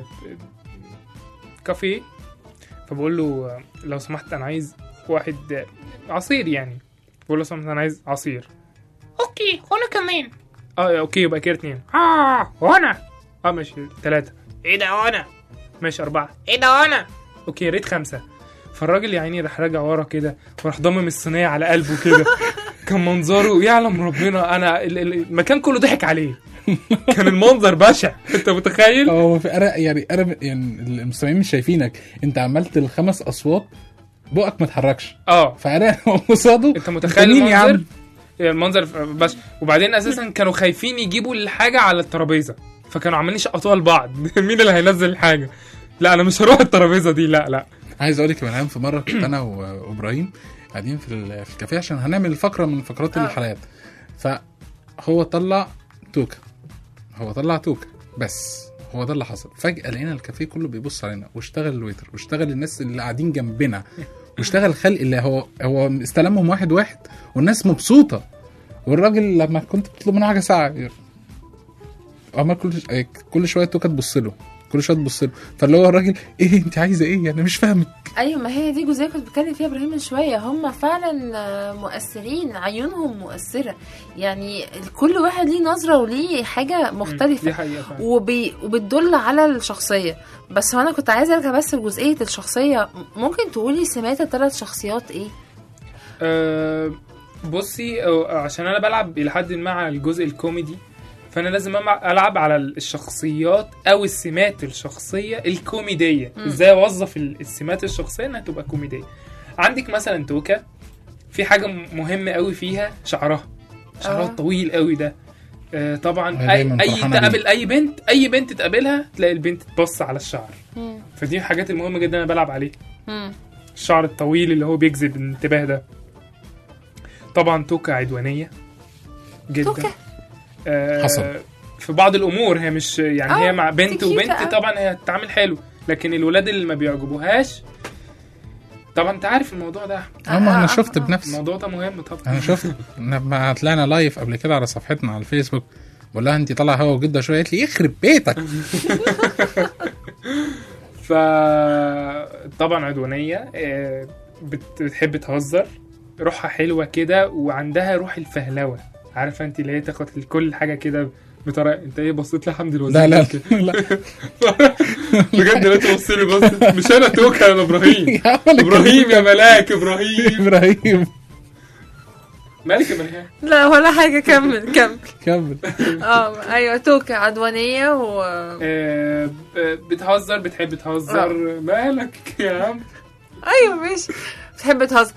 S23: كافيه فبقول له آه، لو سمحت انا عايز واحد آه، عصير يعني بقول له لو سمحت انا عايز عصير
S17: اوكي وانا كمان
S23: اه اوكي يبقى كده اتنين
S17: اه وانا
S23: اه ماشي تلاتة
S17: ايه ده وانا
S23: ماشي أربعة
S17: ايه ده وانا
S23: اوكي يا ريت خمسة فالراجل يا عيني راح راجع ورا كده وراح ضمم الصينية على قلبه كده كان منظره يعلم ربنا انا ال- ال- المكان كله ضحك عليه كان المنظر بشع انت متخيل
S12: هو في انا يعني انا يعني المستمعين مش شايفينك انت عملت الخمس اصوات بقك ما اتحركش
S23: اه
S12: فانا قصاده
S23: انت متخيل
S12: مين يا
S23: المنظر
S12: عم
S23: المنظر بس وبعدين اساسا كانوا خايفين يجيبوا الحاجه على الترابيزه فكانوا عمالين يشقطوها لبعض مين اللي هينزل الحاجه لا انا مش هروح الترابيزه دي لا لا
S12: عايز اقول لك يا ملهام في مره كنت انا و- وابراهيم قاعدين في ال- في الكافيه عشان هنعمل فقره من فقرات الحلقات فهو طلع توكه هو طلع توكه بس هو ده اللي حصل فجاه لقينا الكافيه كله بيبص علينا واشتغل الويتر واشتغل الناس اللي قاعدين جنبنا واشتغل خلق اللي هو هو استلمهم واحد واحد والناس مبسوطه والراجل لما كنت بتطلب منه حاجه ساعه عمال كل كل شويه توكه تبص له كل شويه تبص له فاللي هو الراجل ايه انت عايزه ايه انا مش فاهمك
S11: ايوه ما هي دي جزئيه كنت بتكلم فيها ابراهيم من شويه هم فعلا آه، مؤثرين عيونهم مؤثره يعني كل واحد ليه نظره وليه حاجه مختلفه
S23: دي حقيقه فعلا.
S11: وبي... وبتدل على الشخصيه بس هو انا كنت عايزه ارجع بس لجزئيه الشخصيه ممكن تقولي سمات الثلاث شخصيات ايه
S23: أه بصي أه، عشان انا بلعب الى حد ما على الجزء الكوميدي فانا لازم أمع- العب على الشخصيات او السمات الشخصيه الكوميديه
S11: مم.
S23: ازاي اوظف ال- السمات الشخصيه انها تبقى كوميديه عندك مثلا توكا في حاجه م- مهمه قوي فيها شعرها شعرها
S11: آه.
S23: الطويل قوي ده آه طبعا
S12: هي
S23: اي
S12: دايماً
S23: اي
S12: فرحانة
S23: تقابل
S12: بيه.
S23: اي بنت اي بنت تقابلها تلاقي البنت تبص على الشعر
S11: مم.
S23: فدي الحاجات المهمه جدا انا بلعب عليها
S11: مم.
S23: الشعر الطويل اللي هو بيجذب الانتباه ده طبعا توكا عدوانية جدا
S11: توكا؟
S23: آه
S12: حصل.
S23: في بعض الامور هي مش يعني
S11: آه،
S23: هي مع بنت
S11: تكيكة
S23: وبنت
S11: أوي.
S23: طبعا هي هتتعامل حلو لكن الولاد اللي ما بيعجبوهاش طبعا انت عارف الموضوع ده
S12: اما انا شفت بنفسي
S23: الموضوع ده مهم طبعا
S12: انا شفت لما طلعنا لايف قبل كده على صفحتنا على الفيسبوك بقول لها انت طالعه هوا وجده شويه قالت لي يخرب بيتك
S23: ف طبعا عدوانية آه، بت- بتحب تهزر روحها حلوة كده وعندها روح الفهلوة عارفة انت اللي هي تاخد كل حاجة كده بطريقة انت ايه بصيت لحمد الوزير
S12: لا لا
S23: كده؟
S12: لا
S23: بجد لا تبص لي بص مش انا توكا انا ابراهيم
S12: يا عم أنا
S23: ابراهيم يا ملاك ابراهيم
S12: ابراهيم
S23: مالك يا ملاك
S11: لا ولا حاجه كمل كمل
S12: كمل
S11: اه ايوه توكا عدوانيه و
S23: آه، ب- بتهزر بتحب تهزر مالك يا عم
S11: ايوه ماشي بتحب تهزر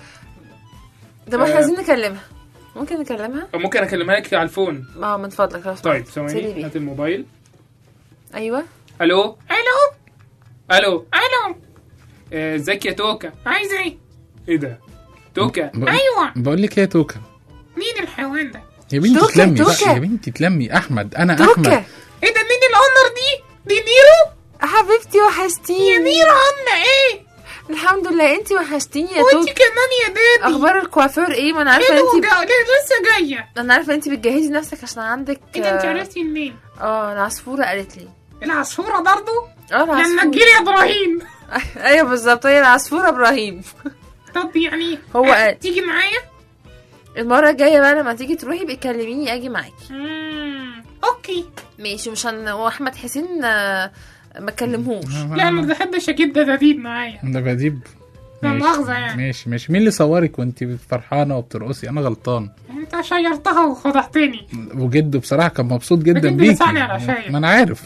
S11: طب احنا
S23: آه.
S11: عايزين نكلمها ممكن نكلمها؟
S23: ممكن اكلمها لك على الفون
S11: اه من فضلك لو
S23: طيب
S11: سمحت. سيبي
S23: ثواني
S11: بيه.
S23: هات الموبايل
S11: ايوه
S23: الو
S17: الو
S23: الو
S17: الو
S23: آه، ازيك يا توكا
S17: عايز ايه
S23: ايه ده توكا
S12: بقول-
S17: ايوه
S12: بقول لك ايه يا توكا
S17: مين الحيوان ده
S12: يا بنتي
S11: توكا،
S12: تلمي بقى
S11: توكا.
S12: يا بنتي تلمي احمد انا
S11: توكا
S12: احمد
S17: ايه ده مين الاونر دي دي نيرو
S11: حبيبتي وحشتيني
S17: يا نيرو عامله ايه
S11: الحمد لله انتي وحشتيني يا
S17: وانتي
S11: توكا
S17: كمان يا دادي
S11: اخبار الكوافير ايه ما انا عارفه
S17: حلو
S11: انتي
S17: جا... لا، لسه جايه
S11: انا عارفه انتي بتجهزي نفسك عشان عندك
S17: ايه ده انت
S11: آه،
S17: عرفتي منين
S11: اه العصفوره قالت لي
S17: العصفوره برضو
S11: اه
S17: لما
S11: العصفوره
S17: تجيلي يا ابراهيم
S11: ايوه بالظبط هي العصفوره ابراهيم
S17: طب يعني
S11: هو
S17: آه،
S11: قال.
S17: تيجي معايا
S11: المره الجايه بقى لما تيجي تروحي بيكلميني اجي معاكي
S17: مم، اوكي
S11: ماشي مش هن... واحمد حسين آه، ما كلمهوش
S17: لا ما بحبش اجيب دباديب معايا
S12: ده بديب
S17: لا
S12: ماشي.
S17: مؤاخذة يعني.
S12: ماشي ماشي مين اللي صورك وانت فرحانه وبترقصي انا غلطان
S17: انت شيرتها وخدعتني
S12: وجده بصراحه كان مبسوط جدا
S17: بجد
S12: بيكي
S17: لساني على شاي.
S12: ما انا عارف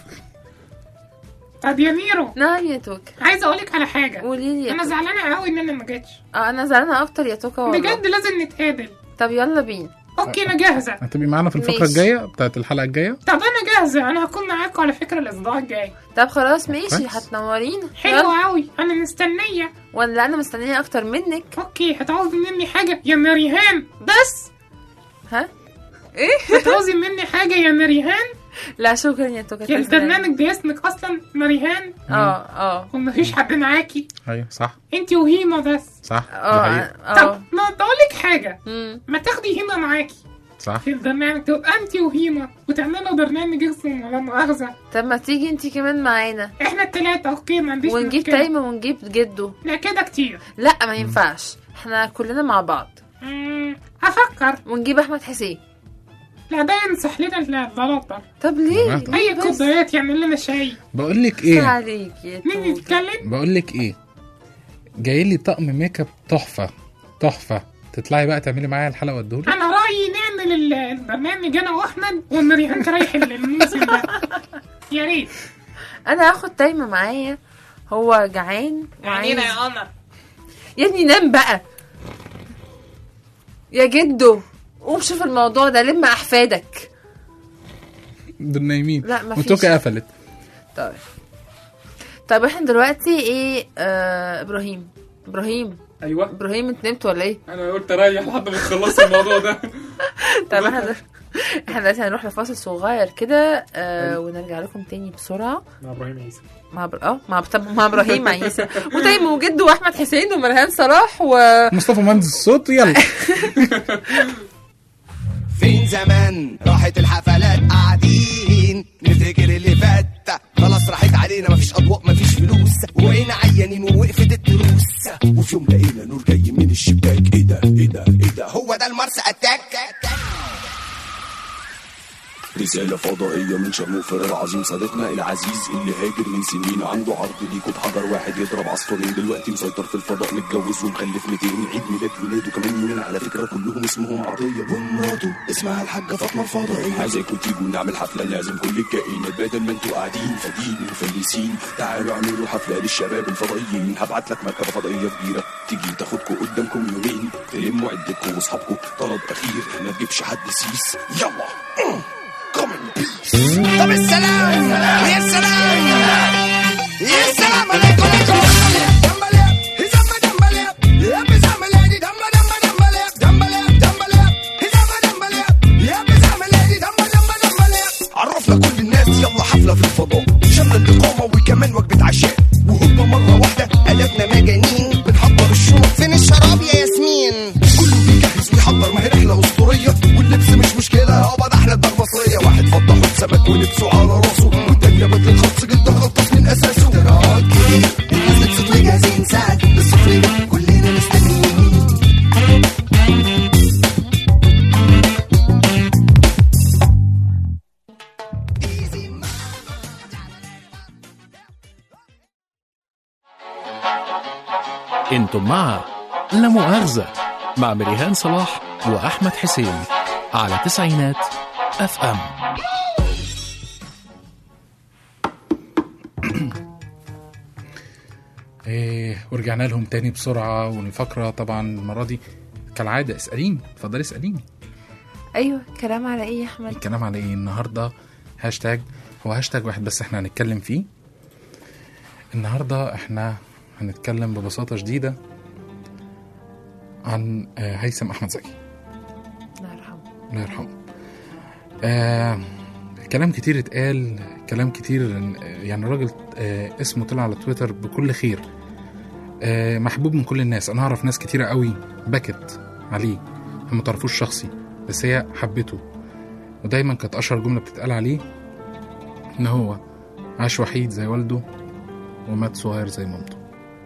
S17: طب يا نيرو
S11: نعم يا توكا
S17: عايزه اقولك على حاجه
S11: قولي لي يا
S17: انا
S11: توكا.
S17: زعلانه قوي ان انا ما جيتش
S11: اه انا زعلانه اكتر يا توكا والله
S17: بجد لازم نتقابل
S11: طب يلا بينا
S17: اوكي انا جاهزه
S12: هتبقي معانا في الفقره
S11: ماشي.
S12: الجايه بتاعت الحلقه الجايه
S17: طب انا جاهزه انا هكون معاكم على فكره الاسبوع الجاي
S11: طب خلاص ماشي
S12: كويس.
S11: هتنورينا
S17: حلو قوي انا مستنيه
S11: ولا انا مستنيه اكتر منك
S17: اوكي هتعوزي مني حاجه يا مريهان بس
S11: ها ايه
S17: هتعوزي مني حاجه يا مريهان
S11: لا شكرا يا توكا
S17: يا البرنامج ده اسمك اصلا مريهان
S11: اه اه
S17: ومفيش حد معاكي
S12: ايوه صح
S17: انت وهيما بس
S12: صح دي
S11: اه
S12: حقيقة.
S17: طب ما اقول لك حاجه ما تاخدي هيما معاكي
S12: صح
S17: في البرنامج تبقى انت وهيما وتعملوا برنامج اسمه ولا مؤاخذه
S11: طب ما تيجي انت كمان معانا
S17: احنا التلاتة اوكي ما عنديش
S11: ونجيب
S17: مشكلة.
S11: تايمة ونجيب جده
S17: لا كده كتير
S11: لا ما ينفعش احنا كلنا مع بعض
S17: مم، هفكر
S11: ونجيب احمد حسين
S17: لا ده ينصح لنا البلاطة
S11: طب ليه؟
S12: طب.
S17: اي كوبايات يعمل لنا شاي
S12: بقول لك ايه
S11: عليك يا
S17: مين يتكلم
S12: بقول لك ايه جاي لي طقم ميك اب تحفه تحفه تطلعي بقى تعملي معايا الحلقه واديهولك
S17: انا رايي نعمل ال- البرنامج انا واحمد ومريهان تريح ال- الموسم ده يا ريت
S11: انا هاخد تايمة معايا هو جعان
S17: يعني
S11: وعايز
S17: يا قمر
S11: يا ابني نام بقى يا جدو قوم شوف الموضوع ده لم احفادك
S12: دول نايمين
S11: لا، مفيش.
S12: والتوكه قفلت
S11: طيب طب احنا دلوقتي ايه آه ابراهيم ابراهيم
S23: ايوه
S11: ابراهيم انت نمت ولا ايه
S23: انا قلت اريح لحد ما تخلص الموضوع ده
S11: طب احنا دل- احنا دلوقتي هنروح لفاصل صغير كده آه ونرجع لكم تاني بسرعه
S23: مع ابراهيم عيسى
S11: مع بر... اه مع طب مع ابراهيم عيسى وتيم وجد واحمد حسين ومرهان صلاح و
S12: مصطفى مهندس الصوت يلا
S13: فين زمان راحت الحفلات قاعدين نفتكر اللي فات خلاص راحت علينا مفيش اضواء مفيش فلوس وبقينا عيانين ووقفت الدروس وفي يوم لقينا نور جاي من الشباك ايه ده ايه ده ايه ده هو ده المارس اتاك
S15: رسالة فضائية من شرموفر العظيم صديقنا العزيز اللي هاجر من سنين عنده عرض ليكوا بحجر واحد يضرب عصفورين دلوقتي مسيطر في الفضاء متجوز ومخلف 200 عيد ميلاد ولاده كمان يومين على فكرة كلهم اسمهم عطية ومراته اسمها الحاجة فاطمة الفضائية عايزاكوا تيجوا نعمل حفلة لازم كل الكائنات بدل ما انتوا قاعدين فاضيين مفلسين تعالوا اعملوا حفلة للشباب الفضائيين هبعت لك مركبة فضائية كبيرة تيجي تاخدكوا قدامكم يومين تلموا عدتكم واصحابكم طلب اخير ما تجيبش حد سيس يلا
S13: طب السلام يا سلام يا سلام عليكم عليكم عرفنا كل الناس يلا حفلة في الفضاء شمل الإقامة وكمان وجبة عشاء وهوبا مرة واحدة قلبنا مجانين بنحضر الشنط فين الشراب يا ياسمين كله بيجهز ويحضر ما هي رحلة أسطورية واللبس مش مشكلة يابا ده احنا الدار مصرية واحد فضة حوت سمك ولبسه على راسه والتانية بدل خلص جدا غلطت من أساسه تراك كتير الناس لبست وجاهزين ساعد للسفرية كلنا مستنيين
S10: انتم مع لا مؤاخذة مع مريهان صلاح وأحمد حسين على تسعينات اف ام
S12: إيه ورجعنا لهم تاني بسرعة والفقرة طبعا المرة دي كالعادة اسأليني اتفضلي اسأليني
S11: ايوه كلام على ايه يا احمد
S12: الكلام على ايه النهاردة هاشتاج هو هاشتاج واحد بس احنا هنتكلم فيه النهاردة احنا هنتكلم ببساطة شديدة عن آه، هيثم أحمد زكي
S11: الله يرحمه
S12: الله يرحمه آه كلام كتير اتقال كلام كتير يعني الراجل آه اسمه طلع على تويتر بكل خير آه محبوب من كل الناس انا اعرف ناس كتيرة قوي بكت عليه هم متعرفوش شخصي بس هي حبته ودايما كانت اشهر جملة بتتقال عليه ان هو عاش وحيد زي والده ومات صغير زي مامته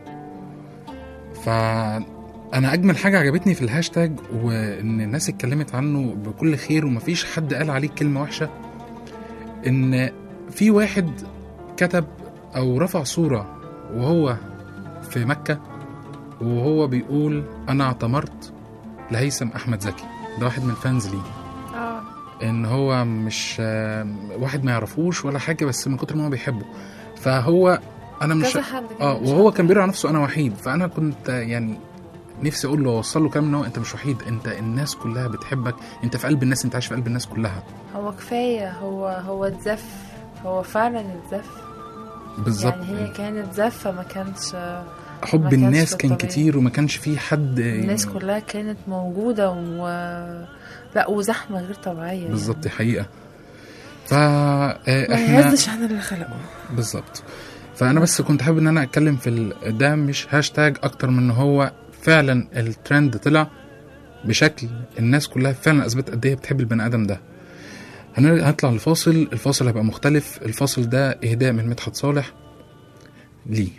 S12: فانا اجمل حاجه عجبتني في الهاشتاج وان الناس اتكلمت عنه بكل خير ومفيش حد قال عليه كلمه وحشه ان في واحد كتب او رفع صوره وهو في مكه وهو بيقول انا اعتمرت لهيثم احمد زكي ده واحد من الفانز ليه
S11: اه
S12: ان هو مش آه، واحد ما يعرفوش ولا حاجه بس من كتر ما هو بيحبه فهو انا مش
S11: كذا حد كده
S12: اه
S11: مش
S12: وهو كان بيقول على نفسه انا وحيد فانا كنت آه، يعني نفسي اقول له اوصل له كلام ان هو انت مش وحيد انت الناس كلها بتحبك انت في قلب الناس انت عايش في قلب الناس كلها
S11: هو كفايه هو هو اتزف هو فعلا اتزف
S12: بالظبط
S11: يعني هي كانت زفه ما كانش ما
S12: حب
S11: كانش
S12: الناس
S11: في
S12: كان
S11: الطبيعي.
S12: كتير وما كانش فيه حد آه،
S11: الناس كلها كانت موجوده و لا وزحمه غير طبيعيه
S12: بالظبط دي حقيقه ف آه،
S11: ما
S12: احنا
S11: يهزش عن اللي خلقه
S12: بالظبط فانا بس كنت حابب ان انا اتكلم في ال... ده مش هاشتاج اكتر من ان هو فعلا الترند طلع بشكل الناس كلها فعلا اثبتت قد ايه بتحب البني ادم ده هنر- هنطلع لفاصل الفاصل هيبقى مختلف الفاصل ده اهداء من مدحت صالح ليه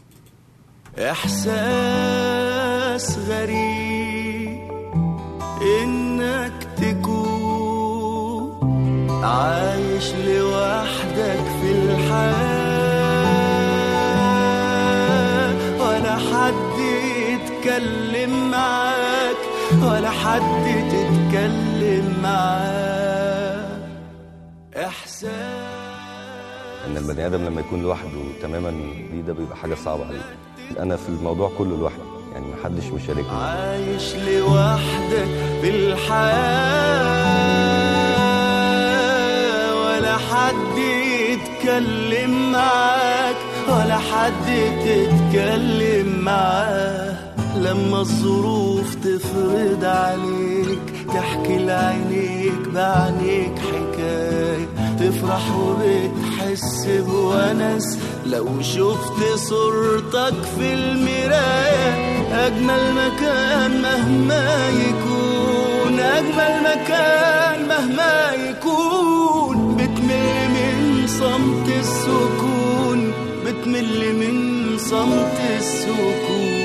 S5: إحساس غريب إنك تكون عايش لوحدك في الحياة ولا حد يتكلم معاك ولا حد تتكلم معاه إحساس
S6: ان البني ادم لما يكون لوحده تماما دي ده بيبقى حاجه صعبه عليه انا في الموضوع كله لوحدي يعني محدش مشاركني
S5: عايش لوحدك في الحياة ولا حد يتكلم معاك ولا حد تتكلم معاه لما الظروف تفرض عليك تحكي لعينيك بعينيك حكاية تفرح وبتحس بونس لو شفت صورتك في المراية أجمل مكان مهما يكون أجمل مكان مهما يكون بتمل من صمت السكون بتمل من صمت السكون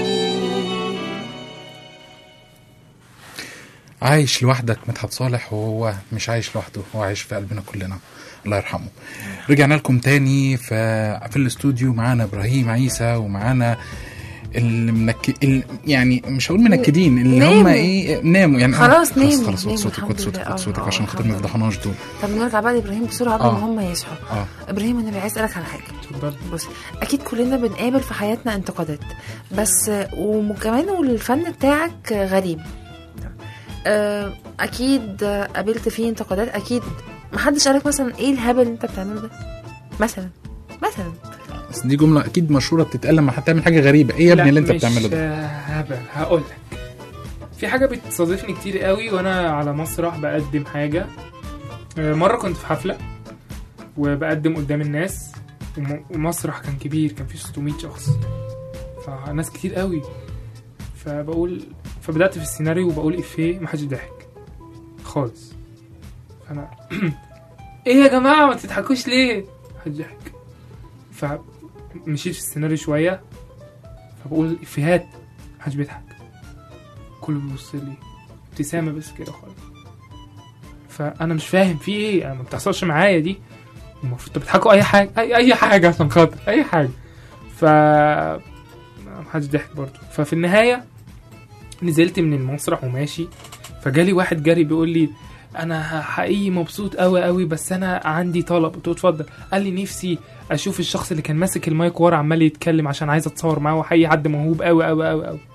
S12: عايش لوحدك مدحت صالح وهو مش عايش لوحده هو عايش في قلبنا كلنا الله يرحمه رجعنا لكم تاني في في الاستوديو معانا ابراهيم عيسى ومعانا المنك... ال... يعني مش هقول منكدين اللي هم
S11: ناموا.
S12: ايه ناموا يعني
S11: خلاص
S12: خلاص
S11: ناموا.
S12: خلاص
S11: ناموا
S12: صوتك
S11: الحمد
S12: صوتك
S11: لله.
S12: صوتك
S11: آه،
S12: صوتك
S11: آه،
S12: عشان خاطر
S11: الحمد
S12: ما يفضحوناش دول
S11: طب نرجع بقى لابراهيم بسرعه قبل
S12: آه.
S11: ما هم يصحوا
S12: اه
S11: ابراهيم انا عايز اسالك على حاجه بص اكيد كلنا بنقابل في حياتنا انتقادات بس وكمان والفن بتاعك غريب آه، اكيد قابلت فيه انتقادات اكيد محدش قالك مثلا ايه الهبل اللي انت بتعمله ده مثلا مثلا
S12: بس دي جمله اكيد مشهوره بتتقال لما هتعمل حاجه غريبه ايه يا ابني اللي انت بتعمله ده
S23: ده هبل هقول لك في حاجه بتصادفني كتير قوي وانا على مسرح بقدم حاجه آه، مره كنت في حفله وبقدم قدام الناس وم- ومسرح كان كبير كان فيه 600 شخص فناس كتير قوي فبقول فبدات في السيناريو وبقول افيه محدش ضحك خالص فانا ايه يا جماعه ما تضحكوش ليه محدش ضحك فمشيت في السيناريو شويه فبقول افيهات محدش بيضحك كله بيبص لي ابتسامه بس كده خالص فانا مش فاهم في ايه انا ما بتحصلش معايا دي المفروض بتضحكوا اي حاجه اي اي حاجه عشان خاطر اي حاجه ف محدش ضحك برضه ففي النهايه نزلت من المسرح وماشي فجالي واحد جري بيقول لي انا حقيقي مبسوط قوي قوي بس انا عندي طلب قلت له اتفضل قال لي نفسي اشوف الشخص اللي كان ماسك المايك ورا عمال يتكلم عشان عايز اتصور معاه وحقيقي حد موهوب قوي قوي قوي قوي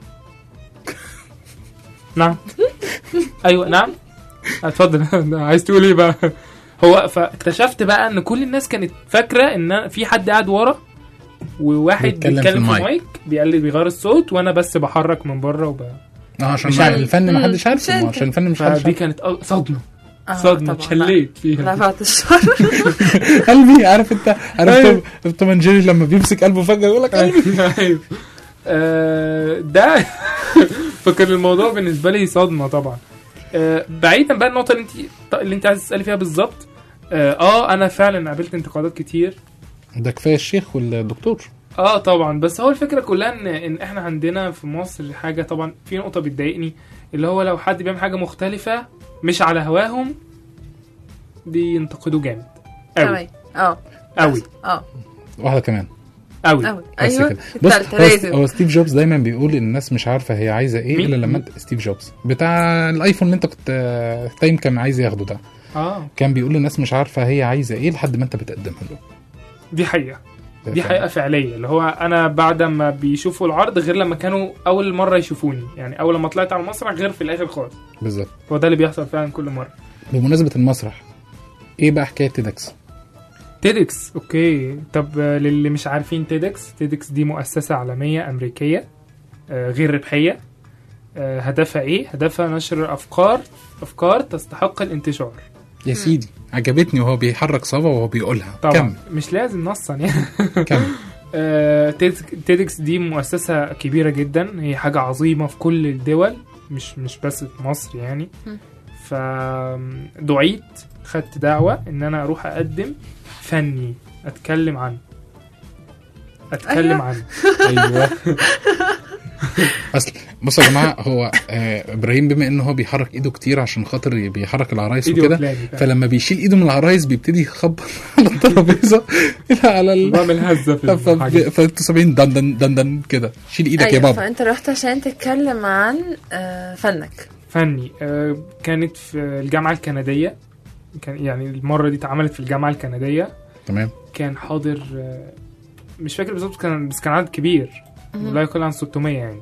S23: نعم ايوه نعم اتفضل عايز تقول ايه بقى هو فاكتشفت بقى ان كل الناس كانت فاكره ان في حد قاعد ورا وواحد
S12: بيتكلم في
S23: بيتكلم في
S12: المايك.
S23: المايك بيقلد بيغير الصوت وانا بس بحرك من بره وب...
S12: اه عشان
S23: مش
S12: مع
S23: عارف.
S12: الفن ما حدش
S23: مم،
S12: عارفه
S23: مش
S12: ما
S23: أنت.
S12: عشان الفن مش
S23: فدي
S12: حدش عارفه
S23: كانت أ- صدمه
S11: آه،
S23: صدمه
S11: طبعاً.
S23: اتشليت فيها
S11: لا بعد الشر
S12: قلبي عارف انت عارف
S23: أيوة.
S12: توم- توم اند جيري لما بيمسك قلبه فجاه يقول لك قلبي
S23: ايوه آه، ده فكان الموضوع بالنسبه لي صدمه طبعا آه، بعيدا بقى النقطه اللي انت اللي انت عايز تسالي فيها بالظبط اه آه، انا فعلا قابلت انتقادات كتير
S12: ده كفايه الشيخ والدكتور
S23: اه طبعا بس هو الفكره كلها ان ان احنا عندنا في مصر حاجه طبعا في نقطه بتضايقني اللي هو لو حد بيعمل حاجه مختلفه مش على هواهم بينتقدوه جامد قوي
S11: تمام. اه
S23: قوي
S11: اه
S12: واحده كمان
S23: قوي
S11: أوي.
S12: بس
S11: أيوة.
S12: كده. بص
S11: التالتة
S12: هو,
S11: لازم.
S12: هو ستيف جوبز دايما بيقول الناس مش عارفه هي عايزه ايه
S23: مين؟
S12: الا لما انت ستيف جوبز بتاع الايفون اللي انت كنت آه، تايم كان عايز ياخده ده
S23: اه
S12: كان بيقول الناس مش عارفه هي عايزه ايه لحد ما انت بتقدمها له
S23: دي حقيقه دي
S12: فعلا.
S23: حقيقه فعليه اللي هو انا بعد ما بيشوفوا العرض غير لما كانوا اول مره يشوفوني يعني اول لما طلعت على المسرح غير في الاخر خالص
S12: بالظبط
S23: هو ده اللي بيحصل فعلا كل مره
S12: بمناسبه المسرح ايه بقى حكايه تيدكس
S23: تيدكس اوكي طب آه، للي مش عارفين تيدكس تيدكس دي مؤسسة عالمية أمريكية آه، غير ربحية آه، هدفها ايه؟ هدفها نشر أفكار أفكار تستحق الانتشار
S12: يا سيدي عجبتني وهو بيحرك صابع وهو بيقولها
S23: طبعا
S12: كمل
S23: مش لازم نصا يعني
S12: كمل
S23: آه، تيد- تيدكس دي مؤسسة كبيرة جدا هي حاجة عظيمة في كل الدول مش مش بس في مصر يعني
S11: مم.
S23: فدعيت خدت دعوة ان انا اروح اقدم فني اتكلم عنه اتكلم
S11: أيوة.
S23: عنه
S12: ايوه اصل بصوا يا جماعه هو آه ابراهيم بما ان هو بيحرك ايده كتير عشان خاطر بيحرك العرايس
S23: إيده
S12: وكده
S23: وكلابي فعلا.
S12: فلما بيشيل ايده من العرايس بيبتدي يخبط على الترابيزه على ال
S23: بعمل هزة في الحاجة.
S12: فانتوا سامعين دن دن دن دن كده شيل ايدك يا
S11: أيوة
S12: بابا
S11: فانت رحت عشان تتكلم عن آه، فنك
S23: فني آه، كانت في الجامعة الكندية كان يعني المرة دي اتعملت في الجامعة الكندية
S12: تمام
S23: كان حاضر آه، مش فاكر بالظبط كان بس كان عدد كبير
S11: مهم.
S23: لا يقل عن 600 يعني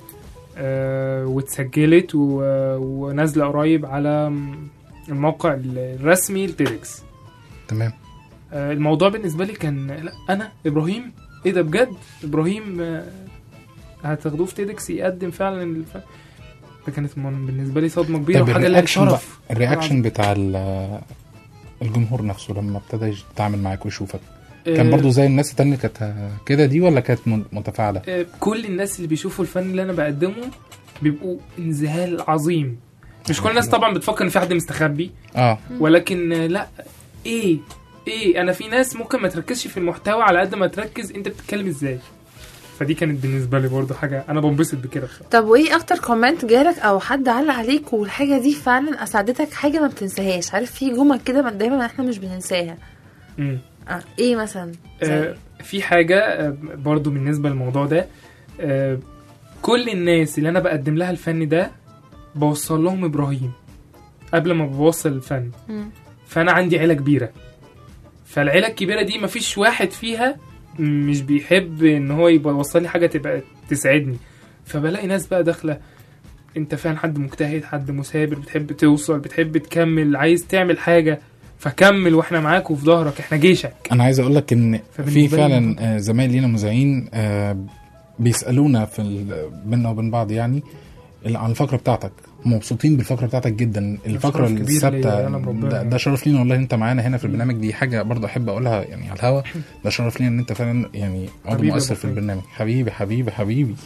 S23: آه، واتسجلت و- ونازلة قريب على الموقع الرسمي لتيدكس
S12: تمام
S23: آه، الموضوع بالنسبة لي كان لا أنا إبراهيم إيه ده بجد إبراهيم آه، هتاخدوه في تيدكس يقدم فعلا الف... ده كانت من- بالنسبة لي صدمة كبيرة
S12: طيب
S23: وحاجة لها
S12: الرياكشن بقى
S23: شرف
S12: الرياكشن بتاع ال- الجمهور نفسه لما ابتدى يتعامل معاك ويشوفك كان
S23: آه،
S12: برضو زي الناس التانية كانت كده دي ولا كانت من- متفاعلة؟
S23: آه، كل الناس اللي بيشوفوا الفن اللي انا بقدمه بيبقوا انذهال عظيم مش كل الناس طبعا بتفكر ان في حد مستخبي
S12: اه
S23: ولكن آه، لا ايه ايه انا في ناس ممكن ما تركزش في المحتوى على قد ما تركز انت بتتكلم ازاي فدي كانت بالنسبه لي برضه حاجه انا بنبسط بكده بصراحه
S11: طب وايه اكتر كومنت جالك او حد علق عليك والحاجه دي فعلا اسعدتك حاجه ما بتنساهاش عارف في جمل كده ما- دايما احنا مش بننساها
S23: مم.
S11: آه. ايه مثلا زي-
S23: آه، في حاجة آه، برضو بالنسبة للموضوع ده آه، كل الناس اللي أنا بقدم لها الفن ده بوصل لهم إبراهيم قبل ما بوصل الفن
S11: مم.
S23: فأنا عندي عيلة كبيرة فالعيلة الكبيرة دي مفيش واحد فيها مش بيحب إن هو يبقى يوصل لي حاجة تبقى تسعدني فبلاقي ناس بقى داخلة انت فعلا حد مجتهد حد مثابر بتحب توصل بتحب تكمل عايز تعمل حاجة فكمل واحنا معاك وفي ظهرك احنا جيشك
S12: انا عايز اقول لك ان في
S23: فبالنسبة لي
S12: فعلا آه، زمايل لينا مذيعين آه، بيسالونا في ال- بينا وبين بعض يعني ال- عن الفقره بتاعتك مبسوطين بالفقره بتاعتك جدا الفقره
S23: شرف كبير
S12: الثابته
S23: ليا، أنا بربنا
S12: ده,
S23: يعني.
S12: ده شرف لينا والله انت معانا هنا في البرنامج دي حاجه برضه احب اقولها يعني على الهوا ده شرف لينا ان انت فعلا يعني عضو
S23: حبيبي يا
S12: مؤثر
S23: أبو
S12: في
S23: حميد.
S12: البرنامج حبيبي حبيبي حبيبي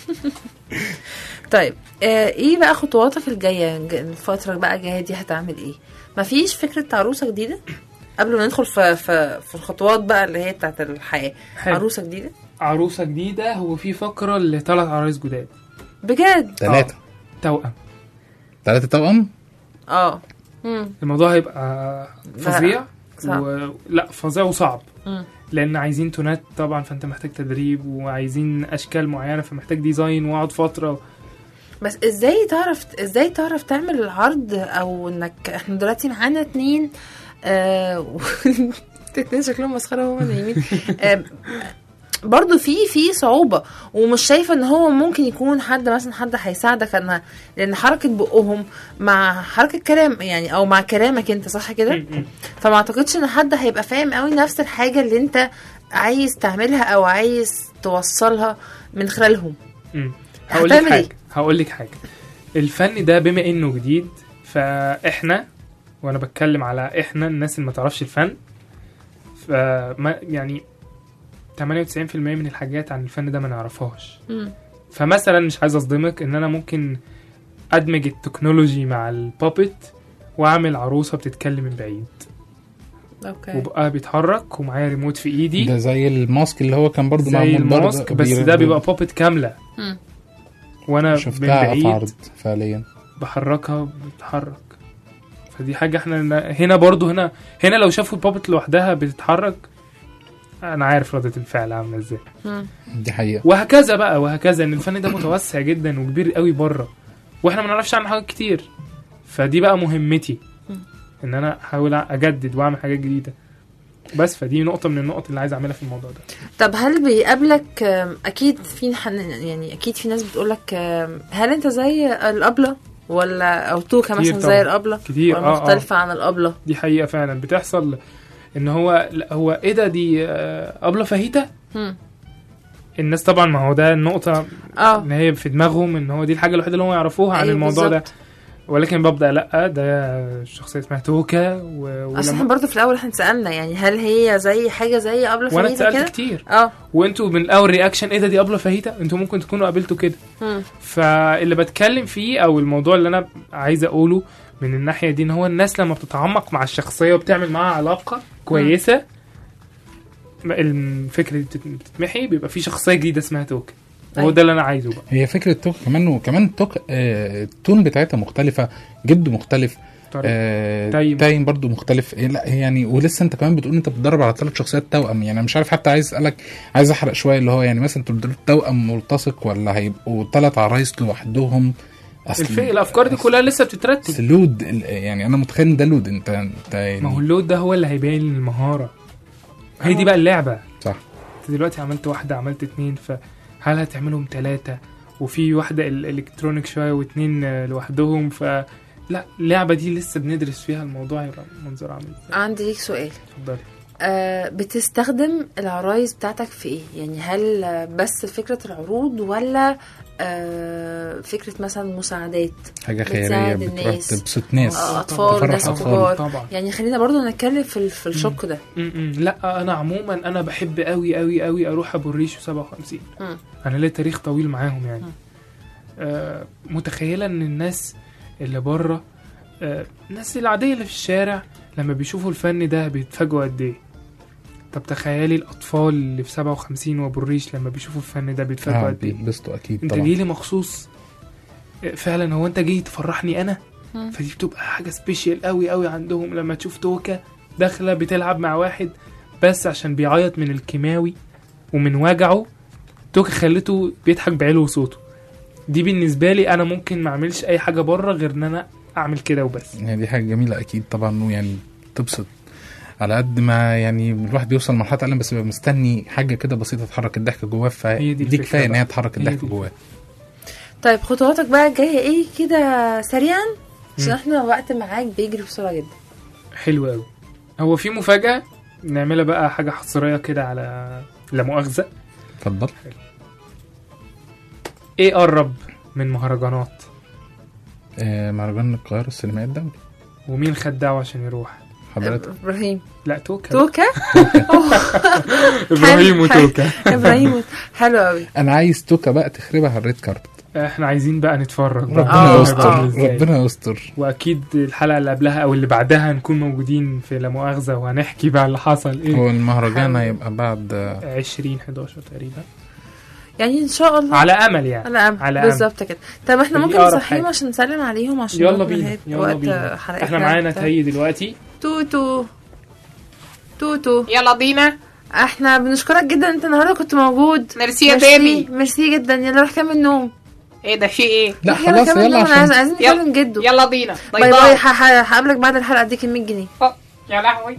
S11: طيب آه ايه بقى خطواتك الجايه ج- الفتره بقى الجايه دي هتعمل ايه مفيش فكره عروسه جديده قبل ما ندخل في في, في الخطوات بقى اللي هي بتاعت الحياه
S23: حلو.
S11: عروسه جديده
S23: عروسه جديده هو في فقره لثلاث عرايس جداد
S11: بجد
S12: ثلاثه
S23: توأم
S12: ثلاثه توأم
S11: اه مم.
S23: الموضوع هيبقى فظيع
S11: صعب.
S23: و... لا فظيع وصعب
S11: مم.
S23: لان عايزين تونات طبعا فانت محتاج تدريب وعايزين اشكال معينه فمحتاج ديزاين واقعد فتره
S11: بس ازاي تعرف ازاي تعرف تعمل العرض او انك احنا دلوقتي معانا اتنين آه و- اتنين شكلهم مسخره وهم نايمين آه برضو في في صعوبه ومش شايفه ان هو ممكن يكون حد مثلا حد هيساعدك انا لان حركه بقهم مع حركه كلام يعني او مع كلامك انت صح كده فما اعتقدش ان حد هيبقى فاهم قوي نفس الحاجه اللي انت عايز تعملها او عايز توصلها من خلالهم
S23: مم. هقول لك
S11: هتعمل ايه؟
S23: حاجه هقول لك حاجه الفن ده بما انه جديد فاحنا وانا بتكلم على احنا الناس اللي ما تعرفش الفن فما يعني 98% من الحاجات عن الفن ده ما نعرفهاش
S11: مم.
S23: فمثلا مش عايز اصدمك ان انا ممكن ادمج التكنولوجي مع البابت واعمل عروسه بتتكلم من بعيد
S11: اوكي
S23: وبقى بيتحرك ومعايا ريموت في ايدي
S12: ده زي الماسك اللي هو كان برضه
S23: زي
S12: معمول برضه
S23: الماسك بس
S12: كبير.
S23: ده بيبقى بابت كامله
S11: مم.
S23: وانا من
S12: شفتها في
S23: بعيد
S12: عرض فعليا
S23: بحركها بتتحرك فدي حاجة احنا هنا برضو هنا هنا لو شافوا البابت لوحدها بتتحرك انا عارف ردة الفعل عاملة ازاي
S11: مم.
S12: دي حقيقه
S23: وهكذا بقى وهكذا ان الفن ده متوسع جدا وكبير قوي بره واحنا ما نعرفش عنه حاجات كتير فدي بقى مهمتي
S11: مم.
S23: ان انا احاول اجدد واعمل حاجات جديدة بس فدي نقطة من النقط اللي عايز اعملها في الموضوع ده
S11: طب هل بيقابلك آم، اكيد في حن يعني اكيد في ناس بتقولك آم، هل انت زي الابله ولا او توكا
S23: كتير
S11: مثلا
S23: طبعا.
S11: زي الابله
S23: كتير،
S11: ولا
S23: آه، آه.
S11: مختلفه عن الابله
S23: دي حقيقة فعلا بتحصل ان هو لا، هو ايه ده دي آه، ابلة فاهيتا
S11: مم.
S23: الناس طبعا ما هو ده النقطة
S11: اه
S23: ان هي في دماغهم ان هو دي الحاجة الوحيدة اللي هم يعرفوها عن
S11: أيوة
S23: الموضوع
S11: بالظبط.
S23: ده ولكن ببدا لا ده الشخصيه اسمها توكا و...
S11: اصل احنا برضه في الاول احنا اتسالنا يعني هل هي زي حاجه زي ابله
S23: وانا
S11: فاهيتا
S23: اتسالت
S11: كده
S23: كتير
S11: اه
S23: وانتوا من الاول رياكشن ايه ده دي ابله فاهيتا انتوا ممكن تكونوا قابلتوا كده
S11: مم.
S23: فاللي بتكلم فيه او الموضوع اللي انا عايز اقوله من الناحيه دي ان هو الناس لما بتتعمق مع الشخصيه وبتعمل معاها علاقه كويسه الفكره دي بتت- بتتمحي بيبقى في شخصيه جديده اسمها توكا هو
S12: أيوة.
S23: ده اللي انا عايزه بقى
S12: هي فكره توك كمان وكمان توك آه التون بتاعتها مختلفه جده مختلف
S23: طريق.
S12: آه
S23: تايم.
S12: تايم برضو مختلف إيه لا يعني ولسه انت كمان بتقول انت بتدرب على ثلاث شخصيات توأم يعني انا مش عارف حتى عايز اسالك عايز احرق شويه اللي هو يعني مثلا انتوا بتدربوا توأم ملتصق ولا هيبقوا ثلاث عرايس لوحدهم
S23: الف... الافكار دي كلها لسه بتترتب
S12: بس لود ال- يعني انا متخيل ان ده لود انت انت يعني
S23: ما هو اللود ده هو اللي هيبين المهاره هي دي بقى اللعبه
S12: صح
S23: انت دلوقتي عملت واحده عملت اتنين فهل هتعملهم ثلاثه وفي واحده ال- الكترونيك شويه واتنين آه، لوحدهم ف لا اللعبه دي لسه بندرس فيها الموضوع يبقى منظر عامل ازاي
S11: عندي ليك سؤال
S23: اتفضلي
S11: آه بتستخدم العرايس بتاعتك في ايه يعني هل آه، بس فكره العروض ولا آه فكره مثلا مساعدات
S12: حاجه خيريه
S11: بتساعد
S12: بتروح
S11: الناس
S12: تبسط ناس
S11: آه اطفال
S12: تفرح
S11: ناس
S12: أطفال.
S11: كبار
S23: طبعا.
S11: يعني خلينا برضو نتكلم في ال- في الشق ده
S23: م-م. لا انا عموما انا بحب قوي قوي قوي اروح ابو الريش 57
S11: مم.
S23: انا ليا تاريخ طويل معاهم يعني آه متخيله ان الناس اللي بره آه الناس العاديه اللي في الشارع لما بيشوفوا الفن ده بيتفاجئوا قد ايه طب تخيلي الاطفال اللي في 57 وابو الريش لما بيشوفوا الفن ده بيتفاجئوا
S12: اه
S23: قد ايه
S12: بيتبسطوا اكيد
S23: انت
S12: طبعا
S23: جاي لي مخصوص آه، فعلا هو انت جاي تفرحني انا
S11: مم.
S23: فدي بتبقى حاجه سبيشال قوي قوي عندهم لما تشوف توكا داخله بتلعب مع واحد بس عشان بيعيط من الكيماوي ومن وجعه توكا خلته بيضحك بعلو صوته دي بالنسبه لي انا ممكن ما اعملش اي حاجه بره غير ان انا اعمل كده وبس
S12: يعني دي حاجه جميله اكيد طبعا ويعني تبسط على قد ما يعني الواحد بيوصل لمرحله الم بس بيبقى مستني حاجه كده بسيطه تحرك الضحك جواه
S23: هي دي
S12: فدي
S23: الفكرة
S12: كفايه ان هي
S23: بقى.
S12: تحرك
S23: هي
S12: الضحك
S23: دي
S12: جواه
S11: طيب خطواتك بقى الجايه ايه كده سريعا عشان
S23: مم.
S11: احنا وقت معاك بيجري بسرعه جدا
S23: حلو قوي هو في مفاجاه نعملها بقى حاجه حصريه كده على لا مؤاخذه
S12: اتفضل
S23: ايه قرب من مهرجانات
S12: آه مهرجان القاهره السينمائي الدولي
S23: ومين خد دعوه عشان يروح
S12: حضرتك
S11: ابراهيم
S23: لا توكا
S11: توكا
S23: ابراهيم
S11: حلو-
S23: وتوكا
S11: ابراهيم وت- حلو قوي
S12: انا عايز توكا بقى تخربها على الريد كاربت
S23: احنا عايزين بقى نتفرج بقى.
S12: ربنا
S23: آه،
S12: يستر
S23: هيبقى إزاي.
S12: ربنا يستر
S23: واكيد الحلقه اللي قبلها او اللي بعدها هنكون موجودين في لا مؤاخذه وهنحكي بقى اللي حصل ايه
S12: هو المهرجان هيبقى بعد
S23: 20 11 تقريبا
S11: يعني ان شاء الله
S23: على امل يعني
S11: على امل
S23: على أمل.
S11: بالظبط كده طب احنا
S23: دي
S11: ممكن
S23: أقرب
S11: نصحيهم
S23: حاجة.
S11: عشان نسلم عليهم عشان
S23: يلا
S11: برضه
S23: بينا
S11: نهاية
S23: يلا
S11: وقت
S23: بينا
S11: حلقتنا
S23: احنا معانا
S11: بتاع-
S23: تهي دلوقتي
S11: توتو توتو
S17: يلا بينا
S11: احنا بنشكرك جدا انت النهارده كنت موجود
S17: ميرسي يا بيبي.
S11: ميرسي جدا يلا روح كمل نوم
S17: ايه ده في ايه
S12: لا
S11: روح
S12: خلاص
S11: كمل
S12: يلا
S11: نوم، انا عايز-
S12: عشان
S11: عايزين نكلم جده
S17: يلا بينا باي
S11: باي باي
S17: باي
S11: ح- ح- هقابلك بعد الحلقه اديك ال 100 جنيه
S17: يا لهوي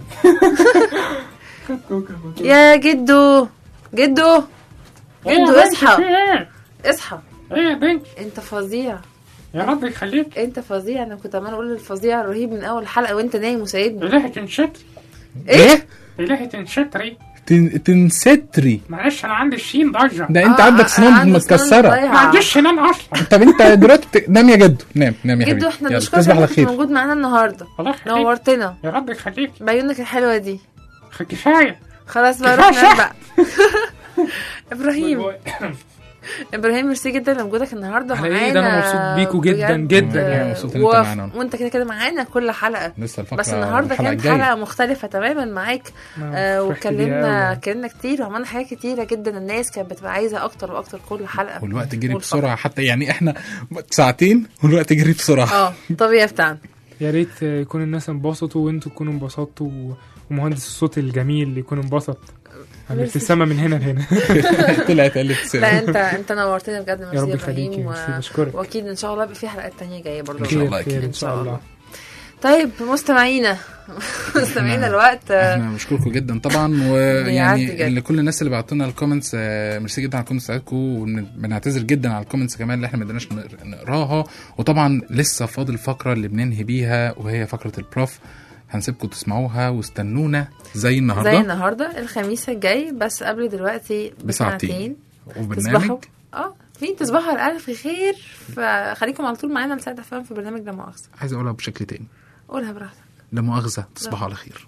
S11: يا جدو جدو
S16: إيه يا
S11: جدو
S16: بنتي،
S11: اصحى
S16: في إيه؟
S11: اصحى
S16: ايه يا بنت
S11: انت فظيع
S16: يا رب يخليك
S11: انت فظيع انا كنت عمال اقول الفظيع الرهيب من اول حلقه وانت نايم وسايبني
S16: إلهي تنشتري
S11: ايه
S16: إلهي تنشتري
S12: تن- تنستري
S16: معلش أنا عندي الشين ضجة
S12: ده انت
S11: آه،
S12: عندك
S11: آه،
S12: سنان
S11: عنده سنان
S12: متكسره
S11: ضايعة.
S16: ما عنديش سنان أصلا
S12: طب انت دلوقتي بت- نام يا جدو نام نام يا حبيبي
S11: جدو احنا
S12: يلا
S11: بنشكرك
S12: تصبح على
S11: انك كنت
S12: خير
S11: موجود معانا النهارده
S16: الله يخليك
S11: نورتنا
S16: يا رب يخليك
S11: بعيونك الحلوه دي
S16: كفاية
S11: خلاص بقى
S16: كفاية
S11: روح نام
S16: شهر.
S11: بقى ابراهيم ابراهيم ميرسي جدا لوجودك النهارده
S23: على
S11: معانا
S23: ايه ده انا مبسوط بيكوا جدا
S11: بجد.
S23: جدا
S12: يعني
S23: يعني
S12: مبسوط ان
S11: و...
S12: انت معانا
S11: وانت كده كده معانا كل حلقه
S12: لسه الفقره
S11: بس النهارده
S12: الحلقة
S11: كانت
S12: الجاية.
S11: حلقه مختلفه تماما معاك آه
S23: فرحت بيها
S11: واتكلمنا
S23: أوي.
S11: اتكلمنا كتير وعملنا حاجات كتيره جدا الناس كانت بتبقى عايزه اكتر واكتر كل حلقه
S12: والوقت جري
S11: والفقرة.
S12: بسرعه حتى يعني احنا ساعتين والوقت جري بسرعه
S11: اه طبيعي بتاعنا
S23: يا ريت يكون الناس انبسطوا وانتوا تكونوا انبسطتوا و- ومهندس الصوت الجميل يكون انبسط الابتسامه من هنا لهنا
S12: طلعت قالت
S11: لا انت انت نورتنا بجد
S23: يا
S11: ميرسي
S23: رب
S11: يا
S23: يخليكي
S11: ابراهيم
S23: ميرسي بشكرك
S11: واكيد ان شاء الله يبقى في حلقات تانية جايه برضه
S12: إن شاء الله
S23: خير
S12: أكيد.
S23: ان شاء الله
S11: طيب مستمعينا مستمعينا الوقت آه،
S12: احنا بنشكركم جدا طبعا
S11: بيعدي
S12: ويعني
S11: جد.
S12: لكل الناس اللي بعتونا الكومنتس آه، ميرسي جدا على الكومنتس بتاعتكم وبنعتذر جدا على الكومنتس كمان اللي احنا ما قدرناش نقر- نقراها وطبعا لسه فاضل فقره اللي بننهي بيها وهي فقره البروف هنسيبكم تسمعوها واستنونا زي النهارده
S11: زي النهارده الخميس الجاي بس قبل دلوقتي
S12: بساعتين.
S11: بساعتين
S12: وبرنامج
S11: تصبحوا اه في تصبحوا على الف خير فخليكم على طول معانا لساعة افلام في برنامج لا مؤاخذة
S12: عايز اقولها بشكل تاني
S11: قولها براحتك
S12: لا مؤاخذه تصبحوا على خير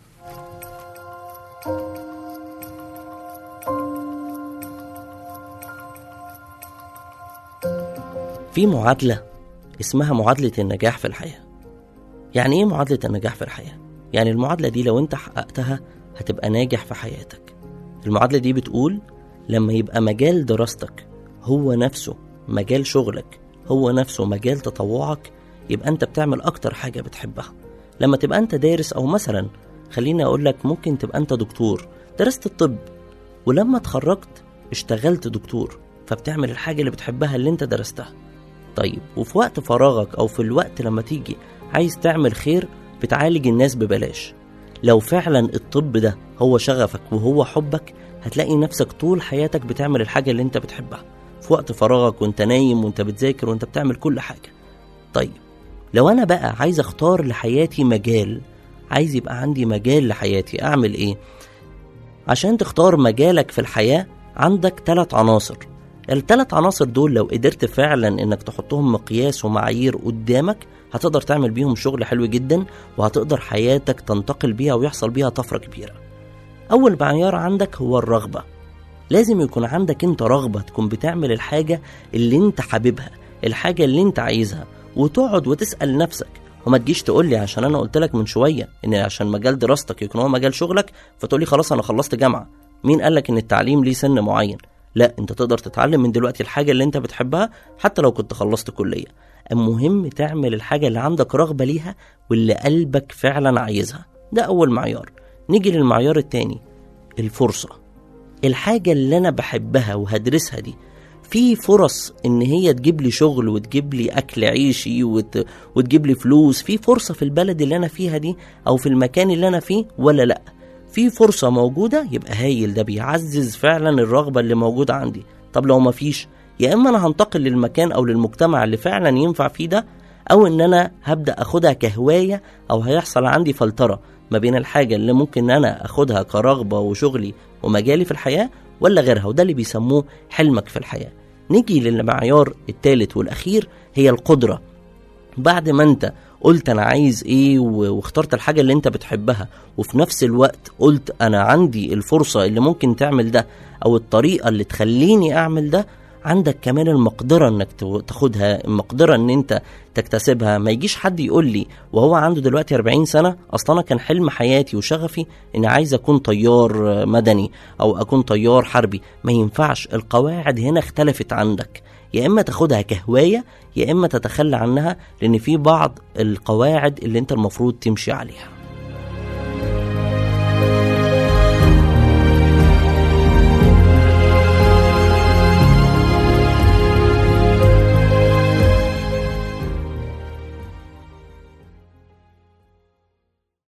S7: في معادلة اسمها معادلة النجاح في الحياة يعني ايه معادلة النجاح في الحياة؟ يعني المعادلة دي لو انت حققتها هتبقى ناجح في حياتك المعادلة دي بتقول لما يبقى مجال دراستك هو نفسه مجال شغلك هو نفسه مجال تطوعك يبقى انت بتعمل اكتر حاجة بتحبها لما تبقى انت دارس او مثلا خليني اقول لك ممكن تبقى انت دكتور درست الطب ولما اتخرجت اشتغلت دكتور فبتعمل الحاجة اللي بتحبها اللي انت درستها طيب وفي وقت فراغك او في الوقت لما تيجي عايز تعمل خير بتعالج الناس ببلاش لو فعلا الطب ده هو شغفك وهو حبك هتلاقي نفسك طول حياتك بتعمل الحاجة اللي انت بتحبها في وقت فراغك وانت نايم وانت بتذاكر وانت بتعمل كل حاجة طيب لو انا بقى عايز اختار لحياتي مجال عايز يبقى عندي مجال لحياتي اعمل ايه عشان تختار مجالك في الحياة عندك ثلاث عناصر الثلاث عناصر دول لو قدرت فعلا انك تحطهم مقياس ومعايير قدامك هتقدر تعمل بيهم شغل حلو جدا وهتقدر حياتك تنتقل بيها ويحصل بيها طفرة كبيرة أول معيار عندك هو الرغبة لازم يكون عندك انت رغبة تكون بتعمل الحاجة اللي انت حاببها الحاجة اللي انت عايزها وتقعد وتسأل نفسك وما تجيش تقول لي عشان انا قلت لك من شويه ان عشان مجال دراستك يكون هو مجال شغلك فتقول لي خلاص انا خلصت جامعه مين قال لك ان التعليم ليه سن معين لا انت تقدر تتعلم من دلوقتي الحاجه اللي انت بتحبها حتى لو كنت خلصت كليه المهم تعمل الحاجه اللي عندك رغبه ليها واللي قلبك فعلا عايزها ده اول معيار نيجي للمعيار التاني الفرصه الحاجه اللي انا بحبها وهدرسها دي في فرص ان هي تجيب لي شغل وتجيب لي اكل عيشي وت... وتجيب لي فلوس في فرصه في البلد اللي انا فيها دي او في المكان اللي انا فيه ولا لا في فرصه موجوده يبقى هايل ده بيعزز فعلا الرغبه اللي موجوده عندي طب لو ما فيش يا اما انا هنتقل للمكان او للمجتمع اللي فعلا ينفع فيه ده او ان انا هبدا اخدها كهوايه او هيحصل عندي فلتره ما بين الحاجه اللي ممكن انا اخدها كرغبه وشغلي ومجالي في الحياه ولا غيرها وده اللي بيسموه حلمك في الحياه نيجي للمعيار الثالث والاخير هي القدره بعد ما انت قلت انا عايز ايه و- واخترت الحاجه اللي انت بتحبها وفي نفس الوقت قلت انا عندي الفرصه اللي ممكن تعمل ده او الطريقه اللي تخليني اعمل ده عندك كمان المقدرة انك تو- تاخدها المقدرة ان انت تكتسبها ما يجيش حد يقول لي وهو عنده دلوقتي 40 سنة اصلا انا كان حلم حياتي وشغفي اني عايز اكون طيار آه، مدني او اكون طيار حربي ما ينفعش القواعد هنا اختلفت عندك يا اما تاخدها كهواية يا اما تتخلى عنها لان في بعض القواعد اللي انت المفروض تمشي عليها